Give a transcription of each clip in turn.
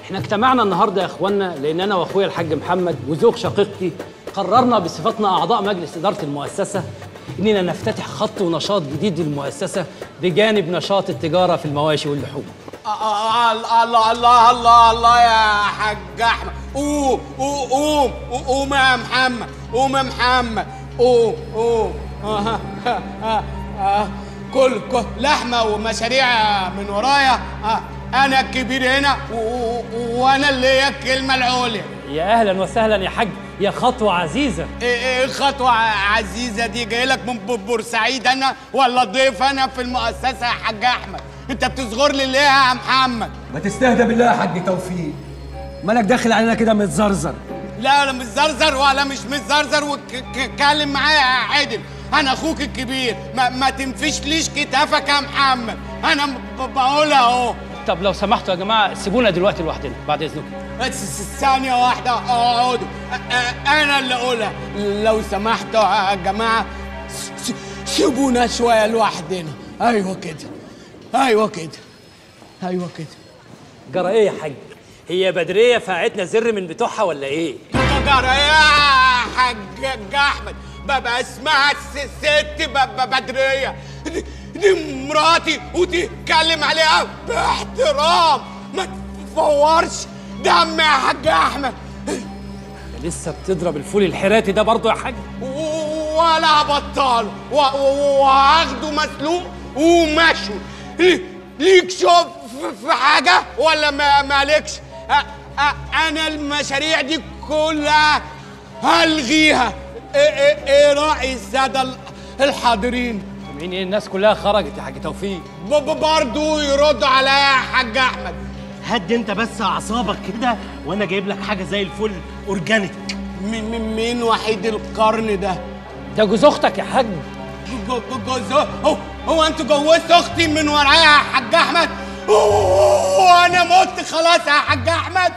احنا اجتمعنا النهارده يا اخوانا لان انا واخويا الحاج محمد وزوج شقيقتي قررنا بصفتنا اعضاء مجلس اداره المؤسسه اننا نفتتح خط ونشاط جديد للمؤسسه بجانب نشاط التجاره في المواشي واللحوم آه، الله الله الله الله الله يا حاج احمد قوم قوم قوم قوم يا محمد قوم يا محمد قوم قوم آه، آه، آه، آه. كل كل لحمه ومشاريع من ورايا آه، انا الكبير هنا و- و- وانا اللي هي الكلمه العليا يا اهلا وسهلا يا حاج يا خطوه عزيزه ايه ايه الخطوه عزيزه دي جاي لك من ب- بورسعيد انا ولا ضيف انا في المؤسسه يا حاج احمد انت بتصغر لي ليه يا محمد ما تستهدى بالله يا حاج توفيق مالك داخل علينا كده متزرزر لا انا مش زرزر ولا مش متزرزر واتكلم معايا يا عادل انا اخوك الكبير ما, ما تنفشليش كتافك يا محمد انا ب- بقولها اهو طب لو سمحتوا يا جماعه سيبونا دلوقتي لوحدنا بعد اذنكم بس س- ثانية واحدة اقعدوا أ- أ- أنا اللي أقولها لو سمحتوا يا جماعة س- س- سيبونا شوية لوحدنا أيوة كده أيوة كده أيوة كده جرى ايه يا حاج هي بدريه فاعتنا زر من بتوعها ولا ايه جرى يا حاج احمد بابا اسمها الس- ست ب- ب- بدريه دي, دي مراتي وتتكلم عليها باحترام ما تفورش دم يا حاج احمد لسه بتضرب الفول الحراتي ده برضه يا حاج و- ولا هبطله و- و- وهاخده مسلوق ومشوي لي- ليك شوف في حاجه ولا ما مالكش أ- أ- انا المشاريع دي كلها هلغيها ايه ايه ايه راي الساده ال- الحاضرين مين ايه الناس كلها خرجت يا حاج توفيق ب- ب- برضو يردوا عليا يا حاج احمد هدي انت بس اعصابك كده وانا جايب لك حاجه زي الفل اورجانيك مين مين مين وحيد القرن ده ده جوز اختك يا حاج جو- جو- جوز هو هو انتوا جوزتوا اختي من ورايا يا حاج احمد وانا مت خلاص يا حاج احمد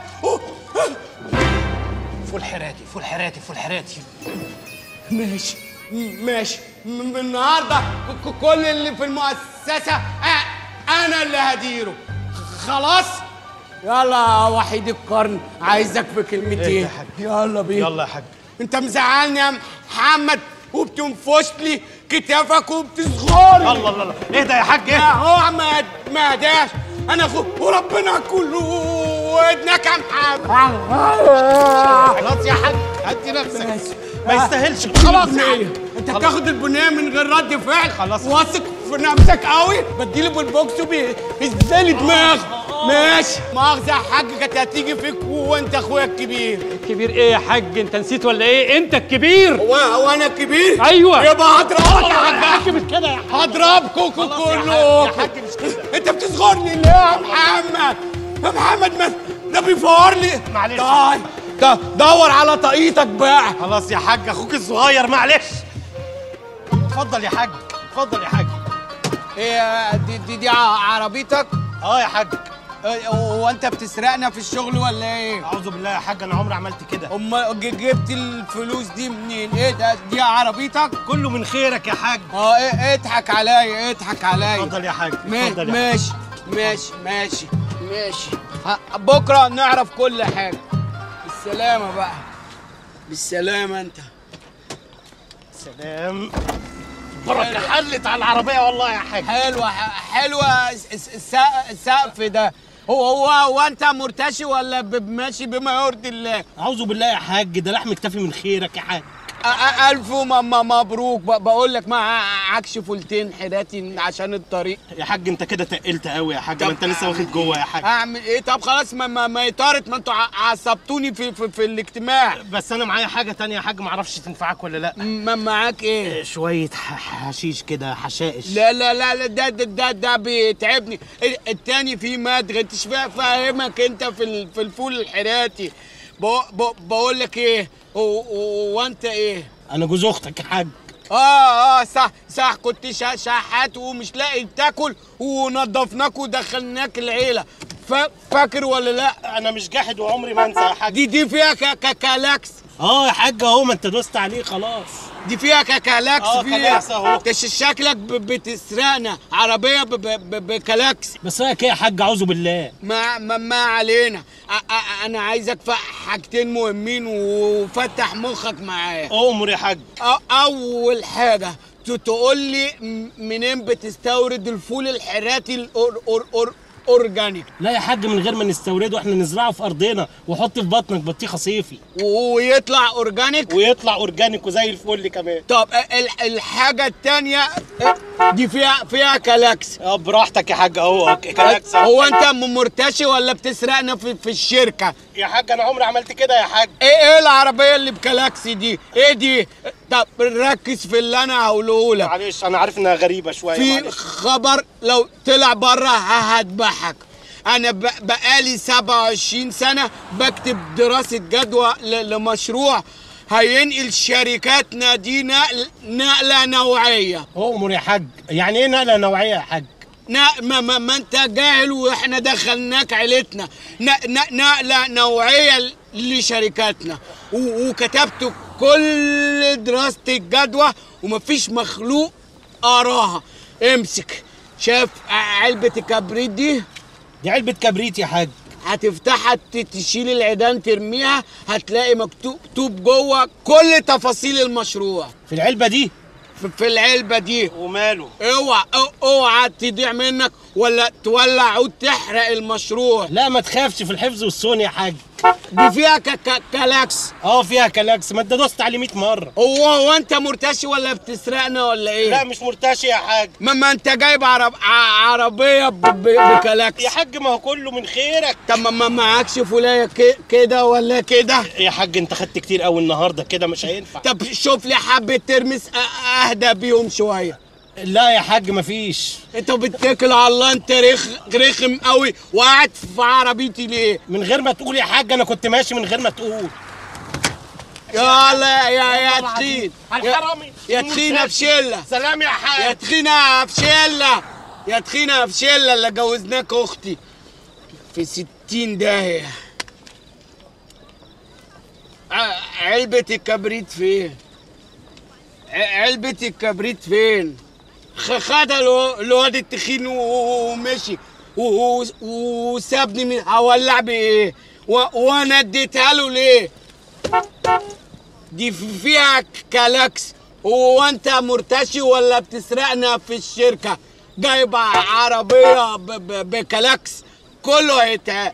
فول حراتي فول حراتي فول حراتي ماشي م- ماشي م- من النهارده ك- ك- كل اللي في المؤسسه أ- انا اللي هديره خلاص يلا يا وحيد القرن عايزك في كلمتين يا حاج. يلا بينا يلا يا حاج انت مزعلني يا محمد وبتنفش لي كتافك وبتصغرني الله الله الله اهدى يا حاج يا اهدى هو ما ما داش انا اخوك وربنا كله ودنك يا محمد خلاص يا حاج هدي نفسك ما يستاهلش خلاص يا حاج انت بتاخد البنيه من غير رد فعل خلاص. واثق في نفسك قوي بديله بالبوكس وبيهزلي دماغ ماشي مؤاخذة يا حاج كانت هتيجي فيك وانت اخويا الكبير الكبير ايه يا حاج انت نسيت ولا ايه انت الكبير هو هو انا الكبير أيوة. يبقى هضربك يا حاج حاج مش كده يا حاج هضربكم خلاص يا حاج- كلكم يا حاج مش كده. انت بتصغرني ليه يا محمد يا محمد ما ده بيفور لي معلش. طيب ده دور على طاقيتك بقى خلاص يا حاج اخوك الصغير معلش اتفضل يا حاج اتفضل يا حاج ايه دي دي, دي ع- عربيتك اه يا حاج إيه، هو انت بتسرقنا في الشغل ولا ايه اعوذ بالله يا حاج انا عمري عملت كده امال ج- جبت الفلوس دي منين ايه ده دي عربيتك كله من خيرك يا حاج اه ايه اضحك عليا اضحك عليا اتفضل يا حاج ما- اتفضل يا حاج. ماشي ماشي ماشي ماشي ه- بكره نعرف كل حاجه بالسلامه بقى بالسلامه انت سلام بركه حلت على العربيه والله يا حاج حلوه ح- حلوه الس- الس- السق- السقف ده هو هو هو انت مرتشي ولا ب- ماشي بما يرضي الله اعوذ بالله يا حاج ده لحم اكتفي من خيرك يا حاج أ- أ- الف م- م- مبروك ب- بقول لك معكش فولتين حداتي عشان الطريق يا حاج انت كده تقلت قوي يا حاج ما انت لسه واخد جوه يا حاج اعمل ايه طب خلاص ما ما, ما يطارت ما انتوا ع- عصبتوني في, في في الاجتماع بس انا معايا حاجه تانية يا حاج ما اعرفش تنفعك ولا لا ما معاك ايه شويه ح- حشيش كده حشائش لا لا لا لا ده ده ده, ده بيتعبني ال- التاني فيه مدغ انت مش فا- فاهمك انت في ال- في الفول الحراتي بق- بق- بقول لك ايه هو- هو انت ايه انا جوز اختك يا حاج اه اه صح صح كنت شا- شحات ومش لاقي تاكل ونضفناك ودخلناك العيله فا- فاكر ولا لا انا مش جاحد وعمري ما انسى يا حاج دي دي فيها ك- ك- كلاكس اه يا حاج اهو ما انت دوست عليه خلاص دي فيها ك- كلاكس آه، فيها كلاكس أهو. انت ش- شكلك ب- بتسرقنا عربيه ب- ب- ب- بكلاكس بس انا كده يا حاج اعوذ بالله ما ما, ما علينا أ- أ- انا عايزك في حاجتين مهمين وفتح مخك معايا امر يا حاج أ- اول حاجه ت- تقول لي م- منين بتستورد الفول الحراتي الأور أور أور اورجانيك لا يا حاج من غير ما نستورده احنا نزرعه في ارضنا وحط في بطنك بطيخه صيفي و- ويطلع اورجانيك ويطلع اورجانيك وزي الفل كمان طب ال- الحاجه التانية دي فيها فيها كلاكس اه براحتك يا حاج اهو كلاكس هو انت م- مرتشي ولا بتسرقنا في, في الشركه يا حاج انا عمري عملت كده يا حاج ايه ايه العربيه اللي بكلاكس دي ايه دي طب ركز في اللي انا هقوله لك معلش انا عارف انها غريبه شويه في معلش. خبر لو طلع بره هذبحك انا ب- بقالي 27 سنه بكتب دراسه جدوى ل- لمشروع هينقل شركاتنا دي نقل نقله نوعيه امر يا حاج يعني ايه نقله نوعيه يا حاج نا ما, ما, ما انت جاهل واحنا دخلناك عيلتنا ن- ن- نقله نوعيه ل- لشركاتنا و- وكتبت كل دراسه الجدوى ومفيش مخلوق قراها امسك شايف علبه الكبريت دي دي علبه كبريت يا حاج هتفتحها ت- تشيل العيدان ترميها هتلاقي مكتوب مكتوب جوه كل تفاصيل المشروع في العلبه دي في- في العلبه دي وماله اوعى أو- اوعى تضيع منك ولا تولع عود تحرق المشروع لا ما تخافش في الحفظ والصون يا حاج دي فيها ك ك كلاكس اه فيها كلاكس ما انت دوست عليه 100 مره هو هو انت مرتشي ولا بتسرقنا ولا ايه لا مش مرتشي يا حاج ما, ما انت جايب عرب ع- عربيه ب ب بكلاكس يا حاج ما هو كله من خيرك طب ما- ما معكش فولايه ك- كده ولا كده يا حاج انت خدت كتير قوي النهارده كده مش هينفع طب شوف لي حبه ترمس أ- اهدى بيهم شويه لا يا حاج مفيش انت بتتكل على الله انت رخ رخم قوي وقاعد في عربيتي ليه من غير ما تقول يا حاج انا كنت ماشي من غير ما تقول يلا يا يا تخين يا, الحرامي يا تخينه بشله سلام يا يا حاج تخينه بشله يا تخينه بشله اللي جوزناك اختي في ستين داهيه ع- علبة الكبريت فين؟ ع- علبة الكبريت فين؟ خ- خدها الو- الواد التخين و- ومشي و- و- وسابني من هولع بايه؟ و- وانا اديتها له ليه؟ دي في- فيها كلاكس هو انت مرتشي ولا بتسرقنا في الشركة جايب عربية ب- ب- بكلاكس كله هيتها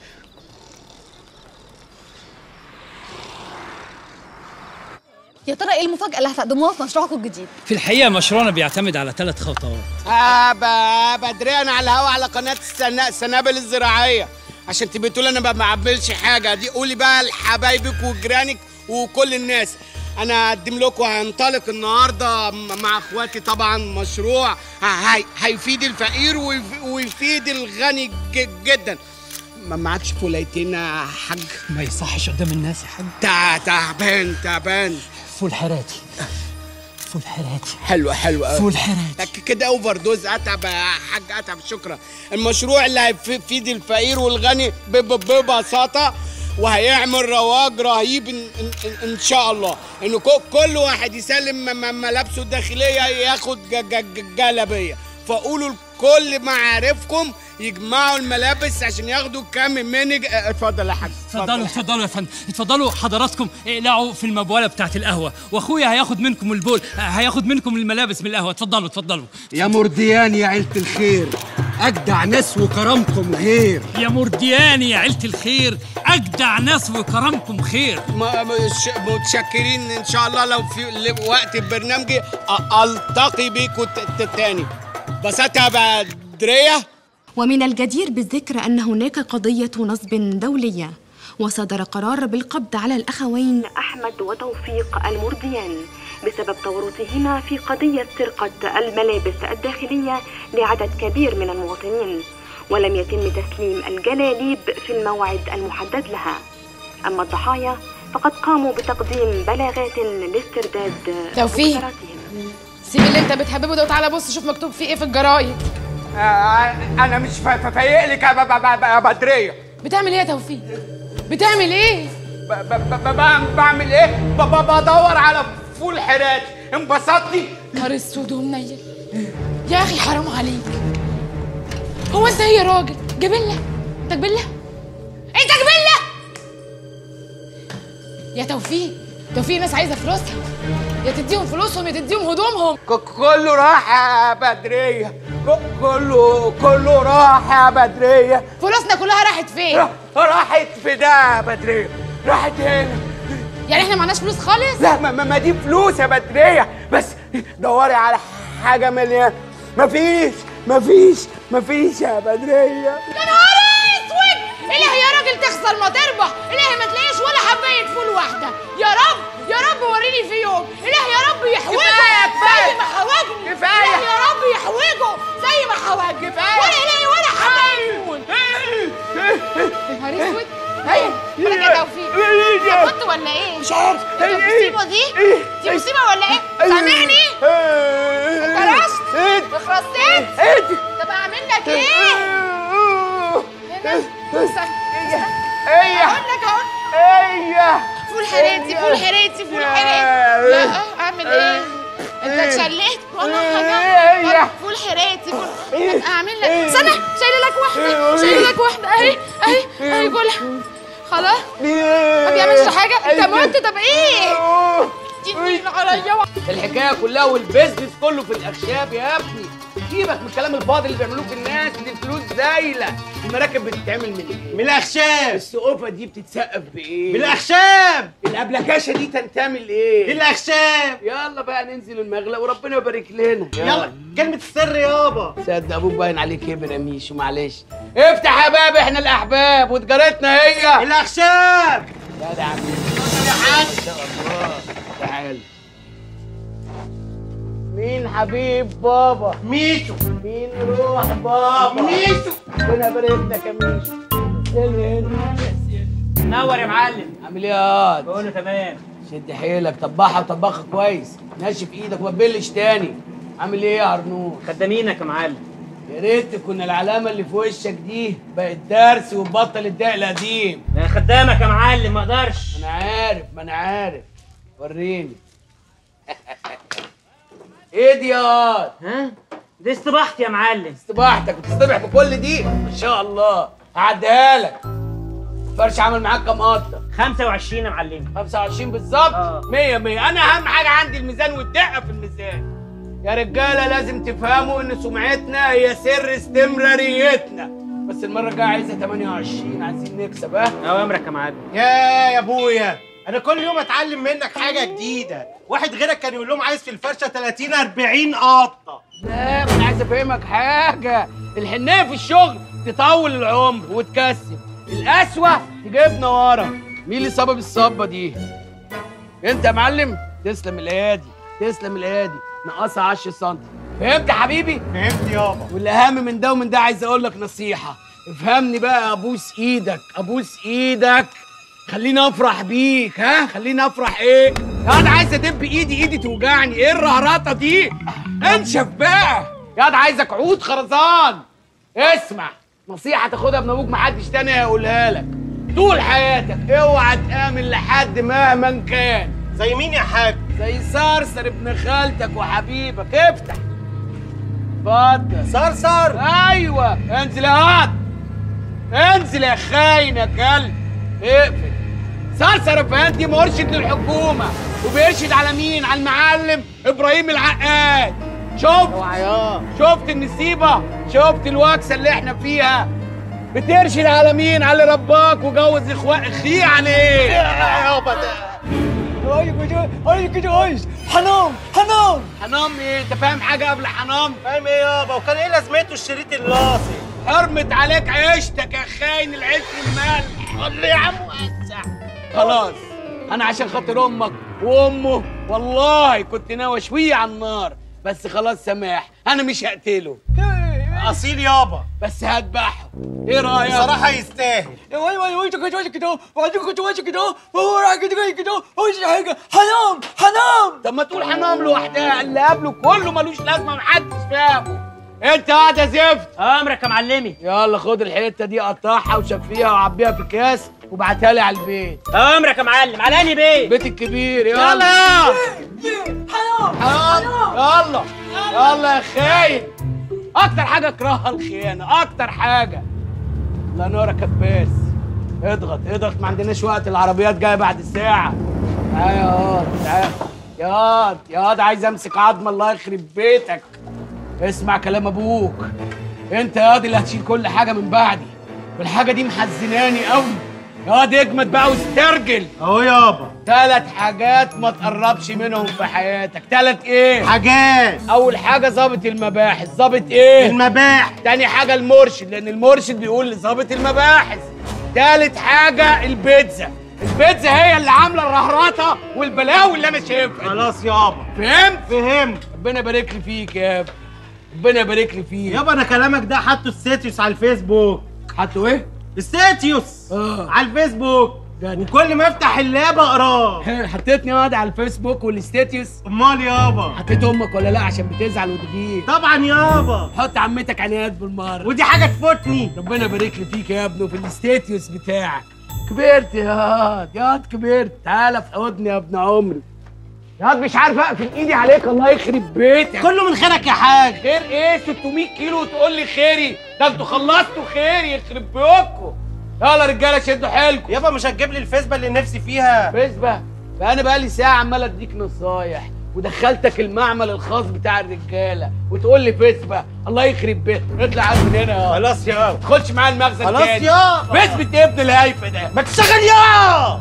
يا ترى ايه المفاجأة اللي هتقدموها في مشروعكم الجديد؟ في الحقيقه مشروعنا بيعتمد على ثلاث خطوات آه ب- بدريان على الهوا على قناة السنا- السنابل الزراعية عشان تبقى تقول انا ما بعملش حاجة دي قولي بقى لحبايبك وجيرانك وكل الناس انا هقدم لكم هنطلق النهارده م- مع اخواتي طبعا مشروع ه- هي هيفيد الفقير ويف- ويفيد الغني ج- جدا ما معكش فولايتين يا حاج ما يصحش قدام الناس يا حاج تع- تعبان تعبان فول حراتي فول حراتي حلوة حلوة فول حراتي لك كده اوفر دوز اتعب يا حاج اتعب شكرا المشروع اللي هيفيد الفقير والغني ب- ب- ببساطه وهيعمل رواج رهيب ان, إن, إن, ان شاء الله ان كو- كل واحد يسلم م- م- ملابسه الداخليه ياخد ج- ج- ج- جلابيه فقولوا لكل معارفكم يجمعوا الملابس عشان ياخدوا كام منج اه، اتفضل يا حاج اتفضلوا اتفضلوا يا فندم اتفضلوا حضراتكم اقلعوا في المبوله بتاعت القهوه واخويا هياخد منكم البول هياخد منكم الملابس من القهوه اتفضلوا اتفضلوا يا مرديان يا عيلة الخير أجدع ناس وكرمكم غير يا مردياني يا عيله الخير اجدع ناس وكرمكم خير ما- مش- متشكرين ان شاء الله لو في ل- وقت البرنامج أ- التقي بيكم ت- ت- تاني بسات يا بدريه ومن الجدير بالذكر أن هناك قضية نصب دولية وصدر قرار بالقبض على الأخوين أحمد وتوفيق المرديان بسبب تورطهما في قضية سرقة الملابس الداخلية لعدد كبير من المواطنين ولم يتم تسليم الجلاليب في الموعد المحدد لها أما الضحايا فقد قاموا بتقديم بلاغات لاسترداد توفيق. مقتراتهم سيب اللي انت بتحببه ده وتعالى بص شوف مكتوب فيه ايه في الجرايد آه، انا مش فا- فا- فايق لك يا ب- ب- ب- يا بدريه بتعمل ايه يا توفيق بتعمل ايه ب- ب- ب- ب- بعمل ايه ب- ب- بدور على فول حراتي انبسطتي نهار اسود ومنيل يا اخي حرام عليك هو انت هي راجل جبله انت جبله انت جبله يا توفيق توفيق ناس عايزه فلوسها يا تديهم فلوسهم يا تديهم هدومهم ك- كله راح يا بدريه ك- كله كله راح يا بدريه فلوسنا كلها راحت فين را- راحت في ده يا بدريه راحت هنا يعني احنا معناش فلوس خالص لا ما, ما, ما دي فلوس يا بدريه بس دوري على حاجه مليان مفيش مفيش مفيش يا بدريه يا نهار اسود الهي يا راجل تخسر ما تربح الهي ما تلاقيش ولا حبايه فول واحده يا رب يا رب وريني في يوم الهي يا رب يحوجه كفاية، كفاية. زي ما حوجني كفاية. الهي يا رب يحوجه زي ما حوجني كفاية. ولا الهي ولا حبايه فول يا نهار اسود ايوه ولا يا توفيق كنت ولا ايه مش عارف إيه المصيبه دي دي مصيبه ولا ايه سامعني كرشت اخرستين ايدي طب اعمل لك ايه هنا استنى ايه اقول لك اهو ايه فول حراتي فول حراتي فول حراتي لا اعمل ايه انت اتشليت والله إيه. حاجه فول حراتي فول طب اعمل لك استنى شايله لك واحده شايله لك واحده اهي اهي اهي كلها خلاص ما بيعملش حاجه انت مت طب ايه تنين عليا الحكايه كلها والبيزنس كله في الاخشاب يا ابني سيبك من الكلام الفاضي اللي بيعملوه في الناس دي الفلوس زايله المراكب بتتعمل من ايه من الاخشاب السقوفه دي بتتسقف بايه من الاخشاب الابلكاشه دي تنتمي لايه من الاخشاب يلا بقى ننزل المغلق وربنا يبارك لنا يلا كلمة السر يابا صدق ابوك باين عليه كبر يا ميشو معلش افتح يا باب احنا الاحباب وتجارتنا هي الاخشاب لا ده يا عم يا حاج ان شاء الله تعال مين حبيب بابا ميشو مين روح بابا ميشو ربنا يبارك لك يا ميشو سلم نور يا معلم عامل ايه يا واد؟ بقول له تمام شد حيلك طبعها وطبخها كويس ناشف ايدك وما تبلش تاني عامل ايه يا عرنوش خدامينك يا معلم يا ريت تكون العلامه اللي في وشك دي بقت درس وتبطل الدق القديم انا خدامك يا معلم ما اقدرش ما انا عارف ما انا عارف وريني ايه دي يا واد؟ ها دي استباحتي يا معلم استباحتك بتصطبح بكل دي ما شاء الله هعديها لك فرش عمل معاك كام قطه 25 يا معلم 25 بالظبط آه. 100 100 انا اهم حاجه عندي الميزان والدقه في الميزان يا رجاله لازم تفهموا ان سمعتنا هي سر استمراريتنا بس المره الجايه عايزه 28 عايزين نكسب ها اوامرك يا معلم يا يا ابويا انا كل يوم اتعلم منك حاجه جديده واحد غيرك كان يقول لهم عايز في الفرشه 30 40 قطه لا ما انا عايز افهمك حاجه الحنيه في الشغل تطول العمر وتكسب القسوه تجيبنا ورا مين اللي سبب الصبه دي انت يا معلم تسلم الايادي تسلم الايادي ناقصها 10 سم فهمت يا حبيبي فهمت يابا والاهم من ده ومن ده عايز اقول لك نصيحه افهمني بقى ابوس ايدك ابوس ايدك خليني افرح بيك ها خليني افرح ايه يا انا عايز ادب ايدي ايدي توجعني ايه الرهرطه دي انشف بقى يا عايزك عود خرزان اسمع نصيحه تاخدها من ابوك محدش تاني هيقولها لك طول حياتك اوعى تامن لحد مهما كان زي مين يا حاج زي صرصر ابن خالتك وحبيبك افتح اتفضل صرصر ايوه انزل يا واد انزل يا خاين يا كلب اقفل صرصر افندي مرشد للحكومه وبيرشد على مين على المعلم ابراهيم العقاد شفت شفت النسيبه شفت الوكسه اللي احنا فيها بترشد على مين على اللي رباك وجوز اخوات اخيه عليه يابا ده حنام حنام حنام ايه انت فاهم حاجه قبل حنام فاهم ايه يابا وكان ايه لازمته الشريط اللاصق حرمت عليك عيشتك يا خاين العيش والملح قول لي يا عم وسع خلاص انا عشان خاطر امك وامه والله كنت ناوي اشويه على النار بس خلاص سماح انا مش هقتله اصيل يابا بس هذبحه ايه رايك بصراحه يستاهل واي واي واي كنت واش كده وبعدين كنت واش كده وهو راح كده كده كده وش حاجه حنام حنام طب ما تقول حنام لوحدها اللي قبله كله ملوش لازمه محدش فاهمه انت قاعد يا زفت امرك يا معلمي يلا خد الحته دي قطعها وشفيها وعبيها في اكياس وابعتها لي على البيت امرك يا معلم على انهي بيت البيت الكبير يلا يلا يلا يلا يا خاين اكتر حاجه اكرهها الخيانه اكتر حاجه الله نورك يا كباس اضغط اضغط ما عندناش وقت العربيات جايه بعد الساعه تعالى يا واد تعالى يا واد يا واد عايز امسك عظمه الله يخرب بيتك اسمع كلام ابوك انت يا واد اللي هتشيل كل حاجه من بعدي والحاجه دي محزناني قوي يا واد اجمد بقى واسترجل اهو يابا ثلاث حاجات ما تقربش منهم في حياتك ثلاث ايه حاجات اول حاجه ظابط المباحث ظابط ايه المباح تاني حاجه المرشد لان المرشد بيقول لظابط المباحث تالت حاجه البيتزا البيتزا هي اللي عامله الرهرطه والبلاوي اللي انا شايفها خلاص يابا فهمت فهمت ربنا يبارك لي فيك يا ابني ربنا يبارك لي فيك يابا انا كلامك ده حاطه ستاتيوس على الفيسبوك حطوا ايه ستاتيوس آه. على الفيسبوك وكل ما افتح اللاب اقراه حطيتني واد على الفيسبوك والستاتيوس امال يابا حطيت امك ولا لا عشان بتزعل وتغير طبعا يابا حط عمتك عنايات بالمره ودي حاجه تفوتني ربنا يبارك لي فيك يا ابني وفي الاستاتيوس بتاعك كبرت يا هاد يا هاد كبرت تعالى في حضني يا ابن عمري يا هاد مش عارف اقفل ايدي عليك الله يخرب بيتك كله من خيرك يا حاج خير ايه 600 كيلو وتقول لي خيري ده انتوا خلصتوا خيري يخرب بيوتكم يلا رجاله شدوا حيلكم يابا مش هتجيب لي الفيسبا اللي نفسي فيها فيسبا بقى انا بقى لي ساعه عمال اديك نصايح ودخلتك المعمل الخاص بتاع الرجاله وتقول لي فيسبا الله يخرب بيتك اطلع عاد من هنا يا خلاص يابا ما تدخلش معايا المخزن خلاص تاني. يابا. بثبت ابن الهايفه ده ما تشتغل يا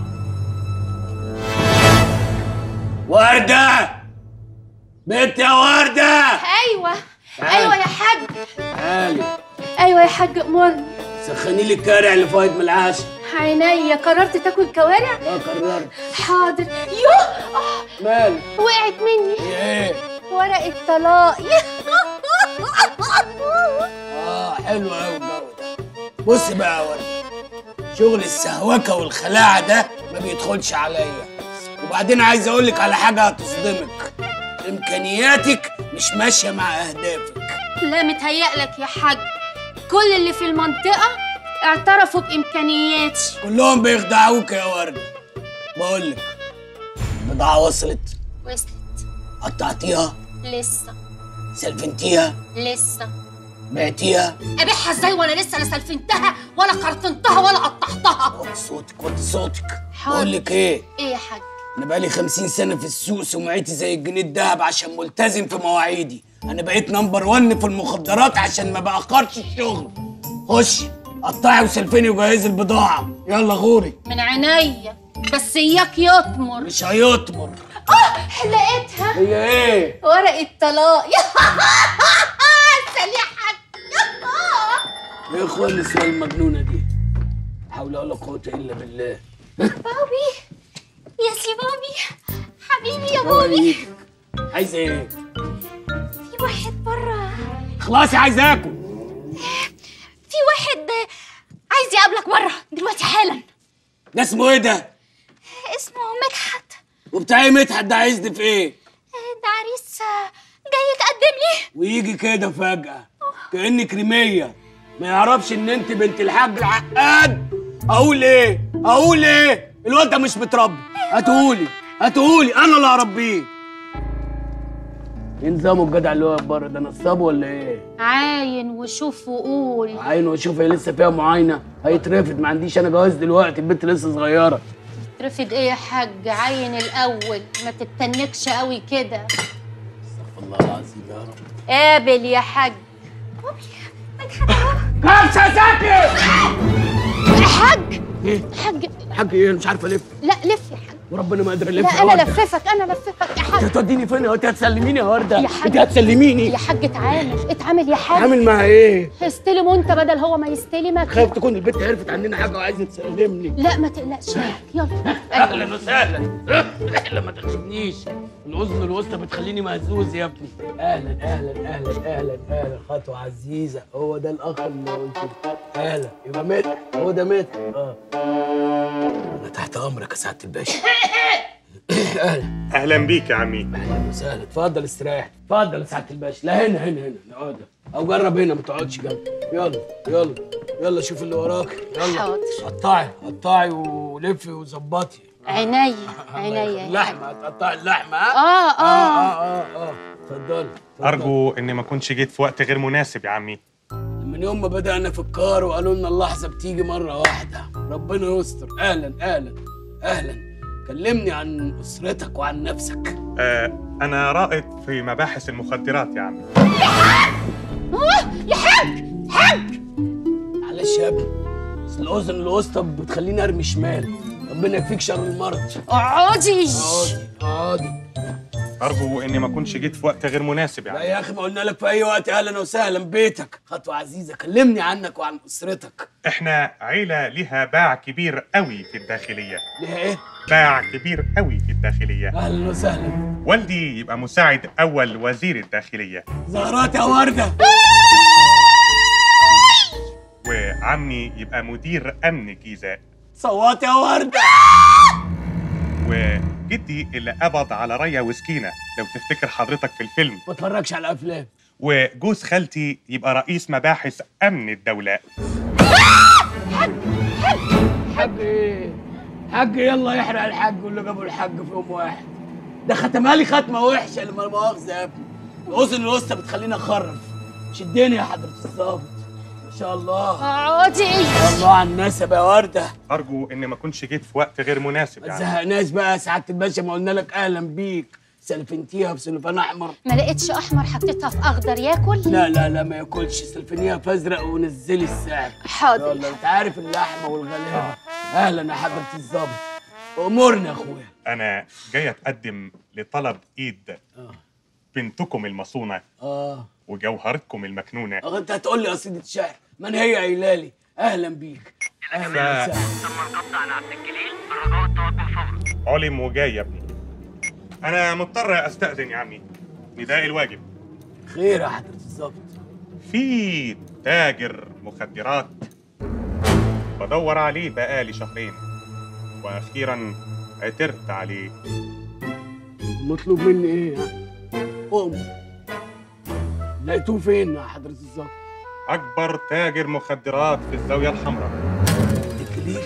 ورده بنت يا ورده ايوه ايوه يا حاج تعالي ايوه يا حاج امرني سخني لي الكارع اللي فايت من العشاء عينيا قررت تاكل كوارع اه قررت حاضر يوه آه، مالك وقعت مني ايه ورقه طلاق اه حلو قوي الجو ده بص بقى يا ورده شغل السهوكه والخلاعه ده ما بيدخلش عليا وبعدين عايز اقول لك على حاجه هتصدمك امكانياتك مش ماشيه مع اهدافك لا متهيألك يا حاج كل اللي في المنطقه اعترفوا بامكانياتي كلهم بيخدعوك يا ورده بقول لك بضاعه وصلت وصلت قطعتيها لسه سلفنتيها لسه بعتيها ابيعها ازاي وانا لسه لا سلفنتها ولا قرطنتها ولا قطعتها وطي صوتك وطي صوتك حاضر. بقول لك ايه ايه يا حاج انا بقالي خمسين سنه في السوق سمعتي زي الجنيه الدهب عشان ملتزم في مواعيدي انا بقيت نمبر 1 في المخدرات عشان ما باخرش الشغل خشي قطعي وسلفني وجهزي البضاعه يلا غوري من عينيا بس اياك يطمر مش هيطمر اه لقيتها هي ايه ورقه طلاق سليحك ايه اخوان النسوان المجنونه دي حول ولا قوه الا بالله بابي يا سي بابي حبيبي يا بابي عايزه ايه في واحد بره خلاص عايز اكل في واحد عايز يقابلك بره دلوقتي حالا ده اسمه ايه ده اسمه مدحت وبتاع ايه مدحت ده عايزني في ايه ده عريس جاي يتقدم لي ويجي كده فجأة كأنك رمية ما يعرفش ان انت بنت الحاج العقاد اقول ايه اقول ايه الواد ده مش متربي هاتهولي هاتهولي انا اللي هربيه ايه نظامه الجدع اللي واقف بره ده نصاب ولا ايه؟ عاين وشوف وقول عينه واشوف هي لسه فيها معاينه هيترفد ما عنديش انا جواز دلوقتي البنت لسه صغيره رفض ايه يا حاج عين الاول ما تتنكش قوي كده والله العظيم يا رب قابل يا حاج كبسه ساكت حاج ايه حاج حاج ايه أنا مش عارف الف لا لف يا حاج وربنا ما قادر الف لا يا انا وردة. لففك انا لففك يا انت حاج هتوديني فين انت هتسلميني يا ورده يا حاج. انت هتسلميني يا حاج اتعامل اتعامل يا حاج عامل معاها ايه استلم وانت بدل هو ما يستلمك خايف تكون البنت عرفت عننا حاجه وعايزه تسلمني لا ما تقلقش يا حاج يلا اهلا وسهلا اهلا ما تخشبنيش الاذن الوسطى بتخليني مهزوز يا ابني اهلا اهلا اهلا اهلا اهلا خطوه عزيزه هو ده الاخ اللي قلت له. اهلا يبقى مات هو ده مات اه انا تحت امرك يا سعاده الباشا اهلا اهلا بيك يا عمي اهلا وسهلا اتفضل استريح اتفضل يا سعاده الباشا لا هنا هنا هنا نقعد او جرب هنا ما تقعدش جنبي يلا يلا يلا شوف اللي وراك يلا حاضر. قطعي قطعي ولفي وظبطي عينيا عينيا اللحمه هتقطعي اللحمه ها اه اه اه اه اه اتفضلي اتفضلي. ارجو اني ما كنتش جيت في وقت غير مناسب يا عمي من يوم ما بدأنا في الكار وقالوا لنا اللحظة بتيجي مرة واحدة ربنا يستر أهلا أهلا أهلا كلمني عن أسرتك وعن نفسك آه انا رائد في مباحث المخدرات يا عمي يا حاج حاج معلش يا ابني بس الأذن الوسطى بتخليني أرمي شمال ربنا يكفيك شر المرض اقعدي اقعدي اقعدي ارجو اني ما كنتش جيت في وقت غير مناسب يا لا عمي يا أخي ما قلنا لك في أي وقت أهلا وسهلا بيتك خطوة عزيزة كلمني عنك وعن أسرتك احنا عيله ليها باع كبير قوي في الداخليه ليها إيه؟ باع كبير قوي في الداخليه أهلا وسهلا والدي يبقى مساعد اول وزير الداخليه زهرات يا وردة وعمي يبقى مدير امن الجيزه صوت يا وردة وجدي اللي قبض على ريا وسكينه لو تفتكر حضرتك في الفيلم ما اتفرجش على أفلام وجوز خالتي يبقى رئيس مباحث امن الدوله حاج ايه؟ حاج يلا يحرق الحاج واللي جابوا الحاج في يوم واحد ده ختمها لي ختمه وحشه لما لا مؤاخذه يا ابني الاذن الوسطى بتخليني اخرف شدني يا حضره الظابط ما شاء الله اقعدي ما الله على النسب يا ورده ارجو اني ما كنتش جيت في وقت غير مناسب ما يعني تزهقناش بقى يا سعاده الباشا ما قلنا لك اهلا بيك سلفنتيها في سلفان احمر ما لقيتش احمر حطيتها في اخضر ياكل لا لا لا ما ياكلش سلفنيها في ازرق ونزلي السعر حاضر يلا انت عارف اللحمه والغلابه اهلا يا حضره الظابط امورنا يا اخويا انا جاي اتقدم لطلب ايد بنتكم المصونه اه وجوهرتكم المكنونه اه انت هتقول لي قصيده شعر من هي قايله لي اهلا بيك اهلا ف- وسهلا علم وجاي يا ابني انا مضطر استاذن يا عمي نداء الواجب خير يا حضره الظابط في تاجر مخدرات بدور عليه بقالي شهرين واخيرا عثرت عليه مطلوب مني ايه يعني قوم لقيتوه فين يا حضره الظابط اكبر تاجر مخدرات في الزاويه الحمراء الكليل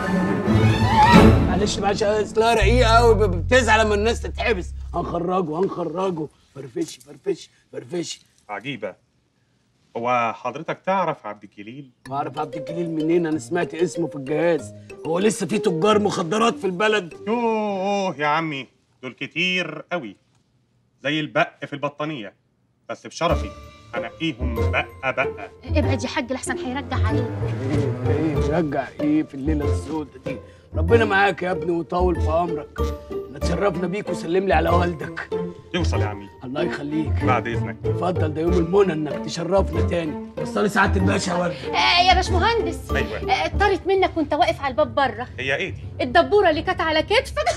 معلش معلش اصلها رقيقه قوي بتزعل لما الناس تتحبس هنخرجه هنخرجه فرفشي فرفشي فرفشي عجيبه هو حضرتك تعرف عبد الجليل بعرف عبد الجليل منين انا سمعت اسمه في الجهاز هو لسه في تجار مخدرات في البلد يوه يا عمي دول كتير قوي زي البق في البطانيه بس بشرفي انقيهم بقه بقه ابعد يا حاج لحسن هيرجع عليك ايه رجع ايه في الليله السوداء دي ربنا معاك يا ابني وطول في عمرك احنا اتشرفنا بيك وسلم لي على والدك يوصل يا عمي الله يخليك بعد اذنك اتفضل ده يوم المنى انك تشرفنا تاني وصلي سعاده الباشا يا ولد آه يا باشمهندس أيوة. آه، طارت منك وانت واقف على الباب بره هي ايه دي الدبوره اللي كانت على كتفك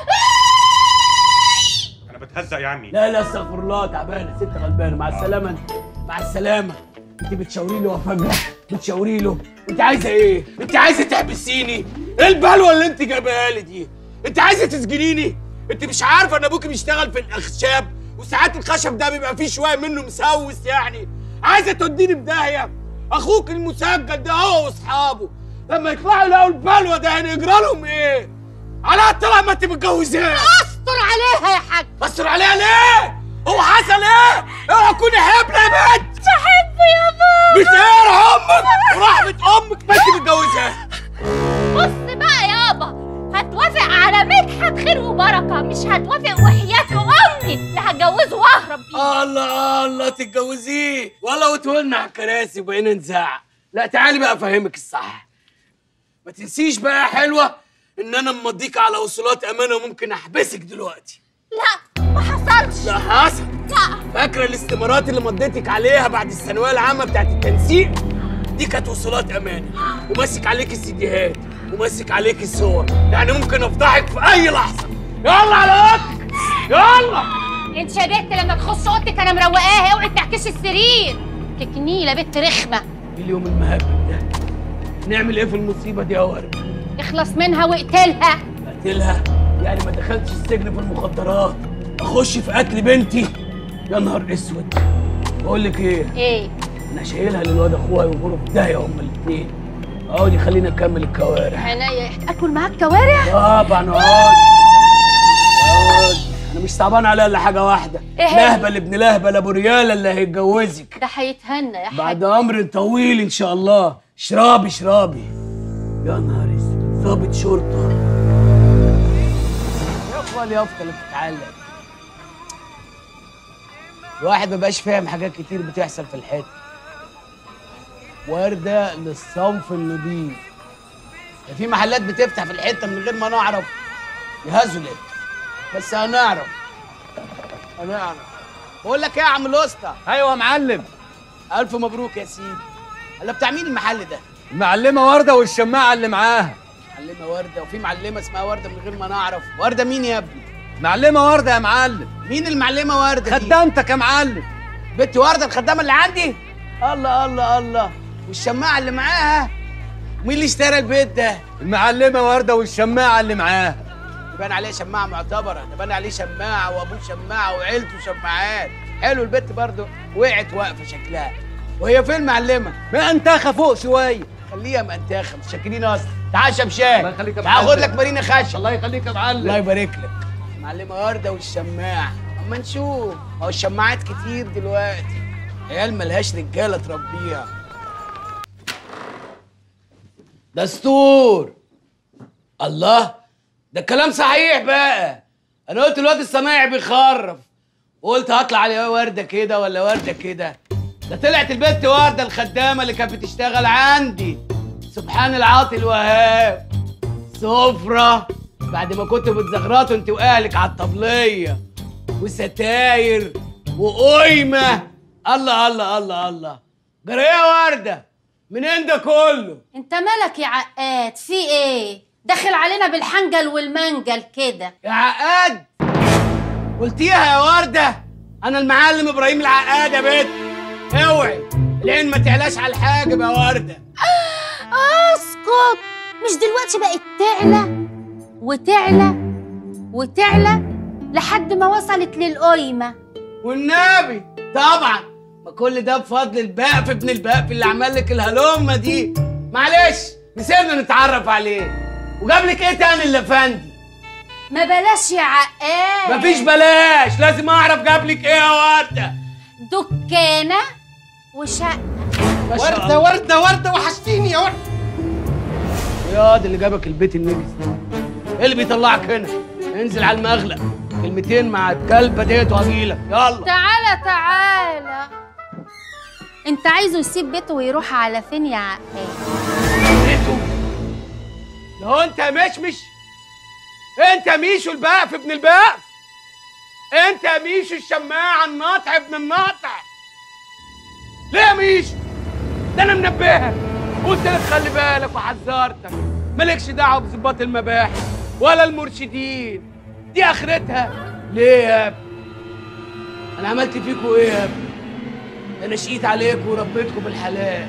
انا بتهزق يا عمي لا لا استغفر الله تعبانه ست غلبانه مع السلامه انت مع السلامه انت بتشاوري له وفجاه بتشاوري له انت عايزه ايه انت عايزه تحبسيني ايه البلوه اللي انت جايبها لي دي انت عايزه تسجنيني انت مش عارفه ان ابوكي بيشتغل في الاخشاب وساعات الخشب ده بيبقى فيه شويه منه مسوس يعني عايزه توديني في داهيه اخوك المسجل ده هو واصحابه لما يطلعوا يلاقوا البلوه ده هنجرى لهم ايه على طلع ما انت متجوزاه استر عليها يا حاج بصر عليها ليه؟ هو حصل ايه؟ اوعى تكوني حبلة يا بنت بحبه يا بابا بتقهر امك ورحمة امك ما انت متجوزها بص بقى يابا هتوافق على مدحت خير وبركه مش هتوافق وحياة امي اللي هتجوزه واهرب بيه الله الله تتجوزيه والله وتولنا على الكراسي وبقينا نزعق لا تعالي بقى افهمك الصح ما تنسيش بقى يا حلوة ان انا مضيك على وصولات امانة وممكن احبسك دلوقتي لا ما حصلش لا حصل لا فاكرة الاستمارات اللي مضيتك عليها بعد الثانوية العامة بتاعت التنسيق؟ دي كانت وصولات أمانة وماسك عليك السيديهات وماسك عليك الصور يعني ممكن أفضحك في أي لحظة يلا على أوضتك يلا انت يا بنت لما تخش اوضتك انا مروقاها اوعي تعكسي السرير كنيله بنت رخمه إيه اليوم المهبب ده نعمل إيه في المصيبة دي يا ورد؟ اخلص منها واقتلها أقتلها يعني ما دخلتش السجن في المخدرات اخش في قتل بنتي يا نهار اسود بقول لك ايه ايه انا شايلها للواد اخويا يغوروا في داهيه هما الاثنين اقعدي خلينا نكمل الكوارع عينيا اكل معاك كوارع طبعا اقعد اقعد انا مش صعبان عليها الا حاجه واحده إيه هي؟ لهبل ابن لهبل ابو رياله اللي هيتجوزك ده هيتهنى يا حاج بعد امر طويل ان شاء الله اشربي اشربي يا نهار اسود ضابط شرطه يا اخوان يا اللي بتتعلم الواحد ما بقاش فاهم حاجات كتير بتحصل في الحته وردة للصنف النضيف ده في محلات بتفتح في الحته من غير ما نعرف يهزلت بس هنعرف هنعرف بقول لك ايه يا عم الاسطى ايوه يا معلم الف مبروك يا سيدي هلا بتاع مين المحل ده المعلمه ورده والشماعه اللي معاها معلمه ورده وفي معلمه اسمها ورده من غير ما نعرف ورده مين يا ابني معلمه ورده يا معلم مين المعلمه ورده دي خدامتك يا معلم بنت ورده الخدامه اللي عندي الله الله الله والشماعه اللي معاها مين اللي اشترى البيت ده المعلمه ورده والشماعه اللي معاها يبان عليه شماعه معتبره يبان عليه شماعه وابوه شماعه وعيلته شماعات حلو البت برضه وقعت واقفه شكلها وهي فين المعلمه ما انتخى فوق شويه خليها منتخه مش شاكرين اصلا تعال شمشان الله يخليك يا تعال معلم. خد لك مارينا خشب الله يخليك يا الله معلم يبارك لك معلمه ورده والشماعه اما نشوف هو الشماعات كتير دلوقتي عيال ملهاش رجاله تربيها دستور الله ده الكلام صحيح بقى انا قلت الواد الصنايعي بيخرف وقلت هطلع عليه ورده كده ولا ورده كده ده طلعت البنت ورده الخدامه اللي كانت بتشتغل عندي سبحان العاطي الوهاب سفرة بعد ما كنتوا بتزغرطوا انت واهلك على الطبلية وستاير وقيمة الله الله الله الله جرى ايه يا وردة منين ده كله انت مالك يا عقاد في ايه داخل علينا بالحنجل والمنجل كده يا عقاد قلتيها يا وردة انا المعلم ابراهيم العقاد يا بنت اوعي العين ما تعلاش على الحاجب يا وردة اسكت مش دلوقتي بقت تعلى وتعلى وتعلى لحد ما وصلت للقيمة والنبي طبعا ما كل ده بفضل البقف ابن البقف اللي عمل لك الهلومه دي معلش نسيبنا نتعرف عليه وجاب لك ايه تاني اللفندي ما بلاش يا عقاد مفيش بلاش لازم اعرف جاب لك ايه يا ورده دكانة وشقة ما شاء ورده الله. ورده ورده وحشتيني يا ورده يا ده اللي جابك البيت النجس ايه اللي بيطلعك هنا انزل على المغلق كلمتين مع الكلبه ديت وهجيلك يلا تعالى تعالى انت عايزه يسيب بيته ويروح على فين يا عقاد بيته لو انت مشمش انت ميشو البقف ابن البقف انت ميشو الشماعة الناطع ابن الناطع ليه يا ميشو ده انا منبهك قلت لك خلي بالك وحذرتك مالكش دعوه بظباط المباحث ولا المرشدين دي اخرتها ليه يا ابني انا عملت فيكوا ايه يا ابني ده انا شقيت عليكم وربيتكم بالحلال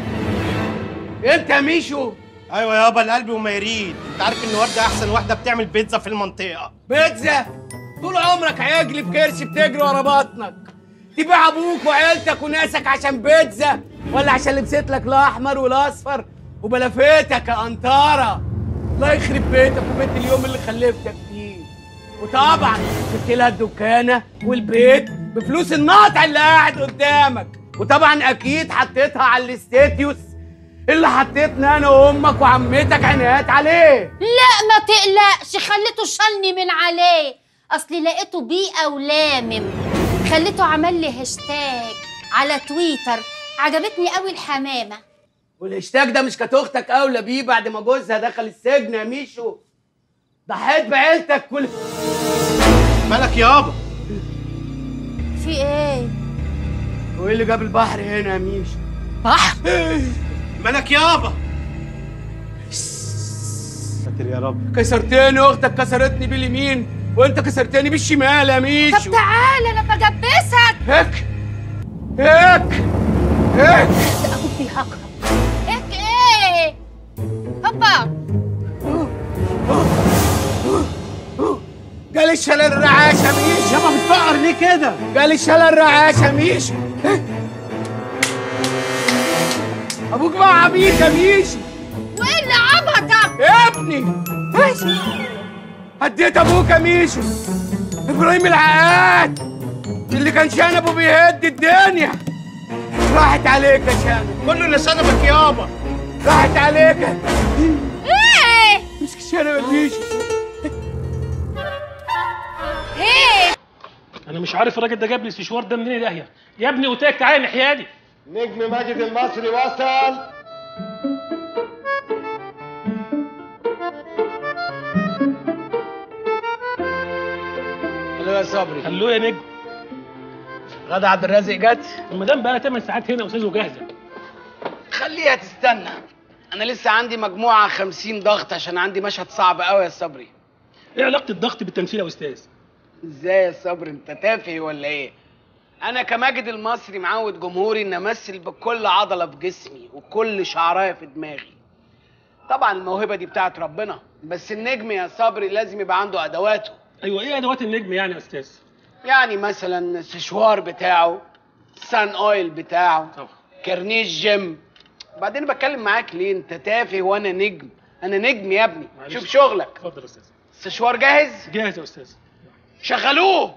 انت يا ميشو ايوه يابا القلب وما يريد انت عارف ان ورده احسن واحده بتعمل بيتزا في المنطقه بيتزا طول عمرك عجل في كرش بتجري ورا بطنك تبيع ابوك وعيلتك وناسك عشان بيتزا ولا عشان لبست لك الاحمر والاصفر وبلفتك يا انطاره الله يخرب بيتك وبيت اليوم اللي خلفتك فيه وطبعا جبت لها الدكانه والبيت بفلوس الناطع اللي قاعد قدامك وطبعا اكيد حطيتها على الاستاتيوس اللي حطيتنا انا وامك وعمتك عنايات عليه لا ما تقلقش خليته شالني من عليه اصلي لقيته بيئة ولامم خليته عمل لي هاشتاج على تويتر عجبتني قوي الحمامة والهاشتاج ده مش كانت اختك اولى بيه بعد ما جوزها دخل السجن يا ميشو ضحيت بعيلتك كل مالك يابا في ايه وايه اللي جاب البحر هنا يا ميشو بحر مالك يابا ساتر يا رب كسرتني اختك كسرتني باليمين وانت كسرتني بالشمال يا طب ميشو تعالى انا بجبسك هيك هيك هيك ده ابوك بيهكر هيك ايه هوبا جالي شلل الرعاشه ميشو يابا بتفقر ليه كده جالي شلل الرعاشه ميشو ابوك بقى عبيط يا ميشو وايه اللي عبطك يا ابني هديت ابوك يا ميشو ابراهيم العقاد اللي كان شنبه بيهد الدنيا راحت عليك يا شنب كله اللي شنبك يابا راحت عليك ايه مسك الشنب يا ميشو ايه انا مش عارف الراجل ده جاب لي السشوار ده منين ده يا يا ابني قلت لك تعالى نحيادي نجم ماجد المصري وصل الو يا صبري خلوه يا نجم غدا عبد الرازق جت المدام بقى لها 8 ساعات هنا استاذ وجاهزه خليها تستنى انا لسه عندي مجموعه 50 ضغط عشان عندي مشهد صعب قوي يا صبري ايه علاقه الضغط بالتمثيل يا استاذ ازاي يا صبري انت تافه ولا ايه انا كماجد المصري معود جمهوري ان امثل بكل عضله في جسمي وكل شعرايه في دماغي طبعا الموهبه دي بتاعت ربنا بس النجم يا صبري لازم يبقى عنده ادواته ايوه ايه ادوات النجم يعني يا استاذ يعني مثلا السشوار بتاعه سان اويل بتاعه طبعا كرنيش جيم بعدين بتكلم معاك ليه انت تافه وانا نجم انا نجم يا ابني معلش. شوف شغلك اتفضل يا استاذ السشوار جاهز جاهز يا استاذ شغلوه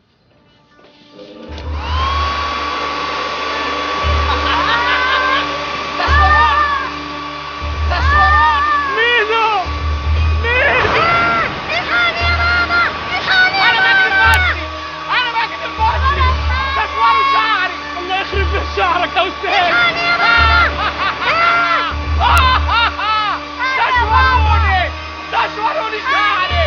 الله يخرب بيه شعرك يا استاذ تشوروني تشوروني شعري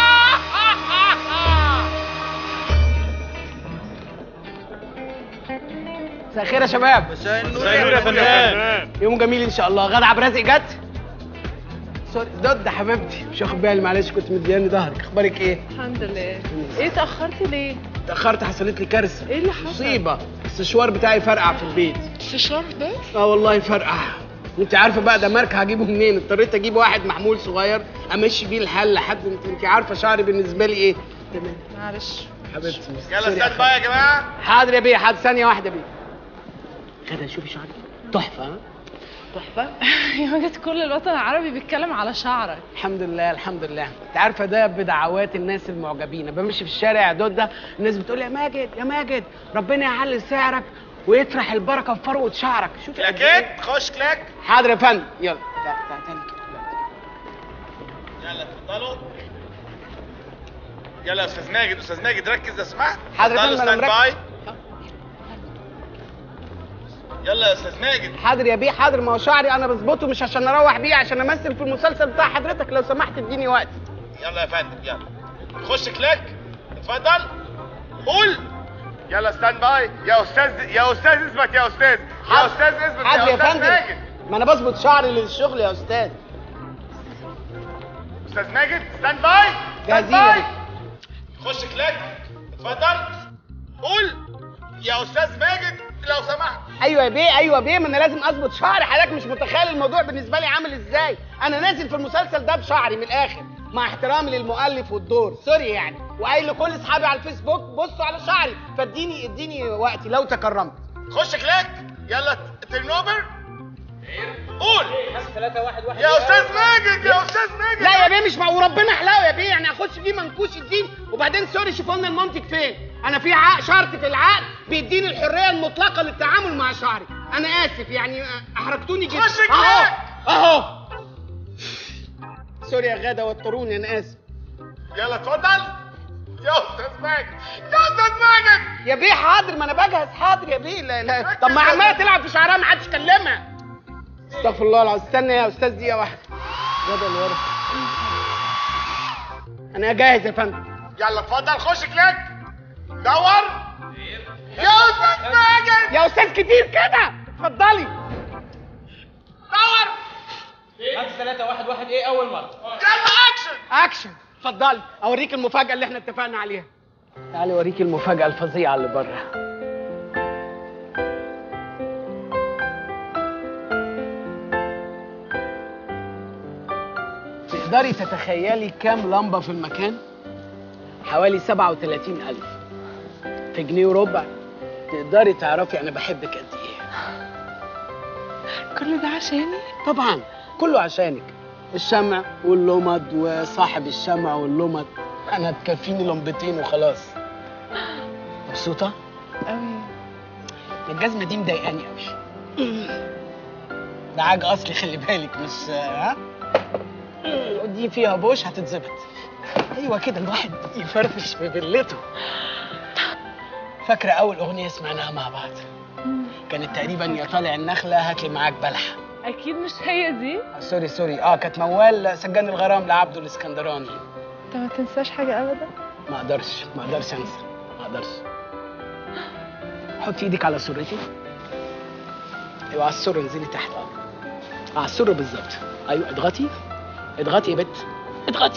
مساء الخير يا شباب مساء النور يا فنان يوم جميل ان شاء الله غدا عبد الرازق جت سوري ضد حبيبتي مش واخد بالي معلش كنت مدياني ظهرك اخبارك ايه الحمد لله ايه اتأخرتي ليه؟ اتاخرت حصلت لي كارثه ايه اللي حصل؟ مصيبه السشوار بتاعي فرقع في البيت الفشار ده؟ اه والله فرقع انت عارفه بقى ده ماركه هجيبه منين اضطريت اجيب واحد محمول صغير امشي بيه الحل لحد انت انت عارفه شعري بالنسبه لي ايه تمام معلش حبيبتي يلا سوري استاذ بقى يا جماعه حاضر يا بيه حاضر ثانيه واحده يا بيه غدا شوفي شعري تحفه ها تحفه يا مجد كل الوطن العربي بيتكلم على شعرك الحمد لله الحمد لله انت عارفه ده بدعوات الناس المعجبين بمشي في الشارع يا دودة الناس بتقول لي يا ماجد يا ماجد ربنا يعلي سعرك ويطرح البركه في فروه شعرك شوف قد إيه. كلاكيت خش كلاك حاضر يا فندم يلا تعال تعال تاني كده يلا اتفضلوا يلا يا استاذ ماجد استاذ ماجد ركز لو سمحت حاضر يا اتفضلوا فندم، أنا ستاند باي مركز. يلا يا استاذ ماجد حاضر يا بيه حاضر ما هو شعري انا بظبطه مش عشان اروح بيه عشان امثل في المسلسل بتاع حضرتك لو سمحت اديني وقت يلا يا فندم يلا خش كلاك اتفضل قول يلا ستاند باي يا استاذ يا استاذ اثبت يا استاذ يا استاذ اثبت حاضر يا استاذ فندم ماجد ما انا بظبط شعري للشغل يا استاذ استاذ ماجد ستاند باي ستاند جاهزين يا باي بيه. خش كلاك اتفضل قول يا استاذ ماجد لو سمحت ايوه يا بيه ايوه يا بيه ما انا لازم اظبط شعري حضرتك مش متخيل الموضوع بالنسبه لي عامل ازاي انا نازل في المسلسل ده بشعري من الاخر مع احترامي للمؤلف والدور سوري يعني وقايل لكل اصحابي على الفيسبوك بصوا على شعري فاديني اديني وقتي لو تكرمت خش كلاك يلا تيرن اوفر قول يا استاذ ماجد يا استاذ ماجد لا يا بيه مش مع وربنا حلاوه يا بيه يعني اخش فيه منكوش الدين وبعدين سوري شوفوا لنا المنطق فين انا في عقد شرط في العقد بيديني الحريه المطلقه للتعامل مع شعري انا اسف يعني احرجتوني جدا خش اهو كلاك. اهو سوري يا غاده وتروني انا اسف يلا اتفضل يا استاذ ماجد يا استاذ ماجد يا بيه حاضر ما انا بجهز حاضر يا بيه لا لا طب ما عماله تلعب في شعرها ما حدش كلمها استغفر الله العظيم استنى يا استاذ دقيقه واحده غدا اللي ورا انا جاهز يا فندم يلا اتفضل خش كلاك دور يا استاذ ماجد يا استاذ كتير كده اتفضلي دور خمسة ثلاثة واحد واحد ايه أول مرة يلا اكشن اكشن اتفضلي اوريك المفاجاه اللي احنا اتفقنا عليها تعالي اوريك المفاجاه الفظيعه اللي بره تقدري تتخيلي كام لمبه في المكان حوالي 37000 في جنيه وربع تقدري تعرفي انا بحبك قد ايه كل ده عشاني طبعا كله عشانك الشمع واللمض وصاحب الشمع واللمض انا تكفيني لمبتين وخلاص مبسوطه قوي الجزمه دي مضايقاني قوي ده عاج اصلي خلي بالك مش ها ودي فيها بوش هتتظبط ايوه كده الواحد يفرفش في بلته فاكره اول اغنيه سمعناها مع بعض كانت تقريبا يا طالع النخله هات لي معاك بلحه اكيد مش هي دي آه، سوري سوري اه كانت موال سجان الغرام لعبده الاسكندراني انت ما تنساش حاجه ابدا ما اقدرش ما اقدرش انسى ما اقدرش حطي ايدك على سرتي ايوه على السر انزلي تحت اه على السر بالظبط ايوه اضغطي اضغطي يا بت اضغطي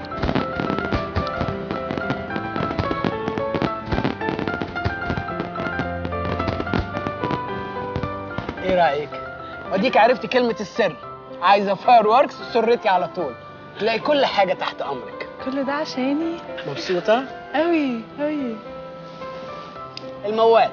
ايه رايك وديك عرفت كلمه السر عايزه فاير ووركس سرتي على طول تلاقي كل حاجه تحت امرك كل ده عشاني مبسوطه قوي قوي الموال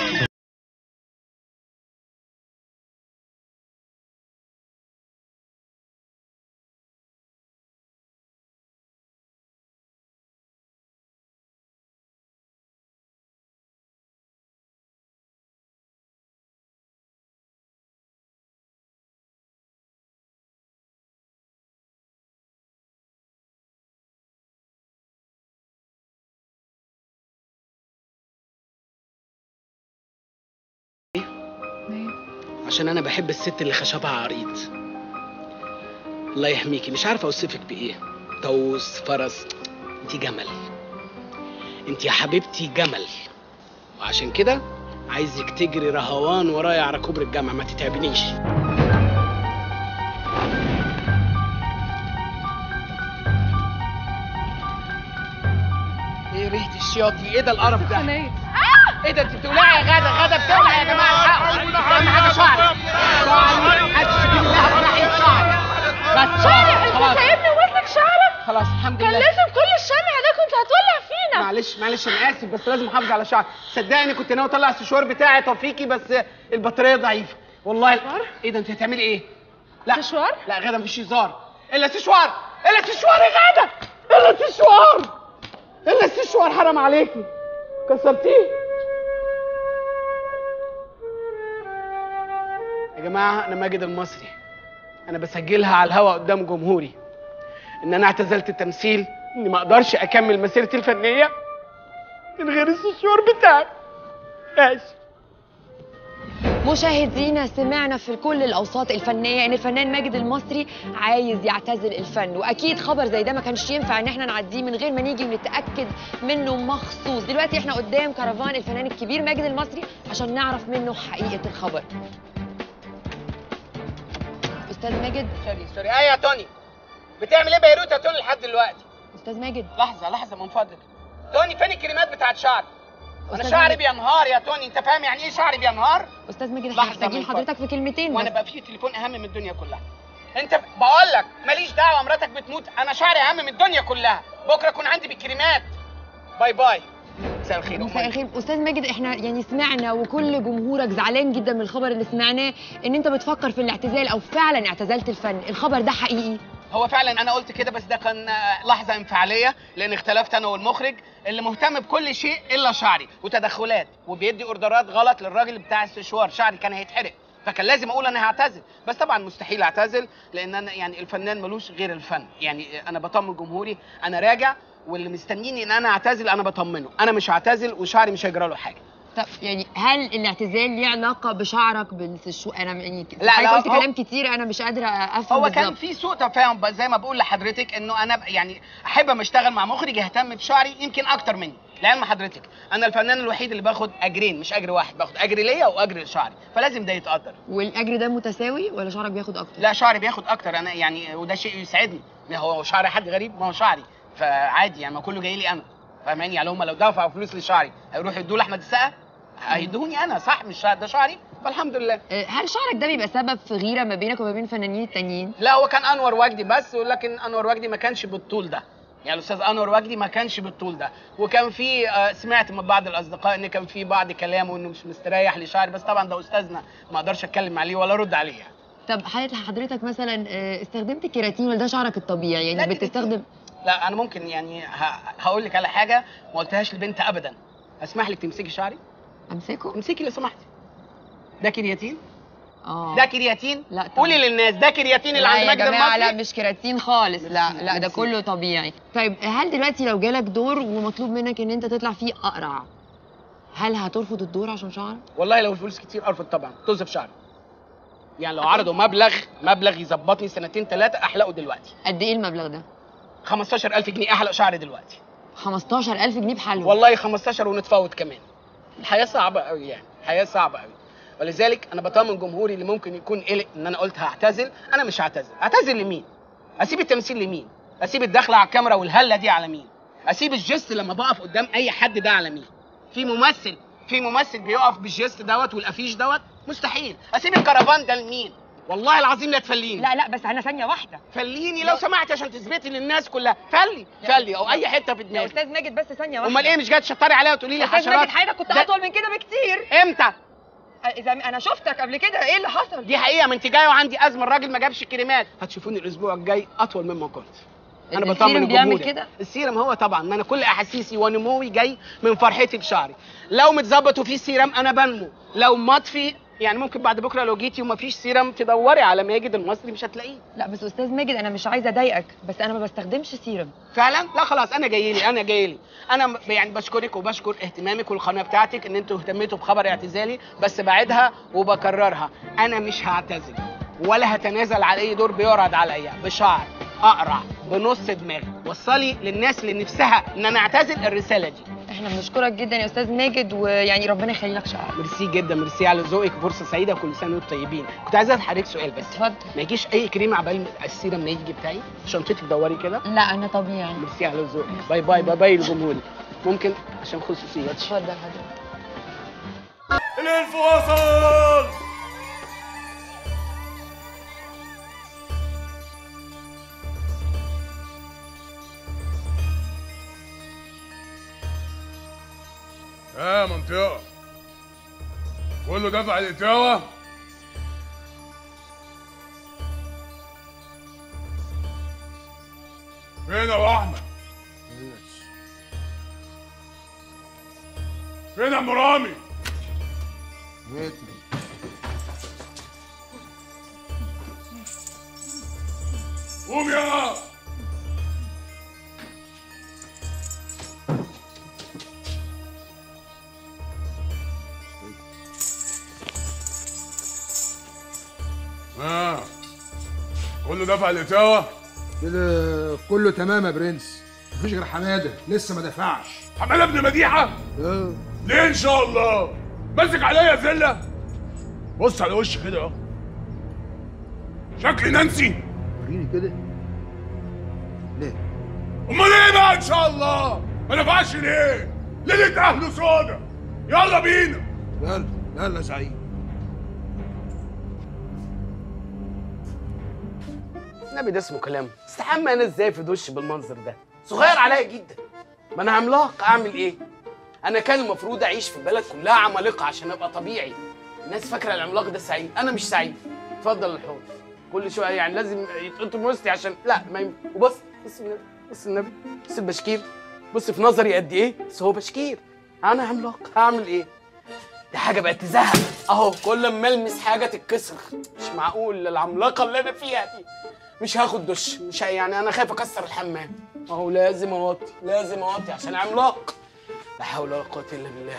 عشان انا بحب الست اللي خشبها عريض الله يحميكي مش عارفه اوصفك بايه طاووس فرس انت جمل انت يا حبيبتي جمل وعشان كده عايزك تجري رهوان ورايا على كوبري الجامعه ما تتعبنيش ايه ريحه الشياطي ايه ده القرف ده ايه ده انت بتولعي يا غدا غدا بتولع يا جماعه الحقوا اهم حاجه شعري شعري محدش يجيب اللهب في ناحيه شعري بس شعري انت خلاص سايبني وماسك شعرك خلاص الحمد كان لله لازم كل الشمع ده كنت هتولع فينا معلش معلش انا اسف بس لازم احافظ على شعري صدقني كنت ناوي اطلع السشوار بتاعي توفيقي بس البطاريه ضعيفه والله ايه ده انت هتعملي ايه لا سشوار لا غدا مفيش هزار الا سشوار الا سشوار يا غدا الا سشوار الا سشوار حرام عليكي كسرتيه يا جماعه انا ماجد المصري انا بسجلها على الهوا قدام جمهوري ان انا اعتزلت التمثيل اني ما اقدرش اكمل مسيرتي الفنيه من غير السشوار بتاعي ماشي مشاهدينا سمعنا في كل الاوساط الفنيه ان الفنان ماجد المصري عايز يعتزل الفن واكيد خبر زي ده ما كانش ينفع ان احنا نعديه من غير ما نيجي ونتاكد منه مخصوص دلوقتي احنا قدام كرفان الفنان الكبير ماجد المصري عشان نعرف منه حقيقه الخبر استاذ ماجد سوري سوري ايه يا توني بتعمل ايه بيروت يا توني لحد دلوقتي استاذ ماجد لحظه لحظه من فضلك توني فين الكريمات بتاعت شعري انا أستاذ شعري ماجد. بينهار يا توني انت فاهم يعني ايه شعري بينهار استاذ ماجد لحظة احنا محتاجين من فضلك. حضرتك في كلمتين وانا بس. بقى في تليفون اهم من الدنيا كلها انت بقول لك ماليش دعوه مراتك بتموت انا شعري اهم من الدنيا كلها بكره اكون عندي بالكريمات باي باي مساء الخير مساء الخير استاذ ماجد احنا يعني سمعنا وكل جمهورك زعلان جدا من الخبر اللي سمعناه ان انت بتفكر في الاعتزال او فعلا اعتزلت الفن الخبر ده حقيقي هو فعلا انا قلت كده بس ده كان آه، لحظه انفعاليه لان اختلفت انا والمخرج اللي مهتم بكل شيء الا شعري وتدخلات وبيدي اوردرات غلط للراجل بتاع السشوار شعري كان هيتحرق فكان لازم اقول انا هعتزل بس طبعا مستحيل اعتزل لان انا يعني الفنان ملوش غير الفن يعني انا بطمن جمهوري انا راجع واللي مستنيني ان انا اعتزل انا بطمنه انا مش هعتزل وشعري مش هيجرى له حاجه طب يعني هل الاعتزال ليه علاقه بشعرك بالسشو انا يعني لا، لا، قلت هو- كلام كتير انا مش قادره افهم هو كان بالظبط. في سوء تفاهم بس زي ما بقول لحضرتك انه انا ب- يعني احب اما اشتغل مع مخرج يهتم بشعري يمكن اكتر مني لعلم حضرتك انا الفنان الوحيد اللي باخد اجرين مش اجر واحد باخد اجر ليا واجر لشعري فلازم ده يتقدر والاجر ده متساوي ولا شعرك بياخد اكتر لا شعري بياخد اكتر انا يعني وده شيء يسعدني ما هو شعري حد غريب ما هو شعري فعادي يعني ما كله جاي لي انا فاهماني يعني هم لو دفعوا فلوس لشعري هيروحوا يدوا لاحمد السقا هيدوني انا صح مش ده شعري فالحمد لله هل شعرك ده بيبقى سبب في غيره ما بينك وما بين الفنانين التانيين لا هو كان انور وجدي بس ولكن انور وجدي ما كانش بالطول ده يعني الاستاذ انور وجدي ما كانش بالطول ده وكان في آه، سمعت من بعض الاصدقاء ان كان في بعض كلامه انه مش مستريح لشعري بس طبعا ده استاذنا ما اقدرش اتكلم عليه ولا ارد عليه يعني. طب حضرتك حضرتك مثلا آه، استخدمت كيراتين ولا ده شعرك الطبيعي لا، يعني بتستخدم لا انا ممكن يعني ه- هقول لك على حاجه ما قلتهاش لبنت ابدا اسمح لك تمسكي شعري امسكه امسكي لو سمحتي ده كرياتين اه ده كرياتين لا طبعا. قولي للناس ده كرياتين اللي لا عند يا مجد جماعه لا المصري مش كيراتين خالص لا لا ده ميرسي. كله طبيعي طيب هل دلوقتي لو جالك دور ومطلوب منك ان انت تطلع فيه اقرع هل هترفض الدور عشان شعرك والله لو الفلوس كتير ارفض طبعا طز في شعري يعني لو عرضوا مبلغ مبلغ يظبطني سنتين ثلاثه احلقه دلوقتي قد ايه المبلغ ده 15000 جنيه احلق شعري دلوقتي 15000 جنيه بحالهم والله 15 ونتفاوت كمان الحياه صعبه قوي يعني الحياه صعبه قوي ولذلك انا بطمن جمهوري اللي ممكن يكون قلق ان انا قلت هعتزل انا مش هعتزل اعتزل لمين اسيب التمثيل لمين اسيب الدخله على الكاميرا والهله دي على مين اسيب الجست لما بقف قدام اي حد ده على مين في ممثل في ممثل بيقف بالجست دوت والافيش دوت مستحيل اسيب الكرفان ده لمين والله العظيم لا تفليني لا لا بس انا ثانيه واحده فليني لو سمحت عشان تثبتي للناس كلها فلي فلي او اي حته في يا دماغي استاذ ماجد بس ثانيه واحده امال ايه مش جاي تشطري عليا وتقولي لي يا استاذ حشرات ماجد حضرتك كنت ده- اطول من كده بكتير امتى اذا انا شفتك قبل كده ايه اللي حصل دي حقيقه ما انت جايه وعندي ازمه الراجل ما جابش كريمات هتشوفوني الاسبوع الجاي اطول مما كنت انا السيرم بطمن بيعمل الجمهور كده؟ السيرم هو طبعا ما انا كل احاسيسي ونموي جاي من فرحتي بشعري لو متظبط وفي سيرم انا بنمو لو مطفي يعني ممكن بعد بكره لو جيتي وما فيش سيرم تدوري على ماجد المصري مش هتلاقيه لا بس استاذ ماجد انا مش عايزه اضايقك بس انا ما بستخدمش سيرم فعلا لا خلاص انا جاي لي انا جاي لي انا م- يعني بشكرك وبشكر اهتمامك والقناه بتاعتك ان انتوا اهتميتوا بخبر اعتزالي بس بعدها وبكررها انا مش هعتزل ولا هتنازل على اي دور بيعرض عليا بشعر اقرع بنص دماغ وصلي للناس اللي نفسها ان انا اعتزل الرساله دي احنا بنشكرك جدا يا استاذ ماجد ويعني ربنا يخلي لك شعرك ميرسي جدا ميرسي على ذوقك فرصه سعيده وكل سنه وانتم طيبين كنت عايز اسال حضرتك سؤال بس اتفضل ما يجيش اي كريم عبال السيرم ما يجي بتاعي شنطتك دوري كده لا انا طبيعي ميرسي على ذوقك باي باي باي باي لجمهوري ممكن عشان خصوصياتي اتفضل حضرتك الانفصال ها منطقة كله دفع الإتاوة فين يا أبو أحمد؟ فين يا أم رامي؟ قوم يا ها كله دفع الإتاوة؟ كده كله تمام يا برنس مفيش غير حماده لسه ما دفعش حماده ابن مديحة؟ ليه إن شاء الله؟ ماسك عليا زلة؟ بص على وشي كده أهو شكلي نانسي وريني كده ليه امال ايه بقى ان شاء الله ما نفعش ليه ليله اهله سودا يلا بينا يلا يلا يا سعيد النبي ده اسمه كلام استحمى انا ازاي في دش بالمنظر ده صغير عليا جدا ما انا عملاق اعمل ايه انا كان المفروض اعيش في البلد كلها عمالقه عشان ابقى طبيعي الناس فاكره العملاق ده سعيد انا مش سعيد اتفضل الحوض كل شويه يعني لازم يتقطم وسطي عشان لا ما يم... وبص بص النبي بص النبي بص البشكير بص في نظري قد ايه بس هو بشكير انا عملاق هعمل ايه دي حاجه بقت تزهق اهو كل ما المس حاجه تتكسر مش معقول العملاقه اللي انا فيها دي مش هاخد دش مش ه- يعني انا خايف اكسر الحمام اهو لازم اوطي لازم اوطي عشان عملاق لا حول ولا قوه الا بالله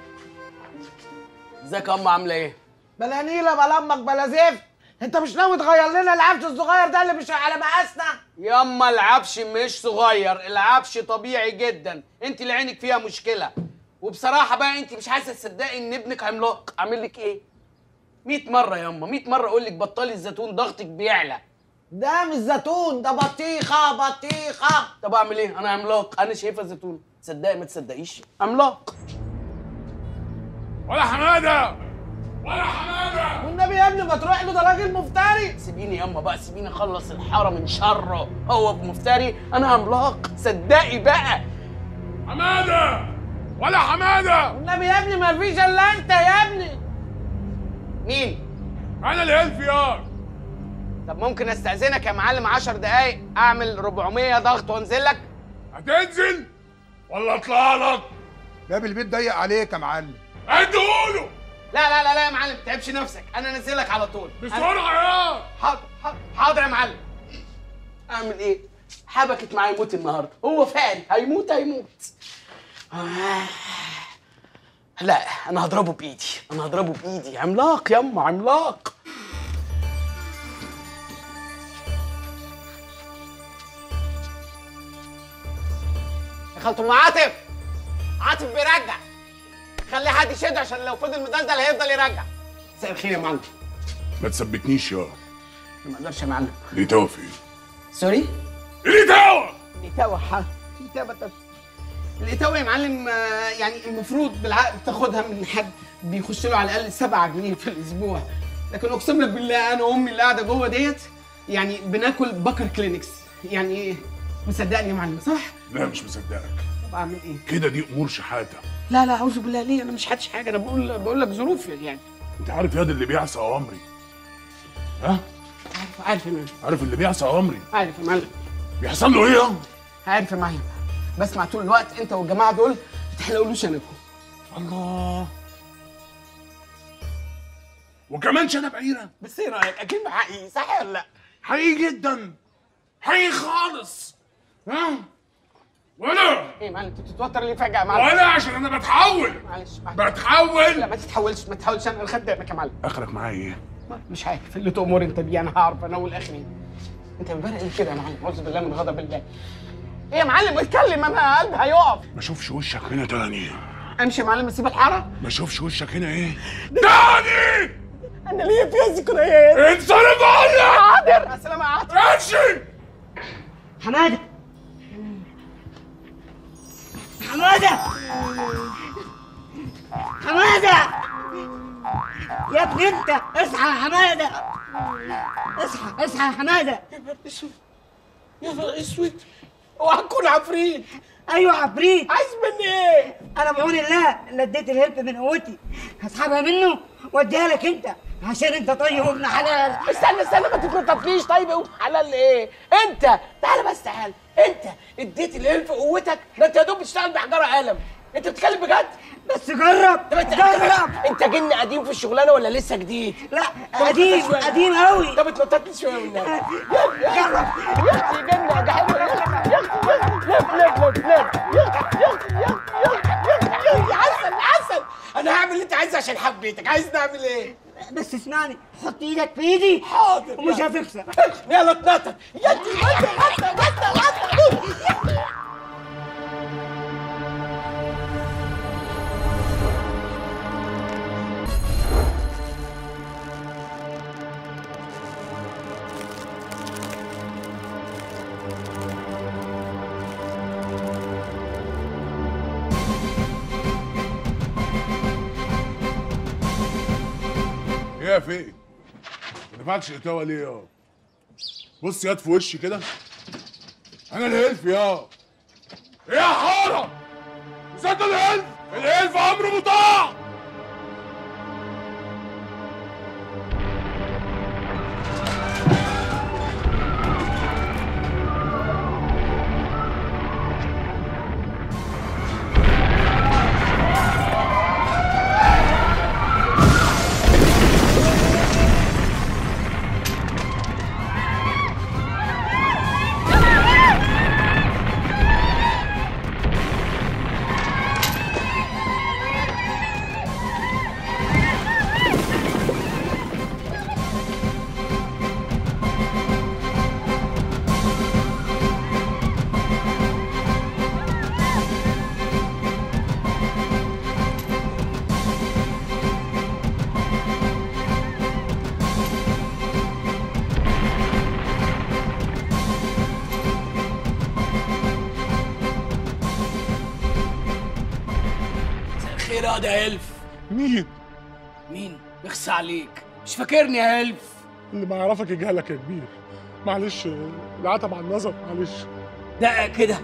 ازيك يا ام عامله ايه بلا نيلة بلا امك بلا زفت انت مش ناوي تغير لنا العفش الصغير ده اللي مش على مقاسنا ياما العفش مش صغير العفش طبيعي جدا انت اللي عينك فيها مشكله وبصراحه بقى انت مش عايزه تصدقي ان ابنك عملاق اعمل لك ايه 100 مره ياما 100 مره اقول لك بطلي الزيتون ضغطك بيعلى ده مش زيتون ده بطيخه بطيخه طب اعمل ايه انا عملاق انا شايفه زيتون تصدقي ما تصدقيش عملاق ولا حماده ولا حماده والنبي يا ابني ما تروح له ده راجل مفتري سيبيني ياما بقى سيبيني اخلص الحاره من شره هو مفتري انا عملاق صدقي بقى حماده ولا حماده والنبي يا ابني ما فيش الا انت يا ابني مين انا الهلف يا طب ممكن استاذنك يا معلم 10 دقايق اعمل 400 ضغط وانزل لك هتنزل ولا اطلع لك باب البيت ضيق عليك يا معلم اديهوله لا لا لا لا يا معلم ما تعبش نفسك انا انزلك على طول بسرعه يا حاضر حاضر حاضر يا معلم اعمل ايه حبكت معايا يموت النهارده هو فعلي هيموت هيموت آه. لا انا هضربه بايدي انا هضربه بايدي عملاق يما عملاق يا خالته ام عاطف عاطف بيرجع خلي حد يشد عشان لو فضل مدلدل هيفضل يرجع مساء الخير يا معلم ما تثبتنيش يا ما اقدرش يا معلم ليه توا فين سوري الإتاوة الإتاوة ها الإتاوة طب الإتاوة يا معلم آه، يعني المفروض بالعقد تاخدها من حد بيخش له على الأقل 7 جنيه في الأسبوع لكن أقسم لك بالله أنا وأمي اللي قاعدة جوه ديت يعني بناكل بكر كلينكس يعني إيه مصدقني يا معلم صح؟ لا مش مصدقك طب أعمل إيه؟ كده دي امور شحاته لا لا أعوذ بالله ليه أنا مش حدش حاجة أنا بقول بقول لك ظروفي يعني انت عارف ياد اللي بيعصى اوامري ها عارف عارف يا معلم عارف اللي بيعصى اوامري عارف يا معلم بيحصل له ايه يا عارف يا معلم بسمع طول الوقت أنت والجماعة دول ما تحلقولوش أنكم الله وكمان شنب عيره بس ايه رايك اكيد حقيقي صح ولا لا حقيقي جدا حقيقي خالص ها ولا ايه معلم انت بتتوتر ليه فجاه يا معلم ولا عشان انا بتحول معلش بتحول لا ما تتحولش ما تتحولش انا خدامك يا معلم اخرك معايا ايه مش عارف اللي تأمر انت بيه انا هعرف انا والاخرين انت مبرق ليه كده يا معلم اعوذ بالله من غضب الله ايه يا معلم اتكلم انا قلبي هيقف ما اشوفش وشك هنا تاني امشي يا معلم اسيب الحاره ما اشوفش وشك هنا ايه تاني انا ليا فيها ذكريات انصرف عني حاضر مع السلامه يا عاطف امشي حماده حماده حماده يا ابني انت اصحى يا حماده اصحى اصحى يا حماده يا نهار اسود اوعى تكون عفريت ايوه عفريت عايز مني ايه انا بعون الله اللي اديت الهلب من قوتي هسحبها منه واديها لك انت عشان انت طيب وابن حلال استنى استنى ما تتنططليش طيب يا ابن حلال ايه انت تعالى بس تعالى انت اديت الهلف قوتك ده انت يا دوب بتشتغل بحجاره قلم انت بتتكلم بجد بس جرب طب انت جرب انت جن قديم في الشغلانه ولا لسه جديد لا طب قديم اتنطط شوية. قديم قوي طب اتنطط لي شويه والنبي جرب يا اختي جن ده حلو يا اختي يا اختي لف لف لف لف يا اختي يا اختي يا اختي يا اختي يا اختي عسل عسل انا هعمل اللي انت عايزه عشان حبيتك عايز نعمل ايه بس اسمعني حط ايدك في ايدي حاضر ومش هتخسر يلا اتنطط يا انت بس بس بس بس ايه يا فين ما دفعتش اتاوه ليه يا بص ياد في وشي كده انا الهلف يا ايه يا حاره صدق الهلف الهلف امر مطاع خير يا ده الف مين مين يخص عليك مش فاكرني يا هلف اللي ما يعرفك يجهلك يا كبير معلش العتب على النظر معلش دقق كده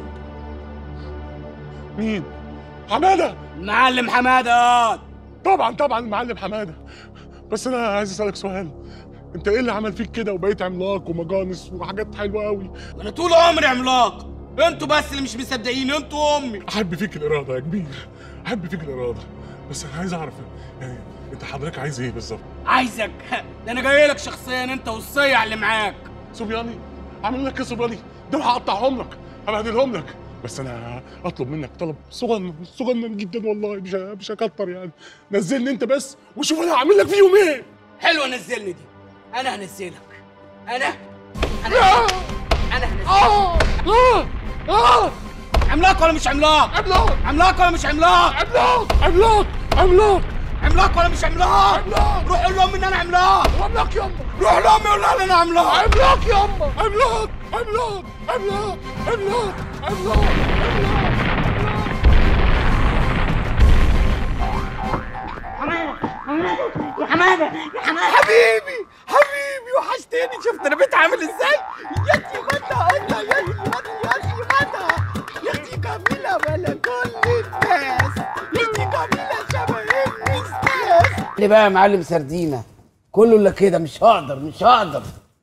مين؟ حماده معلم حماده طبعا طبعا المعلم حماده بس انا عايز اسالك سؤال انت ايه اللي عمل فيك كده وبقيت عملاق ومجانس وحاجات حلوه قوي انا طول عمري عملاق انتوا بس اللي مش مصدقين انتوا امي احب فيك الاراده يا كبير احب فيك الاراده بس انا عايز اعرف يعني انت حضرتك عايز ايه بالظبط عايزك ده انا جاي لك شخصيا انت والصيع اللي معاك صبياني عامل لك ايه صبياني دول هقطعهم لك هبهدلهم لك بس انا اطلب منك طلب صغنن صغنن جدا والله مش مش هكتر يعني نزلني انت بس وشوف انا هعمل لك فيهم ايه حلوه نزلني دي انا هنزلك انا انا انا هنزلك عملاق ولا مش عملاق عملاق عملاق ولا مش عملاق عملاق عملاق عملاق عملاق ولا مش عملاق عملاق روح قول لهم ان انا عملاق عملاق يما روح لهم قول لهم انا عملاق عملاق يما عملاق عملاق عملاق عملاق عملاق يا حماده يا حماده حبيبي حبيبي وحشتني شفت انا بيت عامل ازاي يا متى قلنا يا متى يا متى يا اختي جميله ولا كل الناس يا اختي جميله شبه الاستاذ اللي بقى يا معلم سردينه كله الا كده مش هقدر مش هقدر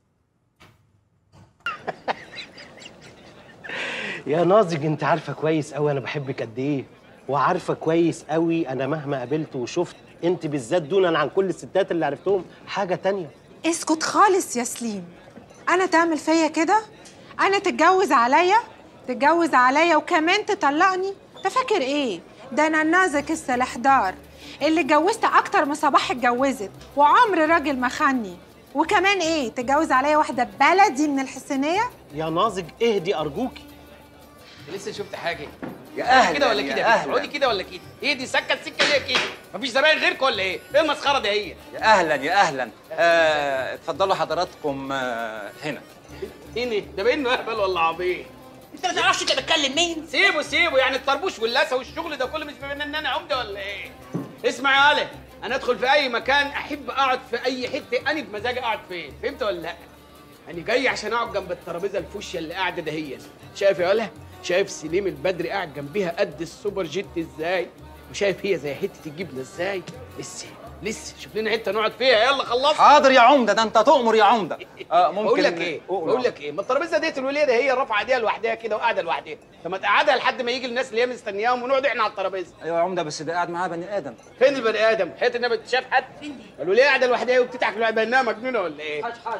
يا ناضج انت عارفه كويس قوي انا بحبك قد ايه وعارفه كويس قوي انا مهما قابلت وشفت انت بالذات دونا عن كل الستات اللي عرفتهم حاجه تانية اسكت خالص يا سليم انا تعمل فيا كده انا تتجوز عليا تتجوز عليا وكمان تطلقني انت فاكر ايه ده انا النازك السلحدار اللي اتجوزت اكتر من صباح اتجوزت وعمر راجل ما خني وكمان ايه تتجوز عليا واحده بلدي من الحسينيه يا ناضج اهدي ارجوكي لسه شفت حاجه يا أهلاً، كده ولا يا كده أهلاً. اقعدي كده ولا كده ايه دي سكه السكه ليه كده مفيش زباين غيرك ولا ايه ايه المسخره دي هي يا اهلا يا اهلا آه، اتفضلوا حضراتكم آه، هنا هنا ده بينه اهبل ولا عبيط انت ما تعرفش انت بتكلم مين سيبه سيبه يعني الطربوش واللاسه والشغل ده كله مش بما ان انا عمده ولا ايه اسمع يا علي انا ادخل في اي مكان احب اقعد في اي حته انا بمزاجي اقعد فين فهمت ولا لا انا جاي عشان اقعد جنب الترابيزه الفوشيا اللي قاعده دهيا شايف يا ولا شايف سليم البدري قاعد جنبيها قد السوبر جيت ازاي وشايف هي زي حته الجبنه ازاي لسه لسه شوف لنا حته نقعد فيها يلا خلصنا حاضر يا عمده ده انت تؤمر يا عمده آه ممكن بقول لك ايه بقول لك ايه ما الترابيزه ديت الوليه ده هي رافعه ايديها لوحدها كده وقاعده لوحدها طب ما تقعدها لحد ما يجي الناس اللي هي مستنياهم ونقعد احنا على الترابيزه ايوه يا عمده بس ده قاعد معاه بني ادم فين البني ادم حيت النبي شاف حد الوليه قاعده لوحدها وبتضحك لوحدها بانها مجنونه ولا ايه حاج حاج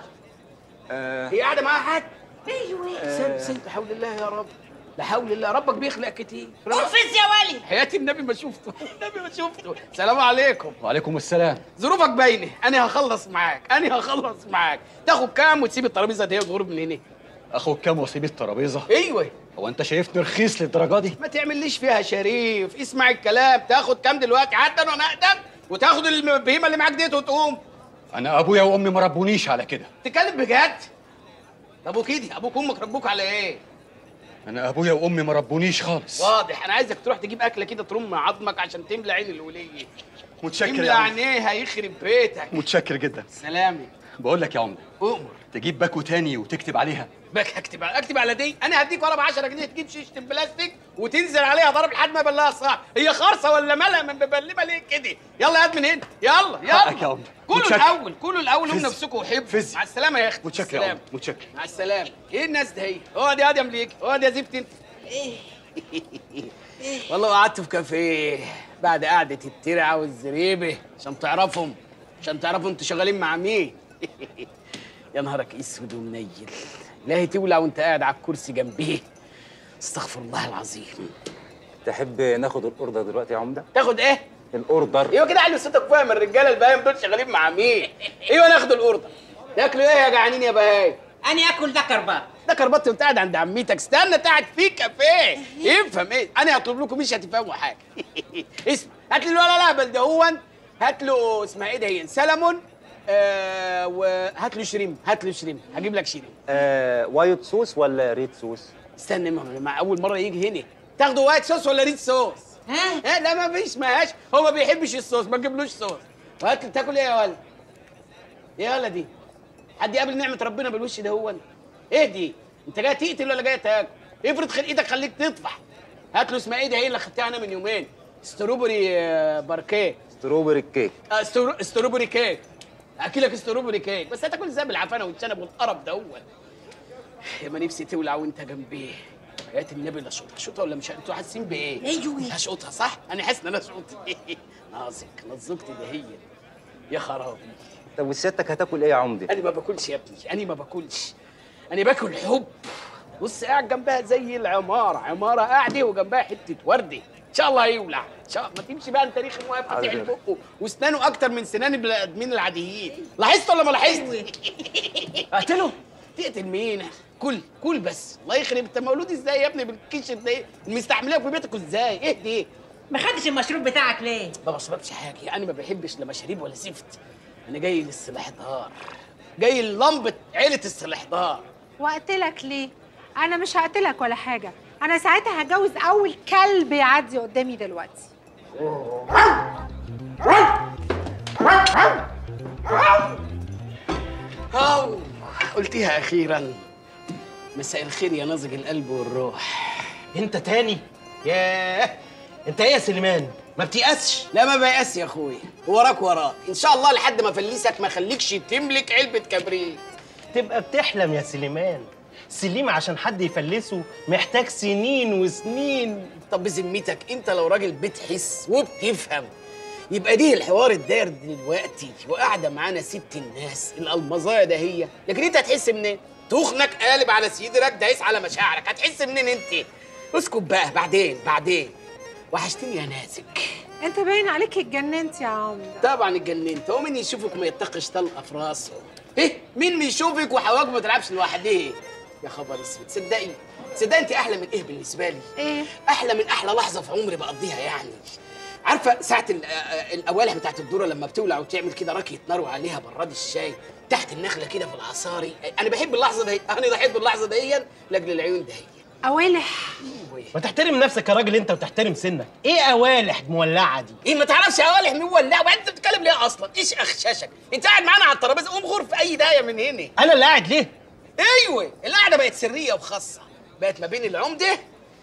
آه هي قاعده معاها حد ايوه سيب سيب لا حول الله يا رب لا حول الله ربك بيخلق كتير قفز يا ولي حياة النبي ما شفته النبي ما شفته سلام عليكم وعليكم السلام ظروفك باينه انا هخلص معاك انا هخلص معاك تاخد كام وتسيب الترابيزه دي وتغرب من هنا اخد كام واسيب الترابيزه ايوه هو انت شايفني رخيص للدرجه دي ما تعمليش فيها شريف اسمع الكلام تاخد كام دلوقتي عدا وانا اقدم وتاخد البهيمه اللي معاك ديت وتقوم انا ابويا وامي ما ربونيش على كده تتكلم بجد طب وكده ابوك وامك ربوك على ايه انا ابويا وامي ما ربونيش خالص واضح انا عايزك تروح تجيب اكله كده ترم عظمك عشان تملى عين الوليه متشكر تملى يا عمده عينيها يخرب بيتك متشكر جدا سلامي بقول لك يا عمده اؤمر تجيب باكو تاني وتكتب عليها باك اكتب على اكتب على دي انا هديك ورا ب 10 جنيه تجيب شيشه بلاستيك وتنزل عليها ضرب لحد ما يبلها صح هي خرصه ولا مالها من مبلمه ليه كده يلا هات من هنا يلا حقك يا يلا عمده كلوا متشكر. الاول كلوا الاول هم فز. نفسكم وحبوا فز. مع السلامه يا اختي متشكر يا السلامة. عمده متشكر مع السلامه ايه الناس ده هي اقعد يا ادم ليك اقعد يا زفت انت والله قعدت في كافيه بعد قعده الترعه والزريبه عشان تعرفهم عشان تعرفوا انتوا شغالين مع مين يا نهارك اسود ومنيل لا تولع وانت قاعد على الكرسي جنبيه استغفر الله العظيم تحب ناخد الاوردر دلوقتي يا عمده تاخد ايه الاوردر ايوه كده علي صوتك فاهم الرجاله البهايم دول شغالين مع مين ايوه ناخد الاوردر تاكلوا ايه يا جعانين يا بهايم انا اكل ده كربات ده كربات وانت قاعد عند عمتك استنى انت قاعد في كافيه افهم ايه انا هطلب لكم مش هتفهموا حاجه اسمع هات لي الولا الاهبل ده هو هات له اسمها ايه ده هي سلمون آه وهات له شريم هات له شريم هجيب لك شريم آه وايت صوص ولا ريد صوص استنى ما مع اول مره يجي هنا تاخدوا وايت صوص ولا ريد صوص ها لا ما فيش ماهاش هو ما بيحبش الصوص ما تجيبلوش صوص وهات تاكل ايه يا ولد ايه يا ولد دي حد يقابل نعمه ربنا بالوش ده هو ايه دي انت جاي تقتل ولا جاي تاكل افرض خلق ايدك خليك تطفح هات له اسمها ايه دي هي اللي خدتها انا من يومين ستروبري آه، باركيه ستروبري كيك آه، سترو... ستروبري كيك اكلك ستروبري كيك بس هتاكل ازاي بالعفانه والشنب والقرف ده هو يا ما نفسي تولع وانت جنبي حياة النبي لا شوطها شوطها ولا مش انتوا حاسين بايه؟ ايوه هشوطها صح؟ انا حاسس ان انا شوطي ناصك نظقت ده هي يا خرابي طب وسيادتك هتاكل ايه يا عمده؟ انا ما باكلش يا ابني انا ما باكلش انا باكل حب بص قاعد جنبها زي العماره عماره قاعده وجنبها حته ورده ان شاء الله هيولع ان شاء الله ما تمشي بقى انت ريخ واقف فاتح حاضر. بقه واسنانه اكتر من سنان البني ادمين العاديين لاحظت ولا ما لاحظت اقتله تقتل مين كل كل بس الله يخرب انت مولود ازاي يا ابني بالكيش ده ايه مستعملها في بيتك ازاي ايه دي ما خدتش المشروب بتاعك ليه؟ ما بشربش حاجه انا ما بحبش لا مشاريب ولا زفت انا جاي للسلاح دار جاي للمبة عيلة السلاح دار وقتلك ليه انا مش هقتلك ولا حاجه انا ساعتها هتجوز اول كلب يعدي قدامي دلوقتي هاو قلتيها اخيرا مساء الخير يا ناضج القلب والروح انت تاني ياه انت ايه يا سليمان ما بتيأسش لا ما بيأس يا اخويا وراك وراك ان شاء الله لحد ما افلسك ما خليكش تملك علبه كبريت تبقى بتحلم يا سليمان سليم عشان حد يفلسه محتاج سنين وسنين طب بذمتك انت لو راجل بتحس وبتفهم يبقى دي الحوار الداير دلوقتي وقاعده معانا ست الناس الالمظايه ده هي لكن انت هتحس منين تخنك قالب على صدرك دايس على مشاعرك هتحس منين انت اسكت بقى بعدين بعدين وحشتني يا نازك انت باين عليك اتجننت يا عمرو طبعا اتجننت هو مين يشوفك ما يتقش طلقه في راسه ايه مين يشوفك وحواك ما تلعبش لوحدها يا خبر اسود تصدقي تصدقي انت احلى من ايه بالنسبه لي ايه احلى من احلى لحظه في عمري بقضيها يعني عارفه ساعه ال- آه، الاوالح بتاعت الذره لما بتولع وتعمل كده راكيه نار وعليها براد الشاي تحت النخله كده في العصاري انا بحب اللحظه دي انا ضحيت باللحظه دي لاجل العيون دي اوالح ما تحترم نفسك يا راجل انت وتحترم سنك ايه اوالح مولعه دي ايه ما تعرفش اوالح مين ولا وبعدين انت بتتكلم ليه اصلا ايش اخشاشك انت قاعد معانا على الترابيزه قوم غور في اي دايه من هنا انا اللي قاعد ليه ايوه القعده بقت سريه وخاصه بقت ما بين العمده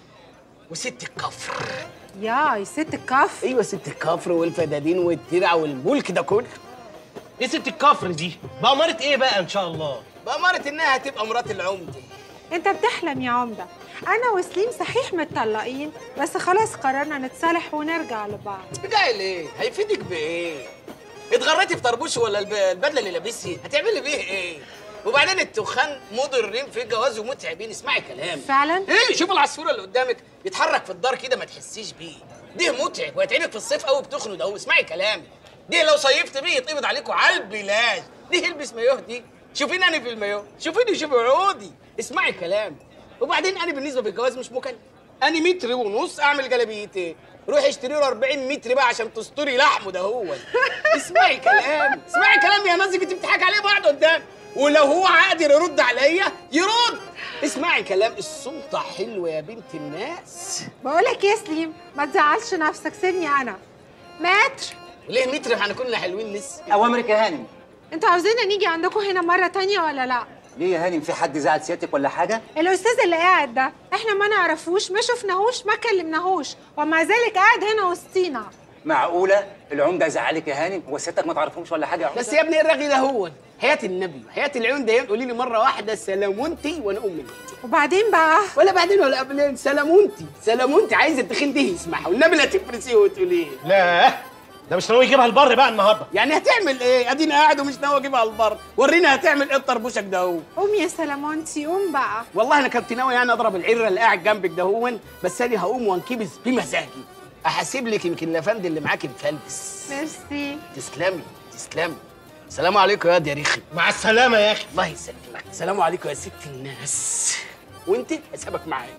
وست الكفر يا ست الكفر ايوه ست الكفر والفدادين والترع والملك ده كله ايه ست الكفر دي بأمارة ايه بقى ان شاء الله بأمارة انها هتبقى مرات العمده انت بتحلم يا عمده انا وسليم صحيح متطلقين بس خلاص قررنا نتصالح ونرجع لبعض بجاي ليه هيفيدك بايه اتغريتي في طربوش ولا الب- البدله اللي لابسها هتعملي بيه ايه وبعدين التخان مضرين في الجواز ومتعبين اسمعي كلامي فعلا ايه شوف العصفوره اللي قدامك يتحرك في الدار كده ما تحسيش بيه ده متعب وهيتعبك في الصيف قوي بتخنوا ده اسمعي كلامي دي لو صيفت بيه يتقبض عليكم على البلاج دي البس مايوه دي شوفيني انا في المايوه شوفيني شوفي عودي اسمعي كلامي وبعدين انا بالنسبه بالجواز مش مكلف انا متر ونص اعمل جلابيتين روحي اشتري له 40 متر بقى عشان تستري لحمه ده هو اسمعي كلامي اسمعي كلامي يا نازك انت بتضحكي عليه بعض قدام ولو هو قادر يرد عليا يرد اسمعي كلام السلطه حلوه يا بنت الناس بقولك يا سليم ما تزعلش نفسك سيبني انا متر ليه متر احنا كنا حلوين لسه اوامرك يا هانم انتوا عاوزيننا نيجي عندكم هنا مره تانية ولا لا ليه يا هانم في حد زعل سيادتك ولا حاجه الاستاذ اللي قاعد ده احنا ما نعرفوش ما شفناهوش ما كلمناهوش ومع ذلك قاعد هنا وسطينا معقوله العمده زعلك يا هانم هو سيادتك ما تعرفهمش ولا حاجه يا عمده بس يا ابني إيه الرغي ده هو حياه النبي حياه العيون ده قولي لي مره واحده سلامونتي وانا ام منك وبعدين بقى ولا بعدين ولا قبلين سلامونتي سلامونتي عايزه التخين ده يسمعها والنبي لا تفرسيه وتقوليه لا ده مش ناوي يجيبها البر بقى النهارده يعني هتعمل ايه ادينا قاعد ومش ناوي اجيبها البر ورينا هتعمل ايه الطربوشك ده هو قوم يا سلامونتي قوم بقى والله انا كنت ناوي يعني اضرب العره اللي قاعد جنبك ده هون بس انا هقوم وانكبس بمزاجي احاسب لك يمكن الافندي اللي معاكي مفلس ميرسي تسلمي تسلمي السلام عليكم يا واد يا ريخي مع السلامه يا اخي الله يسلمك السلام عليكم يا ست الناس وانت حسابك معايا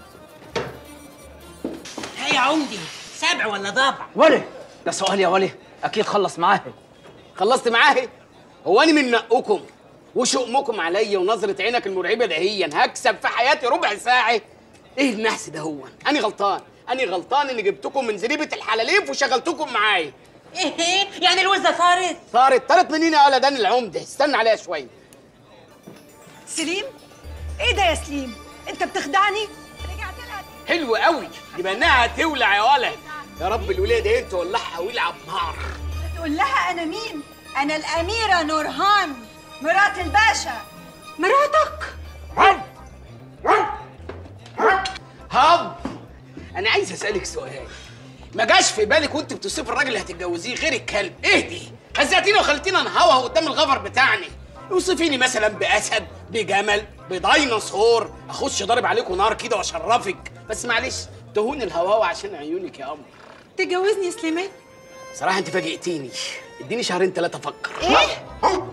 هي يا عمدي سبع ولا ضبع ولي ده سؤال يا ولي اكيد خلص معاه خلصت معاه هو انا من نقكم وشؤمكم عليا ونظره عينك المرعبه دهيا هكسب في حياتي ربع ساعه ايه النحس ده هو انا غلطان انا غلطان اني جبتكم من زريبه الحلاليف وشغلتكم معايا ايه يعني الوزه طارت طارت طارت منين يا ولد انا العمده استنى عليها شويه سليم ايه ده يا سليم انت بتخدعني حلو قوي يبقى انها هتولع يا ولد يا رب الولاد ايه تولعها ويلعب نار تقول لها انا مين انا الاميره نورهان مرات الباشا مراتك هب انا عايز اسالك سؤال ما جاش في بالك وانت بتوصفي الراجل اللي هتتجوزيه غير الكلب اهدي هزقتينا وخلتينا نهوه قدام الغفر بتاعنا اوصفيني مثلا باسد بجمل بديناصور اخش ضارب عليكم نار كده واشرفك بس معلش تهون الهواوه عشان عيونك يا قمر تجوزني يا سليمان صراحه انت فاجئتيني اديني شهرين ثلاثه افكر ايه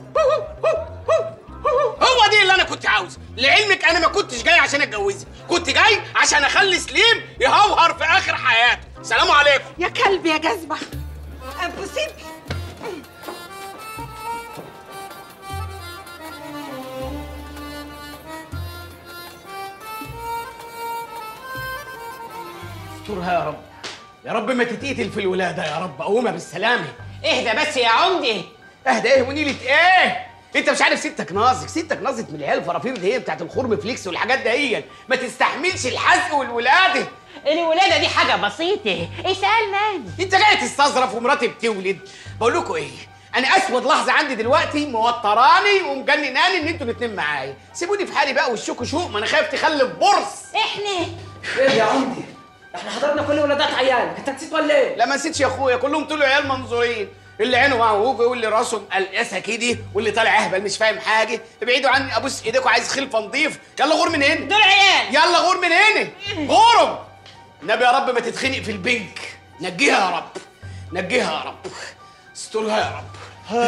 هو دي اللي انا كنت عاوزه لعلمك انا ما كنتش جاي عشان اتجوزك كنت جاي عشان اخلي سليم يهوهر في اخر حياته سلام عليكم يا كلب يا جزمه امبوسيبل استرها يا رب يا رب ما تتقتل في الولاده يا رب قومها بالسلامه اهدى بس يا عمدي اهدى ايه ونيلة ايه انت مش عارف ستك ناظر ستك ناظت من العيال الفرافير دي هي بتاعت الخرم فليكس والحاجات دهيا ما تستحملش الحزق والولاده الولاده دي حاجه بسيطه اسال مالي انت جاي تستظرف ومراتي بتولد بقول لكم ايه انا اسود لحظه عندي دلوقتي موتراني ومجنناني ان انتوا الاتنين معايا سيبوني في حالي بقى والشوك شوق ما انا خايف تخلف برص احنا ايه يا عمدي احنا حضرنا كل ولادات عيالك انت نسيت ولا ايه لا ما نسيتش يا اخويا كلهم طلعوا عيال منظورين اللي عينه معوجه واللي راسه مقلقسه كده واللي طالع اهبل مش فاهم حاجه ابعدوا عني ابوس ايديكم عايز خلفه نضيف يلا غور من هنا دول عيال يلا غور من هنا غورهم النبي يا رب ما تتخنق في البنك نجيها يا رب نجيها يا رب استرها يا رب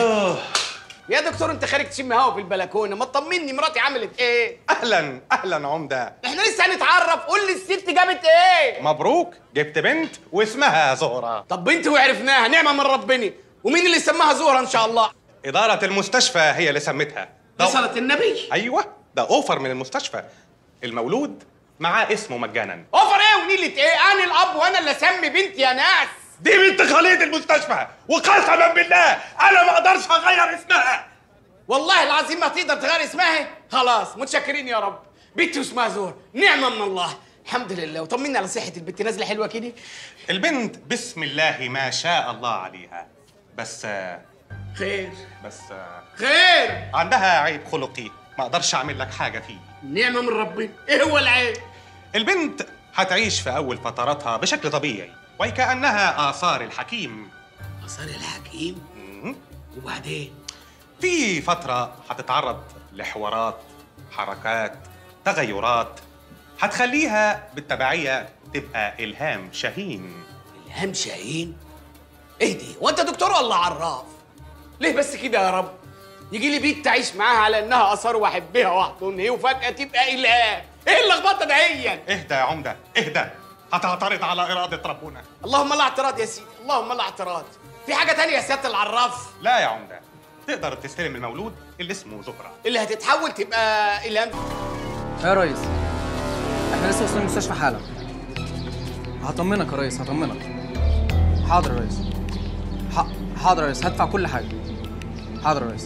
يا دكتور انت خارج تشم هوا في البلكونه ما تطمني مراتي عملت ايه اهلا اهلا عمده احنا لسه هنتعرف قول لي الست جابت ايه مبروك جبت بنت واسمها زهره طب بنت وعرفناها نعمه من ربنا ومين اللي سماها زهره ان شاء الله اداره المستشفى هي اللي سمتها ده- دي صلاه النبي ايوه ده اوفر من المستشفى المولود معاه اسمه مجانا اوفر ايه ونيلة ايه انا الاب وانا اللي اسمي بنتي يا ناس دي بنت خليط المستشفى وقسما بالله انا ما اقدرش اغير اسمها والله العظيم ما تقدر تغير اسمها خلاص متشكرين يا رب بنتي اسمها زهر نعمه من الله الحمد لله وطمني على صحه البنت نازله حلوه كده البنت بسم الله ما شاء الله عليها بس خير بس خير عندها عيب خلقي ما اقدرش اعمل لك حاجه فيه نعمه من ربنا ايه هو العيب البنت هتعيش في اول فتراتها بشكل طبيعي وكانها اثار الحكيم اثار الحكيم وبعدين في فتره هتتعرض لحوارات حركات تغيرات هتخليها بالتبعيه تبقى الهام شاهين الهام شاهين ايه دي وانت دكتور ولا عراف ليه بس كده يا رب يجي لي بيت تعيش معاها على انها اثار واحبها واحضن هي وفجاه تبقى الهام ايه اللخبطه دهيا اهدى يا عمده اهدى هتعترض على اراده ربنا اللهم لا اعتراض يا سيدي اللهم لا اعتراض في حاجه تانية يا سياده العراف لا يا عمده تقدر تستلم المولود اللي اسمه زهره اللي هتتحول تبقى الهام يا ريس احنا لسه واصلين المستشفى حالا هطمنك يا ريس هطمنك حاضر يا ريس ح- حاضر يا ريس هدفع كل حاجه حاضر يا ريس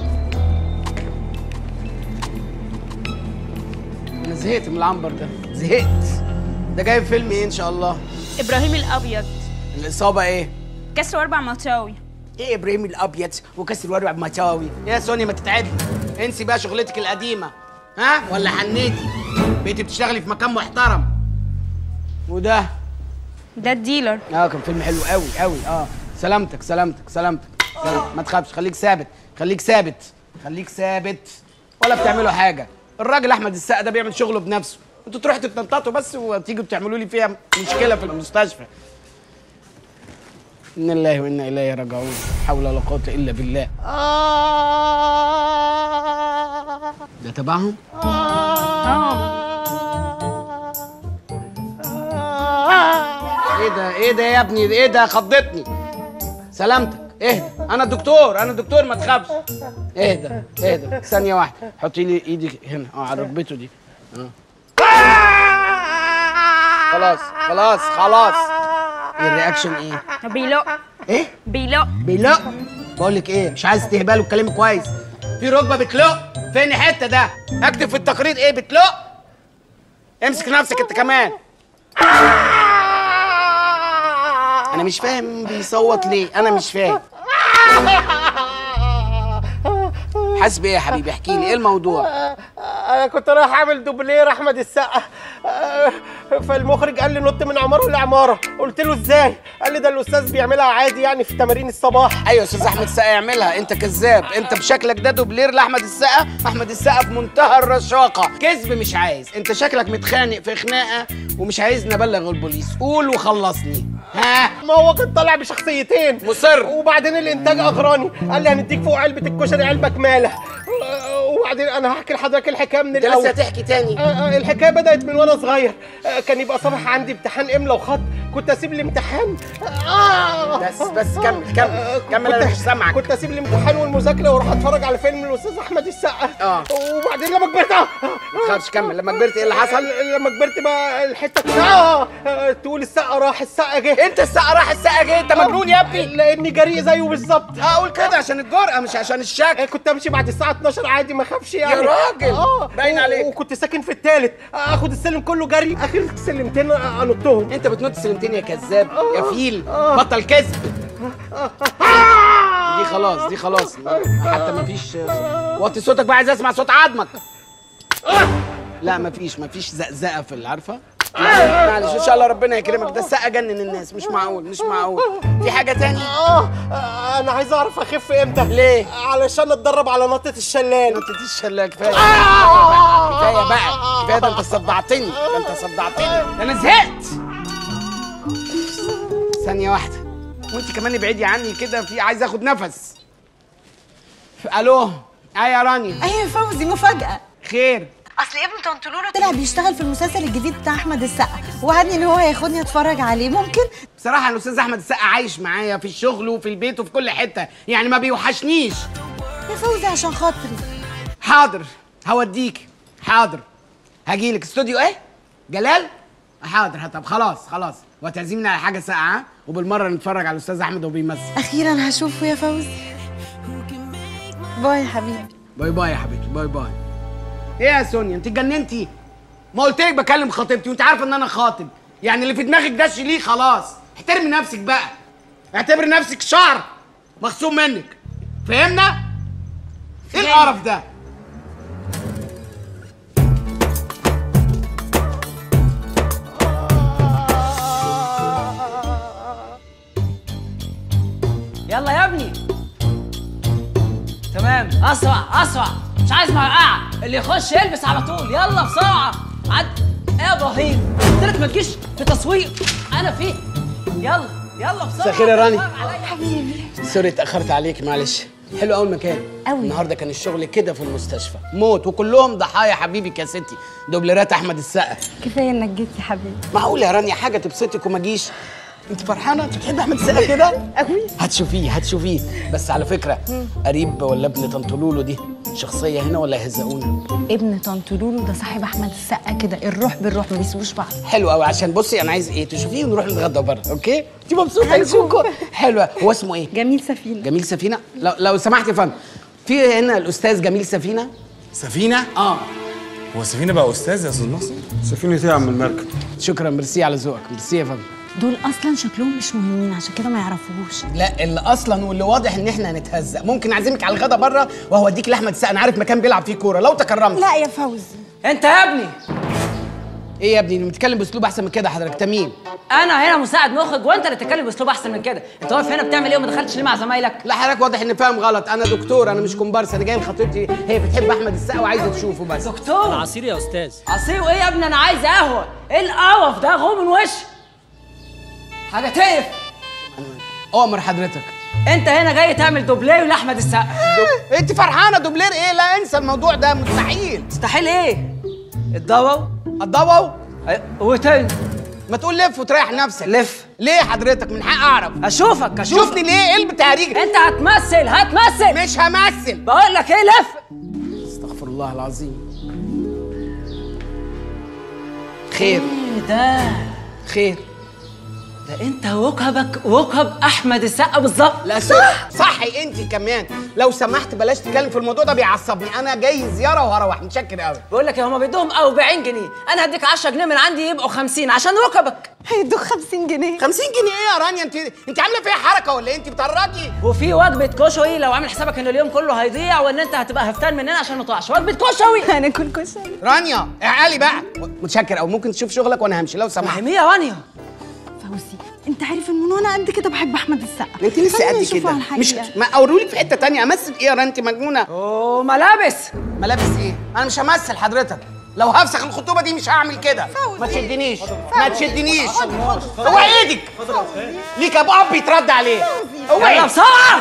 انا زهقت من العنبر ده زهقت ده جايب فيلم ايه ان شاء الله ابراهيم الابيض الاصابه ايه كسر واربع مطاوي ايه ابراهيم الابيض وكسر ورع بمطاوي يا سونيا ما تتعدي انسي بقى شغلتك القديمه ها ولا حنيتي بقيتي بتشتغلي في مكان محترم وده ده الديلر اه كان فيلم حلو قوي قوي اه سلامتك سلامتك سلامتك سلامتك. ما تخافش خليك ثابت خليك ثابت خليك ثابت ولا بتعملوا حاجه الراجل احمد السقا ده بيعمل شغله بنفسه انتوا تروحوا تتنططوا بس وتيجوا تعملوا لي فيها مشكله في المستشفى إن الله وإنا إليه راجعون حول ولا قوة إلا بالله ده تبعهم؟ إيه ده إيه ده يا ابني إيه ده خضتني سلامتك اهدى أنا الدكتور أنا الدكتور ما تخافش اهدى اهدى ثانية واحدة حطي لي إيدي هنا أه على ركبته دي أه خلاص خلاص خلاص الرياكشن إيه؟ بيلق ايه بيلق بيلق بقول لك ايه مش عايز تهبال وتكلمي كويس في ركبه بتلق فين الحته ده اكتب في التقرير ايه بتلق امسك نفسك انت كمان انا مش فاهم بيصوت ليه انا مش فاهم حاسس بايه يا حبيبي احكي لي ايه الموضوع انا كنت رايح اعمل دوبلير احمد السقا آه، فالمخرج قال لي نط من عماره لعماره قلت له ازاي قال لي ده الاستاذ بيعملها عادي يعني في تمارين الصباح ايوه يا استاذ احمد السقا يعملها انت كذاب انت بشكلك ده دوبلير لاحمد السقا احمد السقا في منتهى الرشاقه كذب مش عايز انت شكلك متخانق في خناقه ومش عايزني ابلغ البوليس قول وخلصني ها ما هو كان طالع بشخصيتين مصر وبعدين الانتاج اغراني قال لي هنديك فوق علبه الكشري علبه كماله آه، وبعدين انا هحكي لحضرتك الحكايه من انت الاول لسه هتحكي تاني آه، آه، الحكايه بدات من وانا صغير آه، كان يبقى صباح عندي امتحان املا وخط كنت اسيب الامتحان آه بس بس كمل كمل كمل انا كنت- مش سامعك كنت اسيب الامتحان والمذاكره واروح اتفرج على فيلم الاستاذ احمد السقا اه وبعدين لما كبرت آه، ما تخافش كمل لما كبرت ايه اللي حصل لما كبرت بقى الحته كلها آه، تقول السقا راح السقا جه انت السقا راح السقا جه انت مجنون يا ابني لاني جريء زيه بالظبط هقول كده عشان الجرأه مش عشان الشك كنت امشي بعد الساعه 12 عادي ما اخافش يعني يا راجل، اه باين و- عليك. وكنت ساكن في الثالث اخد السلم كله جري اخر سلمتين انطهم انت بتنط سلمتين يا كذاب يا فيل بطل كذب دي خلاص دي خلاص حتى مفيش وطي صوتك بقى عايز اسمع صوت عظمك لا مفيش مفيش زقزقه في اللي عارفه لا، معلش ان شاء الله ربنا يكرمك ده السقا جنن الناس مش معقول مش معقول في حاجه تاني اه آه، انا عايز اعرف اخف امتى ليه علشان اتدرب على نطه الشلال نطه الشلال كفايه كفايه بقى كفايه ده انت صدعتني ده انت صدعتني ده انا زهقت ثانيه واحده وانت كمان ابعدي عني كده في عايز اخد نفس الو ايه يا رانيا ايوه فوزي مفاجأة خير اصل ابن طنط لولو طلع بيشتغل في المسلسل الجديد بتاع احمد السقا وعدني ان هو هياخدني اتفرج عليه ممكن بصراحه الاستاذ احمد السقا عايش معايا في الشغل وفي البيت وفي كل حته يعني ما بيوحشنيش يا فوزي عشان خاطري حاضر هوديك حاضر هجيلك استوديو ايه جلال حاضر طب خلاص خلاص وتعزمني على حاجه ساقعه وبالمره نتفرج على الاستاذ احمد وهو بيمثل اخيرا هشوفه يا فوزي باي يا حبيبي باي باي يا حبيبتي باي باي ايه يا سونيا انت اتجننتي ما قلت لك بكلم خطيبتي وانت عارفه ان انا خاطب يعني اللي في دماغك ده شيليه خلاص احترمي نفسك بقى اعتبري نفسك شعر مخصوم منك فهمنا ايه القرف ده يلا يا ابني تمام اسرع اسرع مش عايز مرقعه اللي يخش يلبس على طول يلا بسرعه عد ايه يا ابراهيم قلت لك ما تجيش في تصوير انا فيه يلا يلا بسرعه مساء الخير يا راني. حبيبي سوري اتاخرت عليك معلش حلو قوي المكان قوي. النهارده كان الشغل كده في المستشفى موت وكلهم ضحايا حبيبك يا ستي دوبلرات احمد السقا كفايه انك جيت يا حبيبي معقول يا رانيا حاجه تبسطك وما اجيش انت فرحانه انت بتحبي احمد السقا كده قوي هتشوفيه هتشوفيه بس على فكره قريب ولا ابن طنط لولو دي شخصيه هنا ولا يهزقونا ابن طنط لولو ده صاحب احمد السقا كده الروح بالروح ما بيسيبوش بعض حلو قوي عشان بصي انا عايز ايه تشوفيه ونروح نتغدى بره اوكي انت مبسوطه يا كوكو حلوه هو اسمه ايه جميل سفينه جميل سفينه لو, لو سمحت يا فندم في هنا الاستاذ جميل سفينه سفينة؟ اه هو سفينة بقى أستاذ يا أستاذ ناصر؟ سفينه ايه يا عم المركب شكرا ميرسي على ذوقك ميرسي يا فندم دول اصلا شكلهم مش مهمين عشان كده ما يعرفوهوش لا اللي اصلا واللي واضح ان احنا هنتهزق ممكن اعزمك على الغدا بره وهوديك لاحمد السقا انا عارف مكان بيلعب فيه كوره لو تكرمت لا يا فوزي انت يا ابني ايه يا ابني بتتكلم باسلوب احسن من كده حضرتك تميم انا هنا مساعد مخرج وانت اللي تتكلم باسلوب احسن من كده انت واقف هنا بتعمل ايه وما دخلتش ليه مع زمايلك لا حضرتك واضح ان فاهم غلط انا دكتور انا مش كومبارس انا جاي لخطيبتي هي بتحب احمد السقا وعايزه تشوفه بس دكتور عصير يا استاذ عصير وايه يا ابني انا عايز قهوه ايه القرف ده غو من وشي حاجه تقف اؤمر حضرتك انت هنا جاي تعمل دوبلير لاحمد السقا انت فرحانه دوبلير ايه لا انسى الموضوع ده مستحيل مستحيل ايه الضوء الضوء وتاني ما تقول لف وتريح نفسك لف ليه حضرتك من حق اعرف اشوفك اشوفك شوفني ليه ايه البتهريج انت هتمثل هتمثل مش همثل بقول لك ايه لف استغفر الله العظيم خير ايه ده خير ده انت وكبك وكب احمد السقا بالظبط لا صح صحي انت كمان لو سمحت بلاش تتكلم في الموضوع ده بيعصبني انا جاي زياره وهروح متشكر قوي بقول لك يا هما بيدوهم 40 جنيه انا هديك 10 جنيه من عندي يبقوا 50 عشان ركبك هيدوك 50 جنيه 50 جنيه ايه يا رانيا انت انت عامله فيها حركه ولا ايه انت بتهرجي وفي وجبه كشري لو عامل حسابك ان اليوم كله هيضيع وان انت هتبقى هفتان مننا عشان ما تقعش وجبه كشري هناكل كشري رانيا اعقلي بقى متشكر او ممكن تشوف شغلك وانا همشي لو سمحت مين يا رانيا فوزي انت عارف ان من وانا قد كده بحب احمد السقا انت لسه خلينا قد نشوفه كده على مش الحقيقة. ما اوريلك في حته تانية امثل ايه يا رنا انت مجنونه اوه ملابس ملابس ايه انا مش همثل حضرتك لو هفسخ الخطوبه دي مش هعمل كده ما تشدنيش ما تشدنيش هو ايدك ليك ابو اب يترد عليه هو يلا ايه بسرعه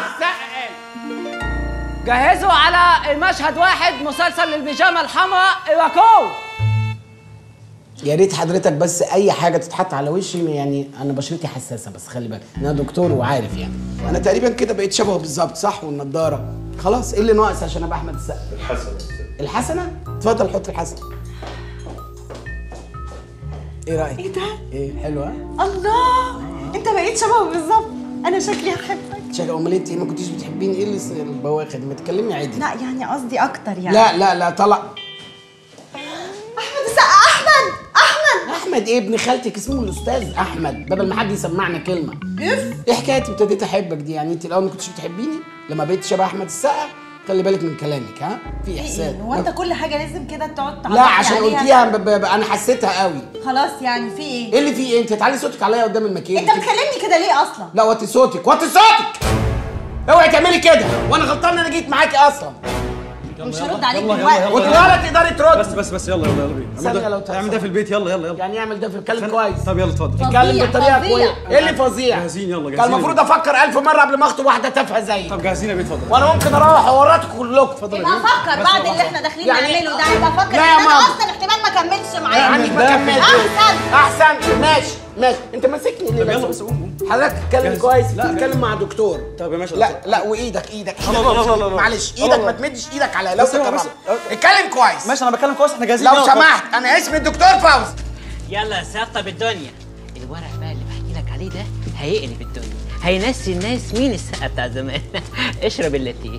جهزوا على المشهد واحد مسلسل البيجامه الحمراء ايواكو يا ريت حضرتك بس اي حاجه تتحط على وشي يعني انا بشرتي حساسه بس خلي بالك انا دكتور وعارف يعني انا تقريبا كده بقيت شبهه بالظبط صح والنضاره خلاص ايه اللي ناقص عشان ابقى احمد السقا الحسن الحسنه اتفضل حط الحسنه ايه رايك ايه ده؟ ايه حلوه الله انت بقيت شبهه بالظبط انا شكلي هحبك شكل امال انت ما كنتيش بتحبيني ايه اللي البواخر دي ما تكلمي عادي لا يعني قصدي اكتر يعني لا لا لا طلع احمد السقا احمد احمد احمد ايه ابن خالتك اسمه الاستاذ احمد بدل ما حد يسمعنا كلمه اف ايه حكايه ابتديت احبك دي يعني انت الاول ما كنتش بتحبيني لما بقيت شبه احمد السقا خلي بالك من كلامك ها في احساس هو انت كل حاجه لازم كده تقعد تعلق لا عشان عليها؟ قلتيها ب... ب... ب... انا حسيتها قوي خلاص يعني في ايه ايه اللي فيه ايه انت تعالي صوتك عليا قدام المكياج انت بتكلمني كده ليه اصلا لا وطي صوتك وطي صوتك اوعي تعملي كده وانا غلطان انا جيت معاكي اصلا مش هرد عليك يلا دلوقتي يلا وانت يلا ولا تقدري ترد بس بس بس يلا يلا يلا بينا ثانية اعمل لو ده تحصل. اعمل ده في البيت يلا يلا يلا يعني اعمل ده في الكلام كويس طب يلا اتفضل اتكلم بطريقه فظيع. كويسه ايه اللي فظيع جاهزين يلا جاهزين كان المفروض افكر ألف مره قبل ما اخطب واحده تافهه زيي طب جاهزين يا بيه اتفضل وانا ممكن اروح اورطكم كلكم اتفضل يبقى افكر بعد اللي احنا داخلين يعني- نعمله ده يبقى افكر لا يا ان انا ماما. اصلا احتمال ما اكملش معاك يعني ما كملتش احسن احسن ماشي ماشي انت ماسكني ليه يلا بس بس قوم حضرتك تتكلم جاهز. كويس لا، تتكلم مع دكتور طب يا باشا لا لا وايدك ايدك لا، لا، لا، لا، لا. معلش لا، ايدك لا. ما تمدش ايدك عليا لو بس يلا، بس- تكرمت اتكلم كويس ماشي انا بتكلم كويس احنا جاهزين لو يلا، اتفضل. سمحت انا اسمي الدكتور فوزي يلا ساقطة بالدنيا الورق بقى اللي بحكي لك عليه ده هيقلب الدنيا هينسي الناس مين السقا بتاع زمان اشرب اللاتيه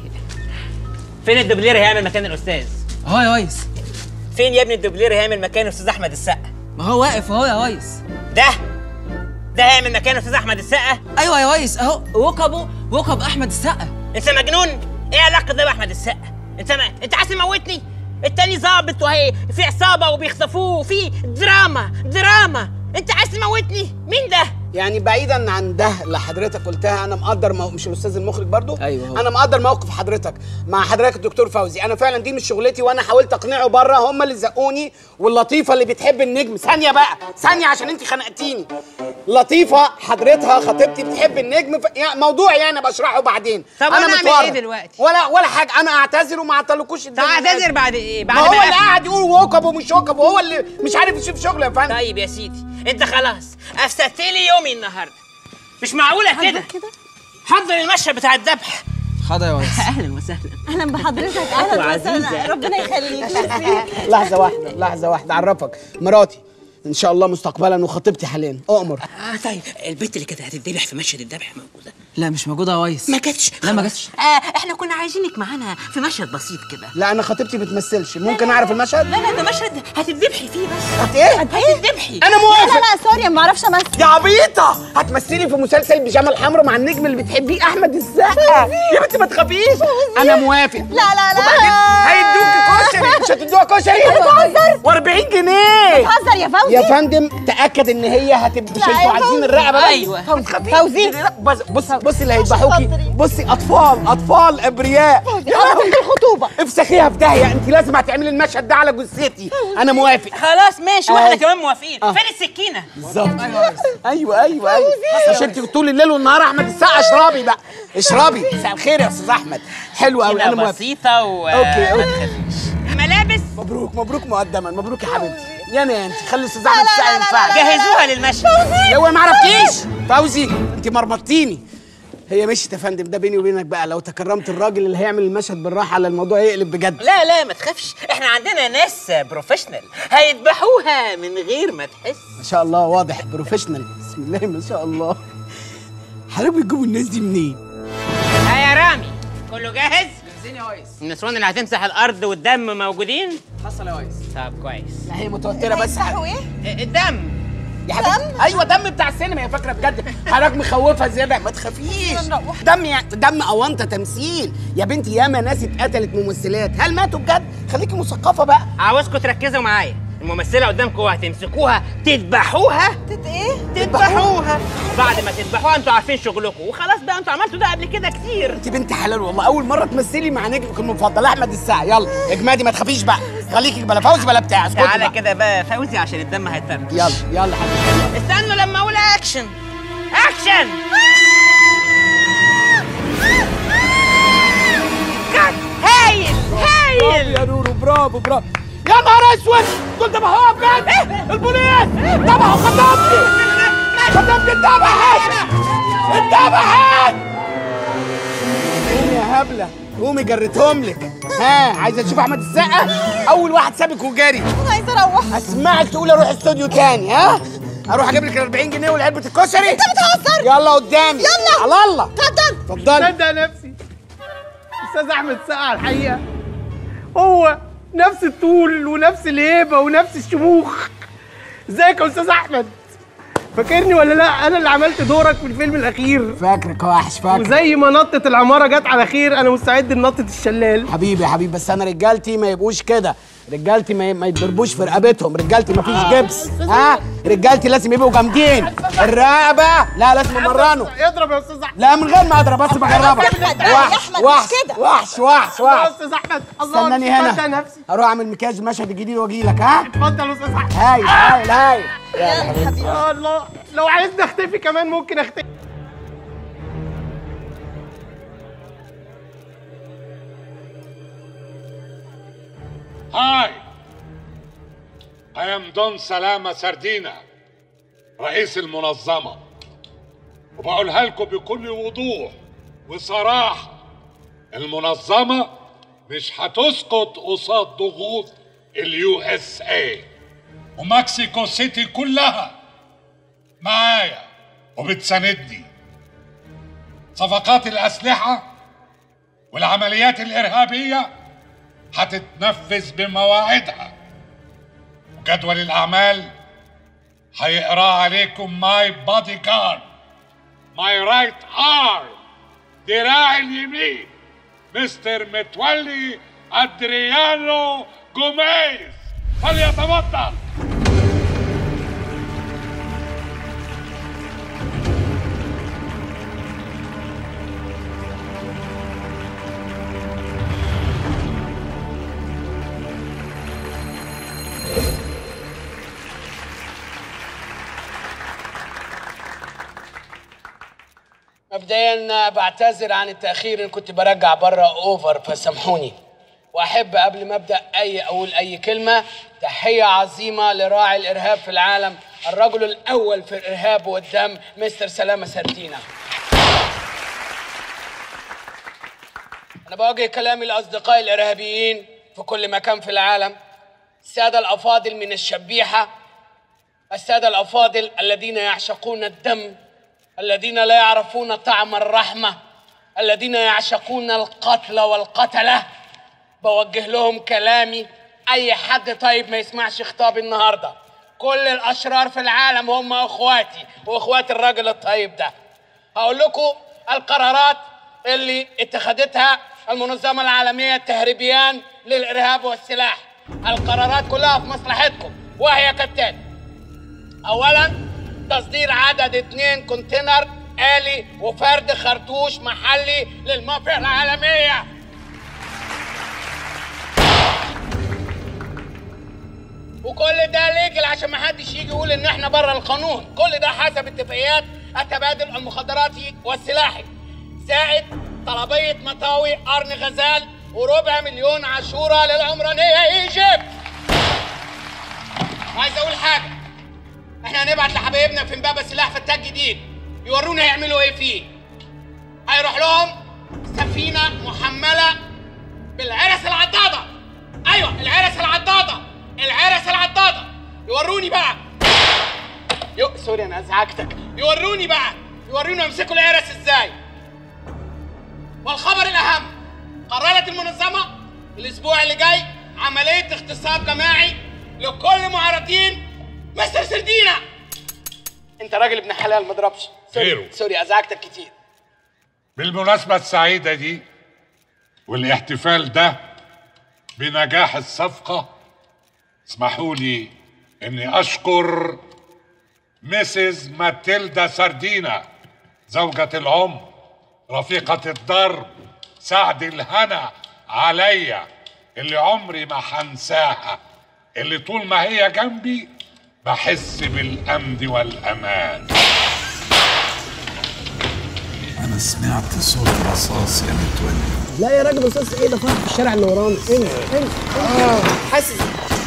فين الدوبلير هيعمل مكان الاستاذ اهو يا ريس فين يا ابني الدوبلير هيعمل مكان الاستاذ احمد السقا ما هو واقف اهو يا ريس ده ده هيعمل مكان الاستاذ احمد السقا ايوه يا ريس اهو ركبه ركب احمد السقا انت مجنون ايه علاقه ده باحمد السقا انت ما... انت عايز تموتني التاني ظابط وهي في عصابه وبيخطفوه وفي دراما دراما انت عايز تموتني مين ده يعني بعيدا عن ده اللي حضرتك قلتها انا مقدر مو... مش الاستاذ المخرج برضو أيوة هو. انا مقدر موقف حضرتك مع حضرتك الدكتور فوزي انا فعلا دي مش شغلتي وانا حاولت اقنعه بره هم اللي زقوني واللطيفه اللي بتحب النجم ثانيه بقى ثانيه عشان انت خنقتيني لطيفه حضرتها خطيبتي بتحب النجم ف... يعني موضوع يعني بشرحه بعدين طب انا وأنا أعمل متورط. إيه دلوقتي؟ ولا ولا حاجه انا اعتذر وما اعتلكوش طب اعتذر بعد ايه بعد ما هو ما اللي قاعد يقول ووكب ومش ووكب وهو اللي مش عارف يشوف شغله يا فندم طيب يا سيدي انت خلاص افسدت لي يومي النهارده مش معقوله كده حضر المشهد بتاع الذبح حاضر يا ريس اهلا وسهلا اهلا بحضرتك اهلا وعزيزة. وسهلا ربنا يخليك ميرسي. لحظة واحدة لحظة واحدة أعرفك مراتي إن شاء الله مستقبلا وخطيبتي حاليا أؤمر اه طيب البنت اللي كانت هتتذبح في مشهد الذبح موجوده لا مش موجوده يا ريس ما جاتش لا ما جاتش آه احنا كنا عايزينك معانا في مشهد بسيط كده لا أنا خطيبتي بتمثلش ممكن أعرف المشهد؟ لا لا ده مشهد هتتذبحي فيه بس هت إيه؟ هتتذبحي أنا لا موافق لا لا سوري ما بعرفش امثل يا عبيطة هتمثلي في مسلسل بيجامة الحمراء مع النجم اللي بتحبيه أحمد السقا يا بنتي ما تخافيش أنا موافق لا لا لا وبعدين هيدوكي كشري مش هتدوها كشري بتهزر؟ و40 جنيه بتهزر يا فوزي يا فندم تأكد إن هي هتبقى مش لا يا انتوا عايزين فوزي. الرقبة بس أيوة. ما تخافيش. فوزي. لا، بص بص بص اللي هيذبحوكي بصي أطفال أطفال أبرياء يا قربت الخطوبه افسخيها في داهيه انت لازم هتعملي المشهد ده على جثتي انا موافق خلاص ماشي واحنا آه. كمان موافقين آه. فين السكينه بالظبط ايوه ايوه ايوه عشان انت طول الليل والنهار احمد السقا اشربي بقى اشربي مساء الخير يا استاذ احمد حلو قوي انا موافق بسيطه و أوكي، أوكي. ما تخافيش. ملابس مبروك مبروك مقدما مبروك يا حبيبتي يا انا انت خلي الاستاذ احمد السقا ينفعك جهزوها للمشهد هو ما عرفتيش فوزي انت مرمطتيني هي مشيت يا فندم ده بيني وبينك بقى لو تكرمت الراجل اللي هيعمل المشهد بالراحه على الموضوع يقلب بجد لا لا ما تخافش احنا عندنا ناس بروفيشنال هيذبحوها من غير ما تحس ما شاء الله واضح بروفيشنال بسم الله ما شاء الله حضرتك بتجيبوا الناس دي منين؟ ها يا رامي كله جاهز؟ جاهزين يا ريس النسوان اللي هتمسح الارض والدم موجودين؟ حصل يا ريس طب كويس لا هي متوتره بس ايه؟ الدم يا حبيبتي ايوه دم بتاع السينما يا فاكره بجد حضرتك مخوفه زياده ما تخافيش دم يعني دم اونطه تمثيل يا بنتي ياما ناس اتقتلت ممثلات هل ماتوا بجد خليكي مثقفه بقى عاوزكم تركزوا معايا الممثله قدامكم هتمسكوها تذبحوها تت ايه تذبحوها بعد ما تذبحوها انتوا عارفين شغلكم وخلاص بقى انتوا عملتوا ده قبل كده كتير انت بنت حلال والله اول مره تمثلي مع نجمك المفضل احمد الساعه يلا اجمادي ما تخافيش بقى خليكي بلا فوزي بلا بتاع اسكتي تعالى بقى. كده بقى فوزي عشان الدم هيترك يلا يلا حبيبي استنوا لما اقول اكشن اكشن كات هايل هايل يا نورو برافو برافو يا نهار اسود دول ذبحوها بجد البوليس ذبحوا خطفني خطفني اتذبحت اتذبحت قومي يا هبله قومي جريتهم لك ها عايزه تشوف احمد السقا اول واحد سابك وجري انا عايزه اروح اسمعك تقولي اروح استوديو تاني ها اروح اجيب لك ال 40 جنيه والعلبه الكشري انت بتهزر يلا قدامي يلا. على الله اتفضل اتفضلي صدق نفسي استاذ احمد سقا على الحقيقه هو نفس الطول ونفس الهيبه ونفس الشموخ ازيك يا استاذ احمد فاكرني ولا لا انا اللي عملت دورك في الفيلم الاخير فاكرك يا وحش فاكر وزي ما نطة العمارة جت على خير أنا مستعد لنطة الشلال حبيبي يا حبيبي بس انا رجالتي ما يبقوش كده رجالتي ما, ما يتضربوش في رقبتهم رجالتي ما فيش جبس ها رجالتي لازم يبقوا جامدين الرقبه لا لازم امرنه اضرب يا استاذ احمد لا من غير ما اضرب بس بجربك وحش وحش وحش وحش الله يا وحش استاذ احمد الله استناني صدق هنا نفسي اروح اعمل مكياج مشهد جديد واجي لك ها اتفضل يا استاذ احمد هايل هايل هايل يلا حبيبي يا الله لو عايزني اختفي كمان ممكن اختفي هاي I am دون سلامة سردينة رئيس المنظمة وبقولها لكم بكل وضوح وصراحة المنظمة مش هتسقط قصاد ضغوط اليو اس اي ومكسيكو سيتي كلها معايا وبتساندني صفقات الأسلحة والعمليات الإرهابية هتتنفذ بمواعيدها وجدول الأعمال هيقراه عليكم ماي بادي جارد ماي رايت ارم دراعي اليمين مستر متولي ادريانو جوميز فليتفضل مبدئيا بعتذر عن التاخير ان كنت برجع بره اوفر فسامحوني واحب قبل ما ابدا اي اقول اي كلمه تحيه عظيمه لراعي الارهاب في العالم الرجل الاول في الارهاب والدم مستر سلامه سردينا انا بوجه كلامي لاصدقائي الارهابيين في كل مكان في العالم الساده الافاضل من الشبيحه الساده الافاضل الذين يعشقون الدم الذين لا يعرفون طعم الرحمة الذين يعشقون القتل والقتلة بوجه لهم كلامي أي حد طيب ما يسمعش خطابي النهاردة كل الأشرار في العالم هم أخواتي وأخوات الراجل الطيب ده هقول لكم القرارات اللي اتخذتها المنظمة العالمية التهريبيان للإرهاب والسلاح القرارات كلها في مصلحتكم وهي كالتالي أولاً تصدير عدد اتنين كونتينر آلي وفرد خرطوش محلي للمافيا العالمية وكل ده ليجل عشان ما حدش يجي يقول ان احنا بره القانون كل ده حسب اتفاقيات التبادل المخدراتي والسلاحي زائد طلبية مطاوي قرن غزال وربع مليون عاشورة للعمرانية ايجيبت عايز اقول حاجة احنا هنبعت لحبايبنا في امبابه سلاح فتاك جديد يورونا يعملوا ايه فيه هيروح لهم سفينه محمله بالعرس العضاضه ايوه العرس العضاضه العرس العضاضه يوروني بقى يو سوري انا ازعجتك يوروني بقى يوروني يمسكوا العرس ازاي والخبر الاهم قررت المنظمه الاسبوع اللي جاي عمليه اغتصاب جماعي لكل معارضين مستر سردينا انت راجل ابن حلال ما اضربش سوري خيره. سوري ازعجتك كتير بالمناسبة السعيدة دي والاحتفال ده بنجاح الصفقة اسمحوا لي اني اشكر مسز ماتيلدا ساردينا زوجة العمر رفيقة الدرب سعد الهنا عليا اللي عمري ما هنساها اللي طول ما هي جنبي بحس بالامن والامان انا سمعت صوت رصاص يا متولي لا يا راجل استاذ ايه ده فرح في الشارع اللي ورانا انت انت اه حاسس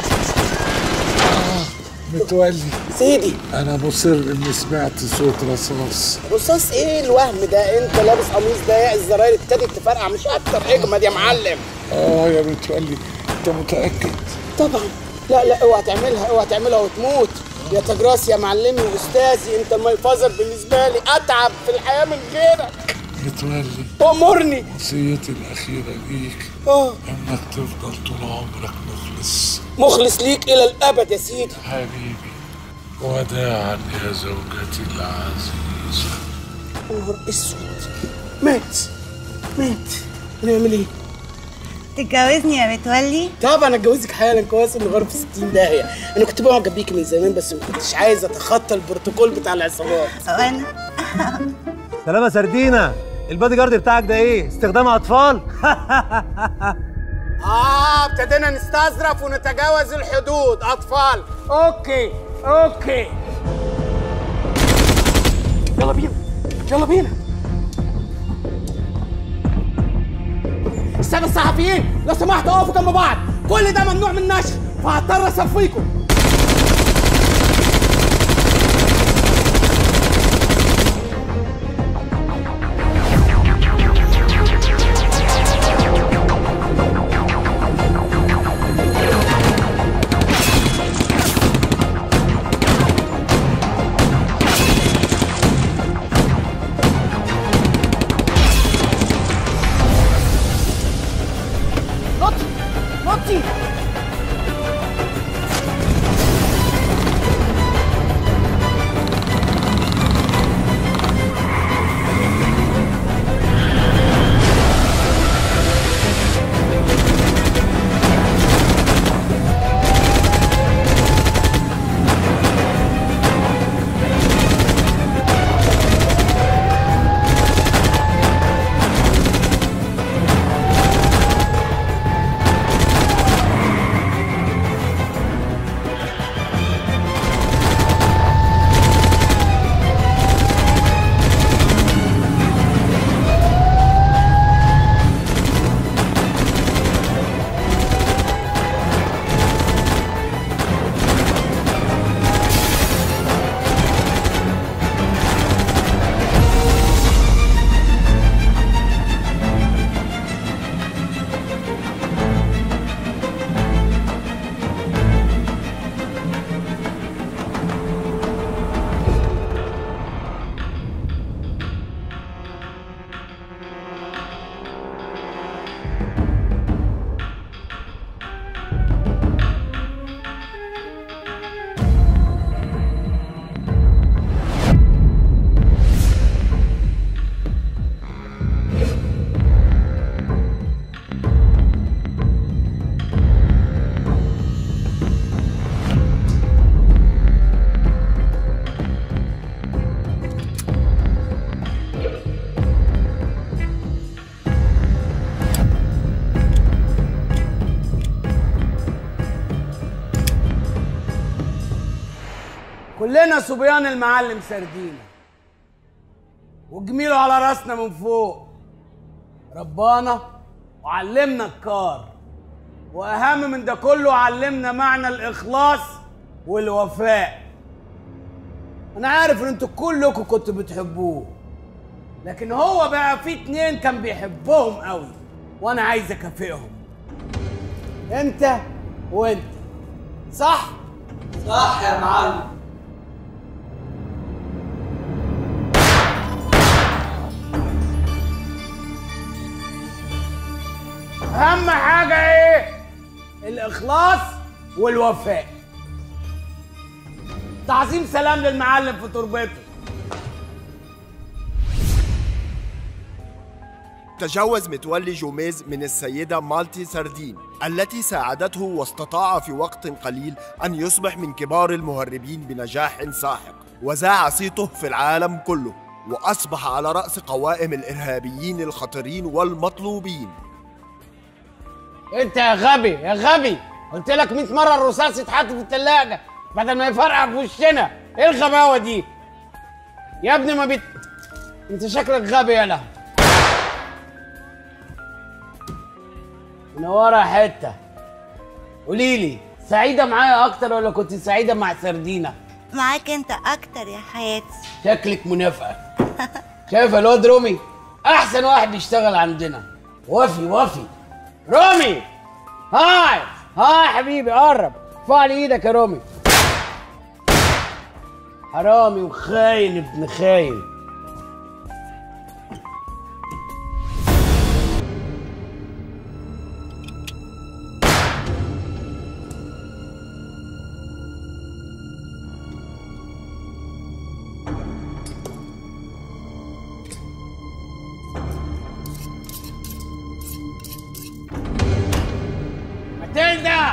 متولي سيدي انا مصر اني سمعت صوت رصاص رصاص ايه الوهم ده انت لابس قميص ضيق الزراير ابتدت تفرقع مش اكتر اجمد يا معلم اه يا متولي انت متاكد طبعا لا لا اوعى تعملها اوعى تعملها وتموت يا تجراس يا معلمي واستاذي انت الماي فازر بالنسبه لي اتعب في الحياه من غيرك متولي امرني وصيتي الاخيره ليك اه انك تفضل طول عمرك مخلص مخلص ليك الى الابد يا سيدي حبيبي وداعا يا زوجتي العزيزه نهار اسود مات مات نعمل ايه؟ تتجوزني يا متولي طبعا اتجوزك حالا كويس انه غرب في 60 داهيه انا كنت معجب بيكي من زمان بس ما كنتش عايز اتخطى البروتوكول بتاع العصابات وانا سلامة سردينة البادي جارد بتاعك ده ايه؟ استخدام اطفال؟ اه ابتدينا نستظرف ونتجاوز الحدود اطفال اوكي اوكي يلا بينا يلا بينا السادة الصحفيين لو سمحتوا اقفوا جنب بعض كل ده ممنوع من النشر فهضطر اصفيكم نط نطي كلنا صبيان المعلم سردينة وجميله على راسنا من فوق ربانا وعلمنا الكار واهم من ده كله علمنا معنى الاخلاص والوفاء انا عارف ان انتوا كلكم كنتوا بتحبوه لكن هو بقى في اتنين كان بيحبهم قوي وانا عايز اكافئهم انت وانت صح صح يا معلم واهم حاجه ايه الاخلاص والوفاء تعظيم سلام للمعلم في تربته تجوز متولي جوميز من السيدة مالتي سردين التي ساعدته واستطاع في وقت قليل أن يصبح من كبار المهربين بنجاح ساحق وذاع صيته في العالم كله وأصبح على رأس قوائم الإرهابيين الخطرين والمطلوبين انت يا غبي يا غبي قلت لك 100 مره الرصاص يتحط في الثلاجه بدل ما يفرقع في وشنا ايه الغباوه دي يا ابني ما بت... انت شكلك غبي يالا منوره حته قولي لي سعيده معايا اكتر ولا كنت سعيده مع سردينه معاك انت اكتر يا حياتي شكلك منافقه شايف الواد رومي احسن واحد يشتغل عندنا وفي وفي رومي هاي هاي حبيبي قرب ارفع لي ايدك يا رومي حرامي وخاين ابن خاين ماتيلدا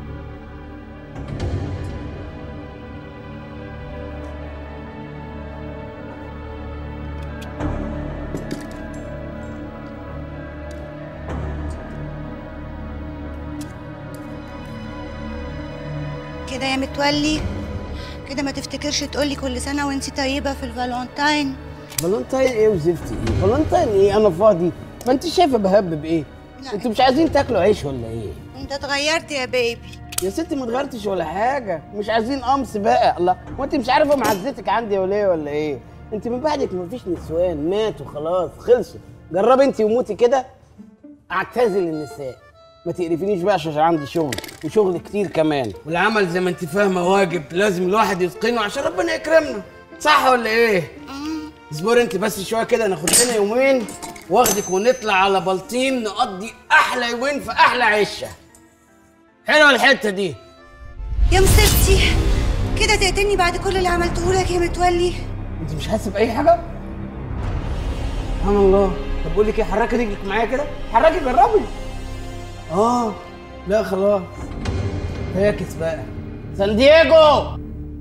كده يا متولي كده ما تفتكرش تقولي كل سنه وانت طيبه في الفالنتاين فالنتاين ايه وزفت ايه فالنتاين ايه انا فاضي ما انت شايفه بهبب ايه انتوا مش عايزين تاكلوا عيش ولا ايه انت اتغيرت يا بيبي يا ستي ما اتغيرتش ولا حاجه مش عايزين قمص بقى الله هو انت مش عارفه معزتك عندي ولا ايه ولا ايه انت من بعدك مفيش نسوان ماتوا خلاص خلصوا جربي انت وموتي كده اعتزل النساء ما تقرفينيش بقى عشان عندي شغل وشغل كتير كمان والعمل زي ما انت فاهمه واجب لازم الواحد يتقنه عشان ربنا يكرمنا صح ولا ايه اصبري انت بس شويه كده ناخد لنا يومين واخدك ونطلع على بلطيم نقضي احلى يومين في احلى عشه حلوه الحته دي يا مصيبتي كده تقتلني بعد كل اللي عملته لك يا متولي انت مش حاسه باي حاجه سبحان الله طب بقول لك ايه حركي رجلك معايا كده حركي جربي اه لا خلاص فاكس بقى سان دييجو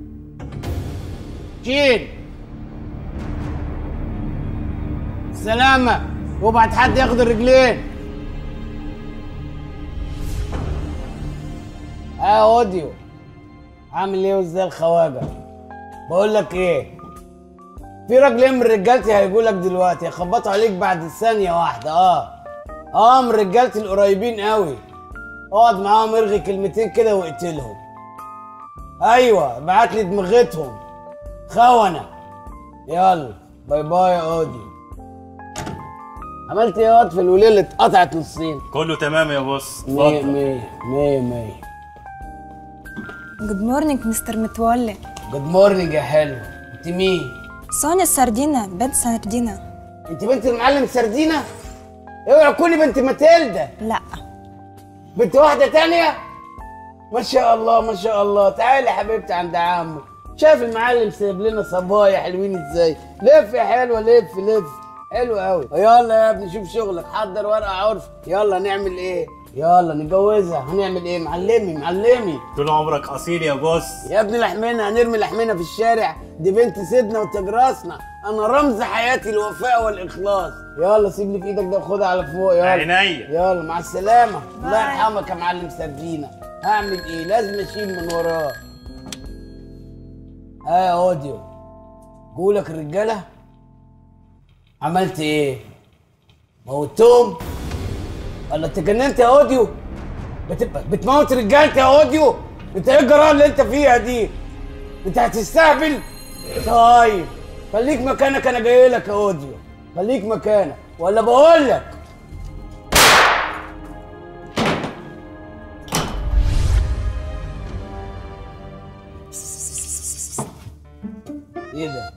شيل سلامة وابعت حد ياخد الرجلين اه اوديو عامل ايه وازاي الخواجه بقول لك ايه في راجلين من رجالتي هيجوا لك دلوقتي هيخبطوا عليك بعد ثانيه واحده اه اه من رجالتي القريبين قوي اقعد معاهم ارغي كلمتين كده واقتلهم ايوه ابعت لي دماغتهم خونه يلا باي باي يا اوديو عملت ايه يا واد في الوليه اللي اتقطعت نصين كله تمام يا بوس مية اتفضل مية مية مية جود مورنينج مستر متولي جود مورنينج يا حلو انت مين؟ سونيا سردينة بنت سردينة انت بنت المعلم سردينة؟ اوعي تكوني بنت ماتيلدا لا بنت واحدة تانية؟ ما شاء الله ما شاء الله تعالي يا حبيبتي عند عمك شايف المعلم سايب لنا صبايا حلوين ازاي لف يا حلوة لف لف حلو قوي يلا يا ابني شوف شغلك حضر ورقة عرف يلا نعمل ايه يلا نتجوزها هنعمل ايه معلمي معلمي طول عمرك اصيل يا بوس يا ابني لحمنا هنرمي لحمنا في الشارع دي بنت سيدنا وتاج راسنا انا رمز حياتي الوفاء والاخلاص يلا سيب لي في ايدك ده وخدها على فوق يلا عينيا. يلا مع السلامه الله يرحمك يا معلم سردينه هعمل ايه لازم اشيل من وراه ها يا اوديو قولك الرجاله عملت ايه موتهم ولا انت جننت يا اوديو بت... بتموت رجالتي يا اوديو انت ايه الجرأة اللي انت فيها دي انت هتستهبل طيب خليك مكانك انا جاي لك يا اوديو خليك مكانك ولا بقول لك ايه ده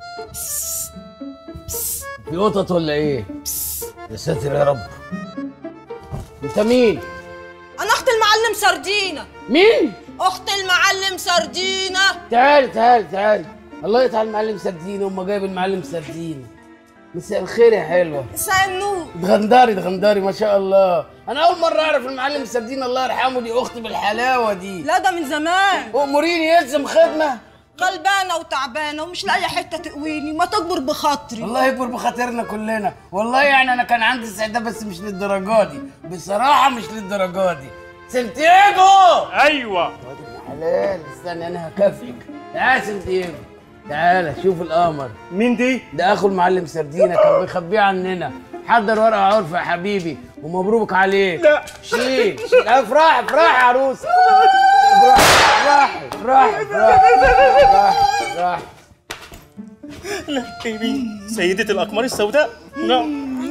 في قطط ولا ايه يا ساتر يا رب انت مين انا اخت المعلم سردينه مين اخت المعلم سردينه تعال تعال تعال الله يطلع المعلم سردينه وما جايب المعلم سردينه مساء الخير يا حلوه مساء النور اتغنداري اتغنداري ما شاء الله انا اول مره اعرف المعلم سردين الله يرحمه دي اختي بالحلاوه دي لا ده من زمان اموريني يلزم خدمه غلبانه وتعبانه ومش لاقيه حته تقويني ما تكبر بخاطري الله يكبر بخاطرنا كلنا والله يعني انا كان عندي استعداد بس مش للدرجه دي بصراحه مش للدرجه دي سنتياجو ايوه حلال استنى انا هكافئك تعال سنتياجو تعال شوف القمر مين دي؟ ده اخو المعلم سردينه كان بيخبيه عننا حضر ورقه عرف يا حبيبي ومبروك عليك لا. شيل شيل افرح افرح يا عروسه افرح افرح افرح افرح افرح لا بيبي سيدة الأقمار السوداء لا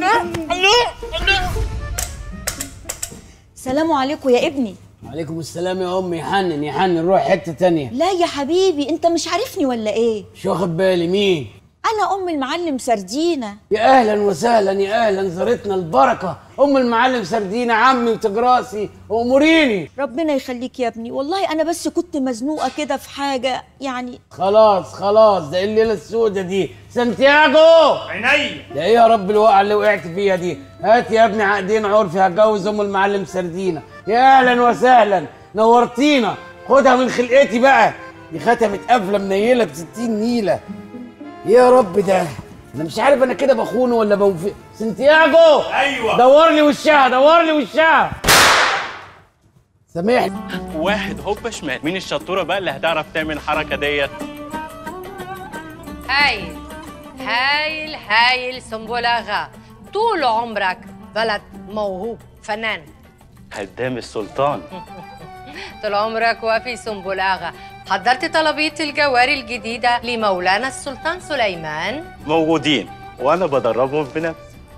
سلام عليكم يا ابني وعليكم السلام يا امي يحنن يحنن روح حته تانية لا يا حبيبي انت مش عارفني ولا ايه مش واخد بالي مين انا ام المعلم سردينه يا اهلا وسهلا يا اهلا زارتنا البركه ام المعلم سردينه عمي وتجراسي واموريني ربنا يخليك يا ابني والله انا بس كنت مزنوقه كده في حاجه يعني خلاص خلاص ده إيه الليله السودة دي سانتياغو عيني ده ايه يا رب الوقعه اللي وقعت فيها دي هات يا ابني عقدين عرفي هتجوز ام المعلم سردينه يا اهلا وسهلا نورتينا خدها من خلقتي بقى دي ختمت قفله منيله ب 60 نيله يا رب ده انا مش عارف انا كده بخونه ولا بوفق سانتياغو أيوة. دور لي وشها دور لي وشها سامحني واحد هوبا شمال مين الشطورة بقى اللي هتعرف تعمل الحركة ديت؟ هايل هايل هايل سنبلاغة طول عمرك ولد موهوب فنان خدام السلطان طول عمرك وفي سنبلاغة حضرت طلبية الجواري الجديدة لمولانا السلطان سليمان موجودين وأنا بدربهم بنفسي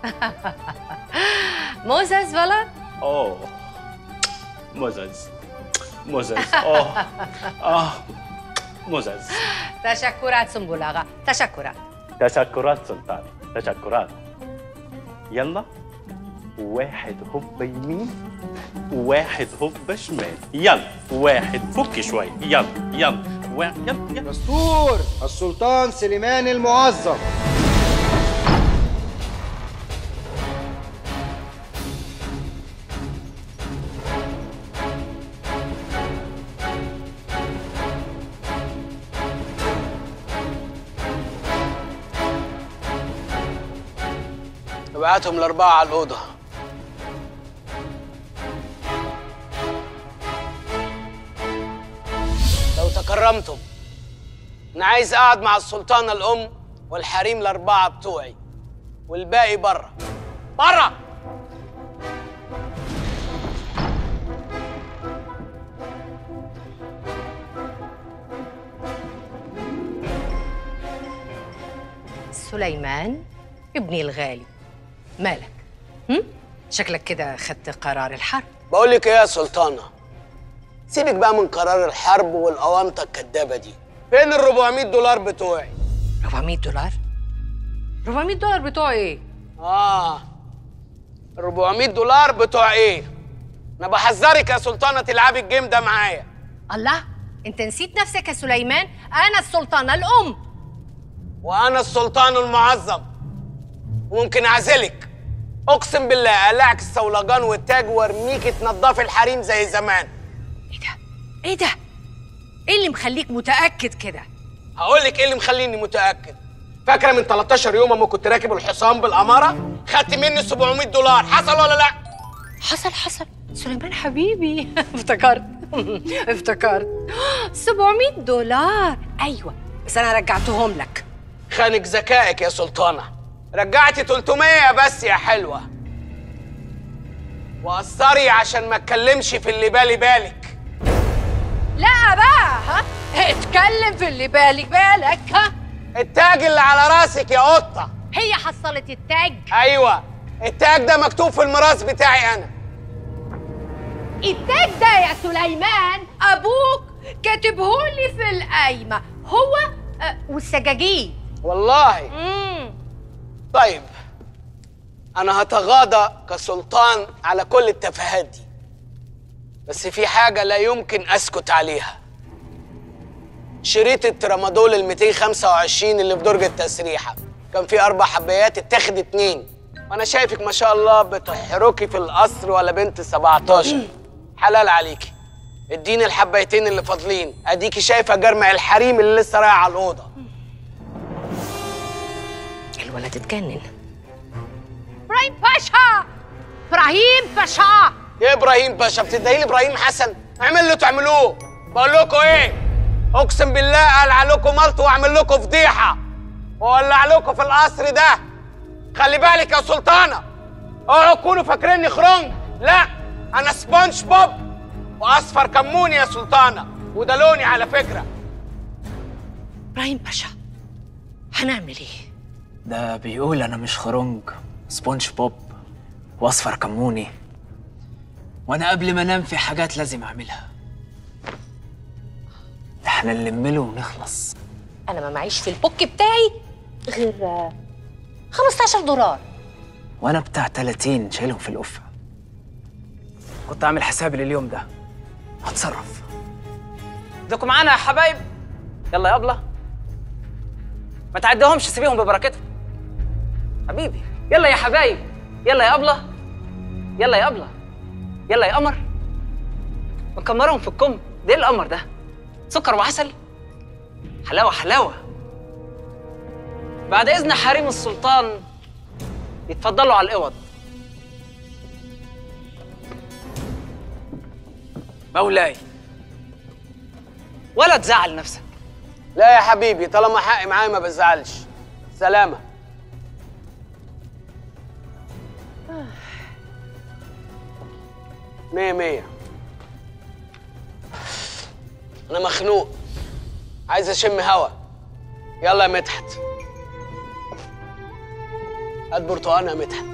موزز ولد أوه مزز مزز أوه آه مزز تشكرات سنبلاغة تشكرات تشكرات سلطان تشكرات يلا واحد هوب يمين واحد هوب شمال يلا واحد فك شوي يلا يلا واحد يلا يلا دستور السلطان سليمان المعظم ابعتهم الاربعه على الاوضه لو تكرمتم انا عايز اقعد مع السلطانه الام والحريم الاربعه بتوعي والباقي بره بره سليمان ابني الغالي مالك هم؟ شكلك كده خدت قرار الحرب بقول لك ايه يا سلطانه سيبك بقى من قرار الحرب والاوامطه الكدابه دي فين ال 400 دولار بتوعي 400 دولار 400 دولار بتوع ايه اه 400 دولار بتوع ايه انا بحذرك يا سلطانه تلعبي الجيم ده معايا الله انت نسيت نفسك يا سليمان انا السلطانه الام وانا السلطان المعظم وممكن اعزلك اقسم بالله اقلعك الصولجان والتاج وارميكي تنضفي الحريم زي زمان ايه ده ايه اللي مخليك متاكد كده هقول لك ايه اللي مخليني متاكد فاكره من 13 يوم اما كنت راكب الحصان بالاماره خدت مني 700 دولار حصل ولا لا حصل حصل سليمان حبيبي افتكرت افتكرت 700 دولار ايوه بس انا رجعتهم لك خانك ذكائك يا سلطانه رجعتي 300 بس يا حلوه وقصري عشان ما اتكلمش في اللي بالي بالك لا بقى ها اتكلم في اللي بالك بالك ها التاج اللي على راسك يا قطه هي حصلت التاج ايوه التاج ده مكتوب في الميراث بتاعي انا التاج ده يا سليمان ابوك كاتبهولي في القايمه هو آه، والسجاجيد والله امم طيب انا هتغاضى كسلطان على كل التفاهات دي بس في حاجه لا يمكن اسكت عليها شريط الترامادول ال 225 اللي في درج التسريحه كان فيه اربع حبايات اتاخد اتنين وانا شايفك ما شاء الله بتحركي في القصر ولا بنت 17 حلال عليكي اديني الحبايتين اللي فاضلين اديكي شايفه جرمع الحريم اللي لسه رايح على الاوضه الولد اتجنن ابراهيم باشا ابراهيم باشا يا ابراهيم باشا بتدعي لي ابراهيم حسن اعمل اللي تعملوه بقول لكم ايه اقسم بالله قال عليكم ملط واعمل لكم فضيحه واولع لكم في القصر ده خلي بالك يا سلطانه اوعوا تكونوا فاكريني خرنج لا انا سبونج بوب واصفر كموني يا سلطانه وده لوني على فكره ابراهيم باشا هنعمل ايه ده بيقول انا مش خرنج سبونج بوب واصفر كموني وانا قبل ما انام في حاجات لازم اعملها ده احنا نلمله ونخلص انا ما معيش في البوك بتاعي غير آه، 15 دولار وانا بتاع 30 شايلهم في القفه كنت عامل حسابي لليوم ده هتصرف ادوكم معانا يا حبايب يلا يا ابله ما تعديهمش سيبيهم ببركتهم حبيبي يلا يا حبايب يلا يا ابله يلا يا ابله يلا يا قمر مكمرهم في الكم ده ايه القمر ده سكر وعسل حلاوه حلاوه بعد اذن حريم السلطان يتفضلوا على الاوض مولاي ولا تزعل نفسك لا يا حبيبي طالما حقي معايا ما بزعلش سلامه مية مية أنا مخنوق عايز أشم هوا يلا يا مدحت هات برتقانة يا مدحت